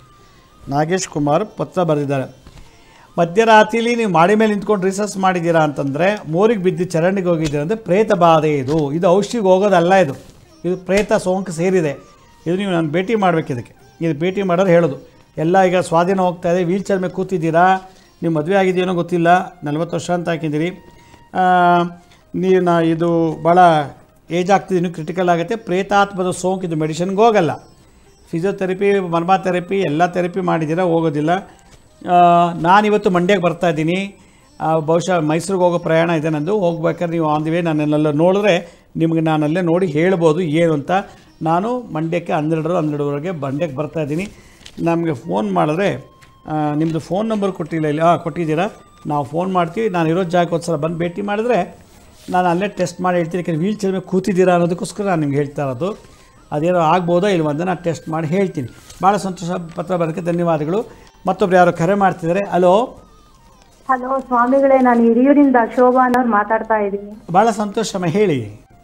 ನಾಗೇಶ್ ಕುಮಾರ್ ಪತ್ರ ಬರೆದಿದ್ದಾರೆ ಮಧ್ಯರಾತ್ರಿಲಿ ನೀವು ಮಾಡಿ ಮೇಲೆ ನಿಂತ್ಕೊಂಡು ರಿಸರ್ಚ್ ಮಾಡಿದ್ದೀರಾ ಅಂತಂದರೆ ಮೋರಿಗೆ ಬಿದ್ದು ಚರಂಡಿಗೆ ಹೋಗಿದ್ದೀರಾ ಅಂದರೆ ಪ್ರೇತ ಬಾಧೆ ಇದು ಇದು ಔಷಧಿಗೆ ಹೋಗೋದಲ್ಲ ಇದು ಇದು ಪ್ರೇತ ಸೋಂಕು ಸೇರಿದೆ ಇದು ನೀವು ನಾನು ಭೇಟಿ ಮಾಡಬೇಕು ಇದಕ್ಕೆ ಇದು ಭೇಟಿ ಮಾಡೋರು ಹೇಳೋದು ಎಲ್ಲ ಈಗ ಸ್ವಾಧೀನ ಹೋಗ್ತಾ ಇದೆ ವೀಲ್ ಚೇರ್ ಮೇಲೆ ಕೂತಿದ್ದೀರಾ ನೀವು ಮದುವೆ ಆಗಿದೆಯೇನೋ ಗೊತ್ತಿಲ್ಲ ನಲ್ವತ್ತು ವರ್ಷ ಅಂತ ಹಾಕಿದ್ದೀರಿ ಆ, ನೀವು ನಾ ಇದು ಭಾಳ ಏಜ್ ಆಗ್ತಿದೆ ಇನ್ನೂ ಕ್ರಿಟಿಕಲ್ ಆಗುತ್ತೆ ಪ್ರೇತಾತ್ಮದ ಸೋಂಕು ಇದು ಮೆಡಿಷನ್ಗೆ ಹೋಗಲ್ಲ ಫಿಸಿಯೋಥೆರಪಿ ಮರ್ಮಾ ಥೆರಪಿ ಎಲ್ಲ ಥೆರಪಿ ಮಾಡಿದ್ದೀರಾ ಹೋಗೋದಿಲ್ಲ ಆ, ನಾನಿವತ್ತು ಮಂಡ್ಯಕ್ಕೆ ಬರ್ತಾ ಇದ್ದೀನಿ ಆ, ಬಹುಶಃ ಮೈಸೂರಿಗೆ ಹೋಗೋ ಪ್ರಯಾಣ ಇದೆ ನಂದು ಹೋಗ್ಬೇಕಾದ್ರೆ ನೀವು ಆನ್ ದಿ ವೇ ನನ್ನೆಲ್ಲ ನೋಡಿದ್ರೆ ನಿಮಗೆ ನಾನು ಅಲ್ಲೇ ನೋಡಿ ಹೇಳ್ಬೋದು ಏನು ಅಂತ ನಾನು ಮಂಡ್ಯಕ್ಕೆ ಹನ್ನೆರಡರ ಹನ್ನೆರಡುವರೆಗೆ ಮಂಡ್ಯಕ್ಕೆ ಬರ್ತಾ ಇದ್ದೀನಿ ನಮಗೆ ಫೋನ್ ಮಾಡಿದ್ರೆ ನಿಮ್ಮದು ಫೋನ್ ನಂಬರ್ ಕೊಟ್ಟಿಲ್ಲ ಇಲ್ಲಿ ಹಾಂ ಕೊಟ್ಟಿದ್ದೀರಾ ನಾವು ಫೋನ್ ಮಾಡ್ತೀವಿ ನಾನು ಇರೋ ಜಾಗಕ್ಕೆ ಒಂದು ಸಲ ಬಂದು ಭೇಟಿ ಮಾಡಿದ್ರೆ ನಾನು ಅಲ್ಲೇ ಟೆಸ್ಟ್ ಮಾಡಿ ಹೇಳ್ತೀನಿ ಯಾಕಂದ್ರೆ ವೀಲ್ ಚೇರ್ ಮೇಲೆ ಕೂತಿದ್ದೀರಾ ಅನ್ನೋದಕ್ಕೋಸ್ಕರ ನಾನು ನಿಮ್ಗೆ ಹೇಳ್ತಾ ಇರೋದು ಅದೇನೋ ಆಗ್ಬೋದಾ ಇಲ್ವ ಅಂತ ನಾನು ಟೆಸ್ಟ್ ಮಾಡಿ ಹೇಳ್ತೀನಿ ಭಾಳ ಸಂತೋಷ ಪತ್ರ ಬರೋಕ್ಕೆ ಧನ್ಯವಾದಗಳು ಮತ್ತೊಬ್ರು ಯಾರೋ ಕರೆ ಮಾಡ್ತಿದ್ದಾರೆ ಹಲೋ ಹಲೋ ಸ್ವಾಮಿಗಳೇ ನಾನು ಹಿರಿಯೂರಿಂದ ಶೋಭಾ ಅನ್ನೋರು ಮಾತಾಡ್ತಾ ಇದ್ದೀನಿ ಭಾಳ ಸಂತೋಷಮ್ಮ ಹೇಳಿ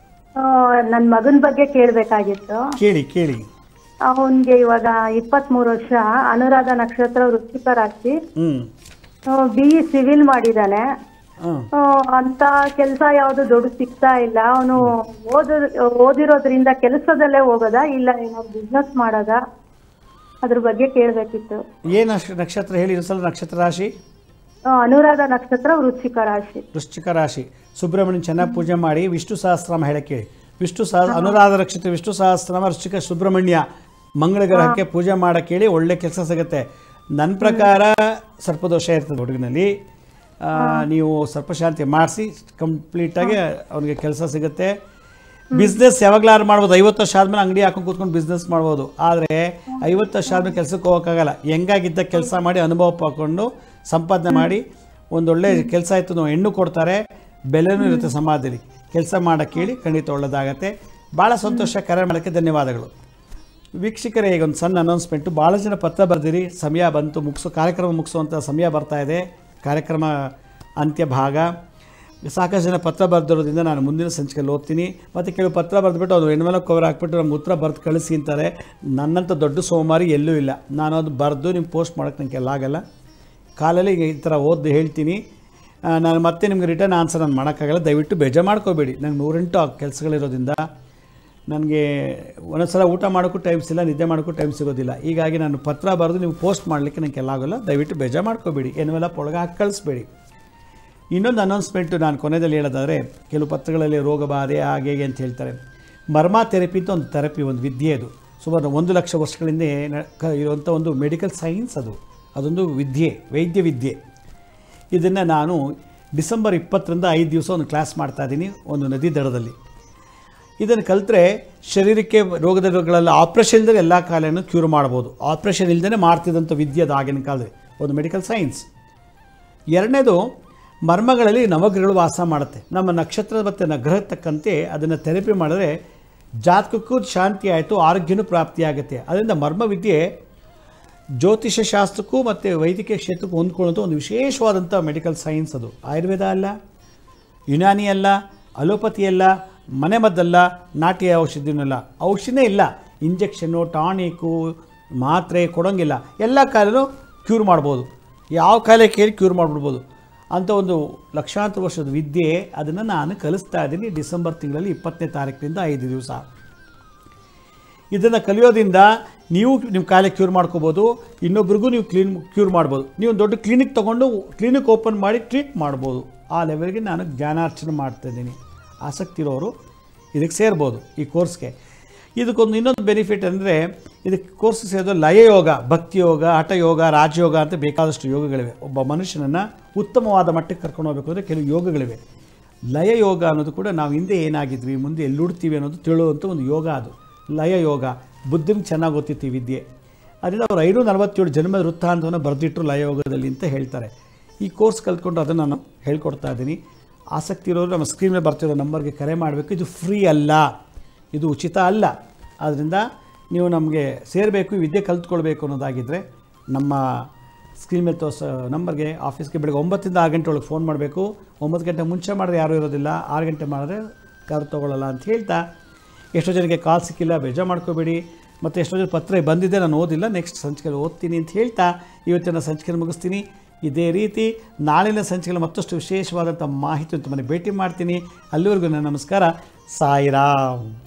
ನನ್ನ ಮಗನ ಬಗ್ಗೆ ಕೇಳಬೇಕಾಗಿತ್ತು ಕೇಳಿ ಕೇಳಿ ಅವನಿಗೆ ಇವಾಗ ಇಪ್ಪತ್ಮೂರು ವರ್ಷ ಅನುರಾಧ ನಕ್ಷತ್ರ ವೃಶ್ಚಿಕ ರಾಶಿ ಹ್ಞೂ ಬಿ ಇ ಸಿವಿಲ್ ಮಾಡಿದ್ದಾನೆ ಹಾಂ ಆ, ಅಂತ ಕೆಲಸ ಯಾವುದು ದೊಡ್ಡ ಸಿಗ್ತಾ ಇಲ್ಲ ಅವನು ಓದ ಓದಿರೋದ್ರಿಂದ ಕೆಲಸದಲ್ಲೇ ಹೋಗೋದಾ ಇಲ್ಲ ಏನಾದ್ರು ಬಿಸ್ನೆಸ್ ಮಾಡೋದಾ ಅದ್ರ ಬಗ್ಗೆ ಕೇಳಬೇಕಿತ್ತು ಏನು ನಕ್ಷತ್ರ ಹೇಳಿ ಇನ್ನೊಂದ್ಸಲ ನಕ್ಷತ್ರ ರಾಶಿ ಅನುರಾಧ ನಕ್ಷತ್ರ ವೃಶ್ಚಿಕ ರಾಶಿ ವೃಶ್ಚಿಕ ರಾಶಿ ಸುಬ್ರಹ್ಮಣ್ಯನ ಚೆನ್ನಾಗಿ ಪೂಜೆ ಮಾಡಿ ವಿಷ್ಣು ಸಹಸ್ರನಾಮ ಹೇಳಕ್ಕೆ ಹೇಳಿ ವಿಷ್ಣು ಸಹ ಅನುರಾಧ ನಕ್ಷತ್ರ ವಿಷ್ಣು ಸಹಸ್ರನಾಮ ವೃಶ್ಚಿಕ ಸುಬ್ರಹ್ಮಣ್ಯ ಮಂಗಳ ಗ್ರಹಕ್ಕೆ ಪೂಜೆ ಮಾಡಕ್ಕೆ ಹೇಳಿ ಒಳ್ಳೆ ಕೆಲಸ ಸಿಗುತ್ತೆ ನನ್ನ ಪ್ರಕಾರ ಸರ್ಪದೋಷ ಇರ್ತದೆ ಹುಡುಗನಲ್ಲಿ ಆ, ನೀವು ಸರ್ಪಶಾಂತಿ ಮಾಡಿಸಿ ಕಂಪ್ಲೀಟಾಗಿ ಅವನಿಗೆ ಕೆಲಸ ಸಿಗುತ್ತೆ ಬಿಸ್ನೆಸ್ ಯಾವಾಗಲಾರು ಮಾಡ್ಬೋದು ಐವತ್ತು ವರ್ಷ ಆದ್ಮೇಲೆ ಅಂಗಡಿ ಹಾಕೊಂಡು ಕೂತ್ಕೊಂಡು ಬಿಸ್ನೆಸ್ ಮಾಡ್ಬೋದು ಆದರೆ ಐವತ್ತು ವರ್ಷ ಆದ್ಮೇಲೆ ಕೆಲಸಕ್ಕೆ ಹೋಗೋಕ್ಕಾಗಲ್ಲ ಹೆಂಗಾಗಿದ್ದ ಕೆಲಸ ಮಾಡಿ ಅನುಭವ ಪಡ್ಕೊಂಡು ಸಂಪಾದನೆ ಮಾಡಿ ಒಂದೊಳ್ಳೆ ಕೆಲಸ ಆಯಿತು ನಾವು ಹೆಣ್ಣು ಕೊಡ್ತಾರೆ ಬೆಲೆನೂ ಇರುತ್ತೆ ಸಮಾಜದಲ್ಲಿ ಕೆಲಸ ಮಾಡೋಕ್ಕೆ ಹೇಳಿ ಖಂಡಿತ ಒಳ್ಳೆಯದಾಗತ್ತೆ ಭಾಳ ಸಂತೋಷ ಕರೆ ಮಾಡೋಕ್ಕೆ ಧನ್ಯವಾದಗಳು ವೀಕ್ಷಕರೇ ಈಗ ಒಂದು ಸಣ್ಣ ಅನೌನ್ಸ್ಮೆಂಟು ಭಾಳ ಜನ ಪತ್ರ ಬರೆದಿರಿ ಸಮಯ ಬಂತು ಮುಗಿಸೋ ಕಾರ್ಯಕ್ರಮ ಮುಗಿಸುವಂಥ ಸಮಯ ಬರ್ತಾ ಇದೆ ಕಾರ್ಯಕ್ರಮ ಅಂತ್ಯ ಭಾಗ ಸಾಕಷ್ಟು ಜನ ಪತ್ರ ಬರೆದಿರೋದ್ರಿಂದ ನಾನು ಮುಂದಿನ ಸಂಚಿಕೆಯಲ್ಲಿ ಓದ್ತೀನಿ ಮತ್ತು ಕೆಲವು ಪತ್ರ ಬರೆದ್ಬಿಟ್ಟು ಅದು ಹೆಣ್ಮೇಲೆ ಕವರ್ ಹಾಕ್ಬಿಟ್ಟು ನಮ್ಗೆ ಉತ್ತರ ಬರೆದು ಕಳಿಸಿ ಅಂತಾರೆ ನನ್ನಂಥ ದೊಡ್ಡ ಸೋಮಾರಿ ಎಲ್ಲೂ ಇಲ್ಲ ನಾನು ಅದು ಬರೆದು ನಿಮ್ಗೆ ಪೋಸ್ಟ್ ಮಾಡೋಕ್ಕೆ ನನಗೆ ಆಗಲ್ಲ ಕಾಲಲ್ಲಿ ಈಗ ಈ ಥರ ಓದಿ ಹೇಳ್ತೀನಿ ಆ, ನಾನು ಮತ್ತೆ ನಿಮ್ಗೆ ರಿಟರ್ನ್ ಆನ್ಸರ್ ನಾನು ಮಾಡೋಕ್ಕಾಗಲ್ಲ ದಯವಿಟ್ಟು ಬೇಜಾರು ಮಾಡ್ಕೋಬೇಡಿ ನಂಗೆ ನೂರೆಂಟು ಕೆಲಸಗಳಿರೋದ್ರಿಂದ ನನಗೆ ಒಂದೊಂದ್ಸಲ ಊಟ ಮಾಡೋಕ್ಕೂ ಟೈಮ್ ಸಿಲ್ಲ ನಿದ್ದೆ ಮಾಡೋಕ್ಕೂ ಟೈಮ್ ಸಿಗೋದಿಲ್ಲ ಹೀಗಾಗಿ ನಾನು ಪತ್ರ ಬರೆದು ನೀವು ಪೋಸ್ಟ್ ಮಾಡಲಿಕ್ಕೆ ನನಗೆ ಆಗೋಲ್ಲ ದಯವಿಟ್ಟು ಬೇಜಾರು ಮಾಡ್ಕೋಬೇಡಿ ಏನೆಲ್ಲ ಒಳಗೆ ಹಾಕಿ ಕಳಿಸ್ಬೇಡಿ ಇನ್ನೊಂದು ಅನೌನ್ಸ್ಮೆಂಟು ನಾನು ಕೊನೆಯಲ್ಲಿ ಹೇಳೋದಾದರೆ ಕೆಲವು ಪತ್ರಗಳಲ್ಲಿ ರೋಗ ಬಾಧೆ ಹಾಗೆ ಹೀಗೆ ಅಂತ ಹೇಳ್ತಾರೆ ಮರ್ಮ ಥೆರಪಿ ಅಂತ ಒಂದು ಥೆರಪಿ ಒಂದು ವಿದ್ಯೆ ಅದು ಸುಮಾರು ಒಂದು ಲಕ್ಷ ವರ್ಷಗಳಿಂದ ನ- ಕ- ಇರುವಂಥ ಒಂದು ಮೆಡಿಕಲ್ ಸೈನ್ಸ್ ಅದು ಅದೊಂದು ವಿದ್ಯೆ ವೈದ್ಯ ವಿದ್ಯೆ ಇದನ್ನು ನಾನು ಡಿಸೆಂಬರ್ ಇಪ್ಪತ್ತರಿಂದ ಐದು ದಿವಸ ಒಂದು ಕ್ಲಾಸ್ ಮಾಡ್ತಾ ಇದ್ದೀನಿ ಒಂದು ನದಿ ದಡದಲ್ಲಿ ಇದನ್ನು ಕಲಿತ್ರೆ ಶರೀರಕ್ಕೆ ರೋಗದ ರೋಗಗಳೆಲ್ಲ ಆಪ್ರೇಷನ್ ಇಲ್ಲದೆ ಎಲ್ಲ ಕಾಯಿಲೆಯನ್ನು ಕ್ಯೂರ್ ಮಾಡ್ಬೋದು ಆಪ್ರೇಷನ್ ಇಲ್ಲದೇ ಮಾಡ್ತಿದ್ದಂಥ ವಿದ್ಯೆ ಅದು ಆಗಿನ ಕಾಲದಲ್ಲಿ ಒಂದು ಮೆಡಿಕಲ್ ಸೈನ್ಸ್ ಎರಡನೇದು ಮರ್ಮಗಳಲ್ಲಿ ನವಗ್ರಹಗಳು ವಾಸ ಮಾಡುತ್ತೆ ನಮ್ಮ ನಕ್ಷತ್ರ ಮತ್ತು ನಗ್ರಹ ತಕ್ಕಂತೆ ಅದನ್ನು ಥೆರಪಿ ಮಾಡಿದ್ರೆ ಜಾತಕಕ್ಕೂ ಶಾಂತಿ ಆಯಿತು ಆರೋಗ್ಯನೂ ಪ್ರಾಪ್ತಿಯಾಗುತ್ತೆ ಅದರಿಂದ ಮರ್ಮವಿದ್ಯೆ ಜ್ಯೋತಿಷ ಶಾಸ್ತ್ರಕ್ಕೂ ಮತ್ತು ವೈದ್ಯಕೀಯ ಕ್ಷೇತ್ರಕ್ಕೂ ಹೊಂದ್ಕೊಳ್ಳೋದು ಒಂದು ವಿಶೇಷವಾದಂಥ ಮೆಡಿಕಲ್ ಸೈನ್ಸ್ ಅದು ಆಯುರ್ವೇದ ಅಲ್ಲ ಯುನಾನಿ ಅಲ್ಲ ಅಲೋಪತಿ ಅಲ್ಲ ಮನೆಮದ್ದಲ್ಲ ನಾಟಿ ಔಷಧಿನೂ ಅಲ್ಲ ಔಷಧಿನೇ ಇಲ್ಲ ಇಂಜೆಕ್ಷನ್ನು ಟಾನಿಕು ಮಾತ್ರೆ ಕೊಡೋಂಗಿಲ್ಲ ಎಲ್ಲ ಕಾಯಿಲೆನೂ ಕ್ಯೂರ್ ಮಾಡ್ಬೋದು ಯಾವ ಕಾಯಿಲೆ ಕೇಳಿ ಕ್ಯೂರ್ ಮಾಡಿಬಿಡ್ಬೋದು ಅಂಥ ಒಂದು ಲಕ್ಷಾಂತರ ವರ್ಷದ ವಿದ್ಯೆ ಅದನ್ನು ನಾನು ಕಲಿಸ್ತಾ ಇದ್ದೀನಿ ಡಿಸೆಂಬರ್ ತಿಂಗಳಲ್ಲಿ ಇಪ್ಪತ್ತನೇ ತಾರೀಕಿನಿಂದ ಐದು ದಿವಸ ಇದನ್ನು ಕಲಿಯೋದ್ರಿಂದ ನೀವು ನಿಮ್ಮ ಕಾಯಿಲೆ ಕ್ಯೂರ್ ಮಾಡ್ಕೋಬೋದು ಇನ್ನೊಬ್ರಿಗೂ ನೀವು ಕ್ಲೀನ್ ಕ್ಯೂರ್ ಮಾಡ್ಬೋದು ನೀವು ಒಂದು ದೊಡ್ಡ ಕ್ಲಿನಿಕ್ ತೊಗೊಂಡು ಕ್ಲಿನಿಕ್ ಓಪನ್ ಮಾಡಿ ಟ್ರೀಟ್ ಮಾಡ್ಬೋದು ಆ ಲೆವೆಲ್ಗೆ ನಾನು ಜ್ಞಾನಾರ್ಚನೆ ಮಾಡ್ತಾ ಇದ್ದೀನಿ ಆಸಕ್ತಿ ಇರೋರು ಇದಕ್ಕೆ ಸೇರ್ಬೋದು ಈ ಕೋರ್ಸ್ಗೆ ಇದಕ್ಕೊಂದು ಇನ್ನೊಂದು ಬೆನಿಫಿಟ್ ಅಂದರೆ ಇದಕ್ಕೆ ಕೋರ್ಸ್ ಸೇರಿದ ಲಯ ಯೋಗ ಭಕ್ತಿ ಯೋಗ ಹಠ ಯೋಗ ರಾಜಯೋಗ ಅಂತ ಬೇಕಾದಷ್ಟು ಯೋಗಗಳಿವೆ ಒಬ್ಬ ಮನುಷ್ಯನನ್ನು ಉತ್ತಮವಾದ ಮಟ್ಟಕ್ಕೆ ಕರ್ಕೊಂಡು ಹೋಗಬೇಕು ಅಂದರೆ ಕೆಲವು ಯೋಗಗಳಿವೆ ಲಯ ಯೋಗ ಅನ್ನೋದು ಕೂಡ ನಾವು ಹಿಂದೆ ಏನಾಗಿದ್ವಿ ಮುಂದೆ ಎಲ್ಲುಡ್ತೀವಿ ಅನ್ನೋದು ತಿಳುವಂಥ ಒಂದು ಯೋಗ ಅದು ಲಯ ಯೋಗ ಬುದ್ಧಿಗೆ ಚೆನ್ನಾಗಿ ಗೊತ್ತಿತ್ತು ಈ ವಿದ್ಯೆ ಅದರಿಂದ ಅವರು ಐನೂರ ನಲವತ್ತೇಳು ಜನ್ಮದ ವೃತ್ತಾಂತವನ್ನು ಬರೆದಿಟ್ಟರು ಲಯಯೋಗದಲ್ಲಿ ಅಂತ ಹೇಳ್ತಾರೆ ಈ ಕೋರ್ಸ್ ಕಲ್ತ್ಕೊಂಡು ಅದನ್ನು ನಾನು ಹೇಳ್ಕೊಡ್ತಾ ಇದ್ದೀನಿ ಆಸಕ್ತಿ ಇರೋರು ನಮ್ಮ ಸ್ಕ್ರೀನ್ ಮೇಲೆ ಬರ್ತಿರೋ ನಂಬರ್ಗೆ ಕರೆ ಮಾಡಬೇಕು ಇದು ಫ್ರೀ ಅಲ್ಲ ಇದು ಉಚಿತ ಅಲ್ಲ ಆದ್ದರಿಂದ ನೀವು ನಮಗೆ ಸೇರಬೇಕು ಈ ವಿದ್ಯೆ ಕಲ್ತ್ಕೊಳ್ಬೇಕು ಅನ್ನೋದಾಗಿದ್ದರೆ ನಮ್ಮ ಸ್ಕ್ರೀನ್ ಮೇಲೆ ತೋರಿಸೋ ನಂಬರ್ಗೆ ಆಫೀಸ್ಗೆ ಬೆಳಗ್ಗೆ ಒಂಬತ್ತರಿಂದ ಆರು ಗಂಟೆ ಒಳಗೆ ಫೋನ್ ಮಾಡಬೇಕು ಒಂಬತ್ತು ಗಂಟೆ ಮುಂಚೆ ಮಾಡಿದ್ರೆ ಯಾರೂ ಇರೋದಿಲ್ಲ ಆರು ಗಂಟೆ ಮಾಡಿದ್ರೆ ಯಾರು ತೊಗೊಳ್ಳಲ್ಲ ಅಂತ ಹೇಳ್ತಾ ಎಷ್ಟೋ ಜನಕ್ಕೆ ಕಾಲ್ ಸಿಕ್ಕಿಲ್ಲ ಬೇಜಾರು ಮಾಡ್ಕೋಬೇಡಿ ಮತ್ತು ಎಷ್ಟೋ ಜನ ಪತ್ರ ಬಂದಿದೆ ನಾನು ಓದಿಲ್ಲ ನೆಕ್ಸ್ಟ್ ಸಂಚಿಕೆಯಲ್ಲಿ ಓದ್ತೀನಿ ಅಂತ ಹೇಳ್ತಾ ಇವತ್ತಿನ ಸಂಚಿಕೆಯನ್ನು ಮುಗಿಸ್ತೀನಿ ಇದೇ ರೀತಿ ನಾಳಿನ ಸಂಚಿಕೆಯಲ್ಲಿ ಮತ್ತಷ್ಟು ವಿಶೇಷವಾದಂಥ ಮಾಹಿತಿ ಅಂತ ಮನೆ ಭೇಟಿ ಮಾಡ್ತೀನಿ ಅಲ್ಲಿವರೆಗೂ ನನ್ನ ನಮಸ್ಕಾರ ಸಾಯಿರಾಮ್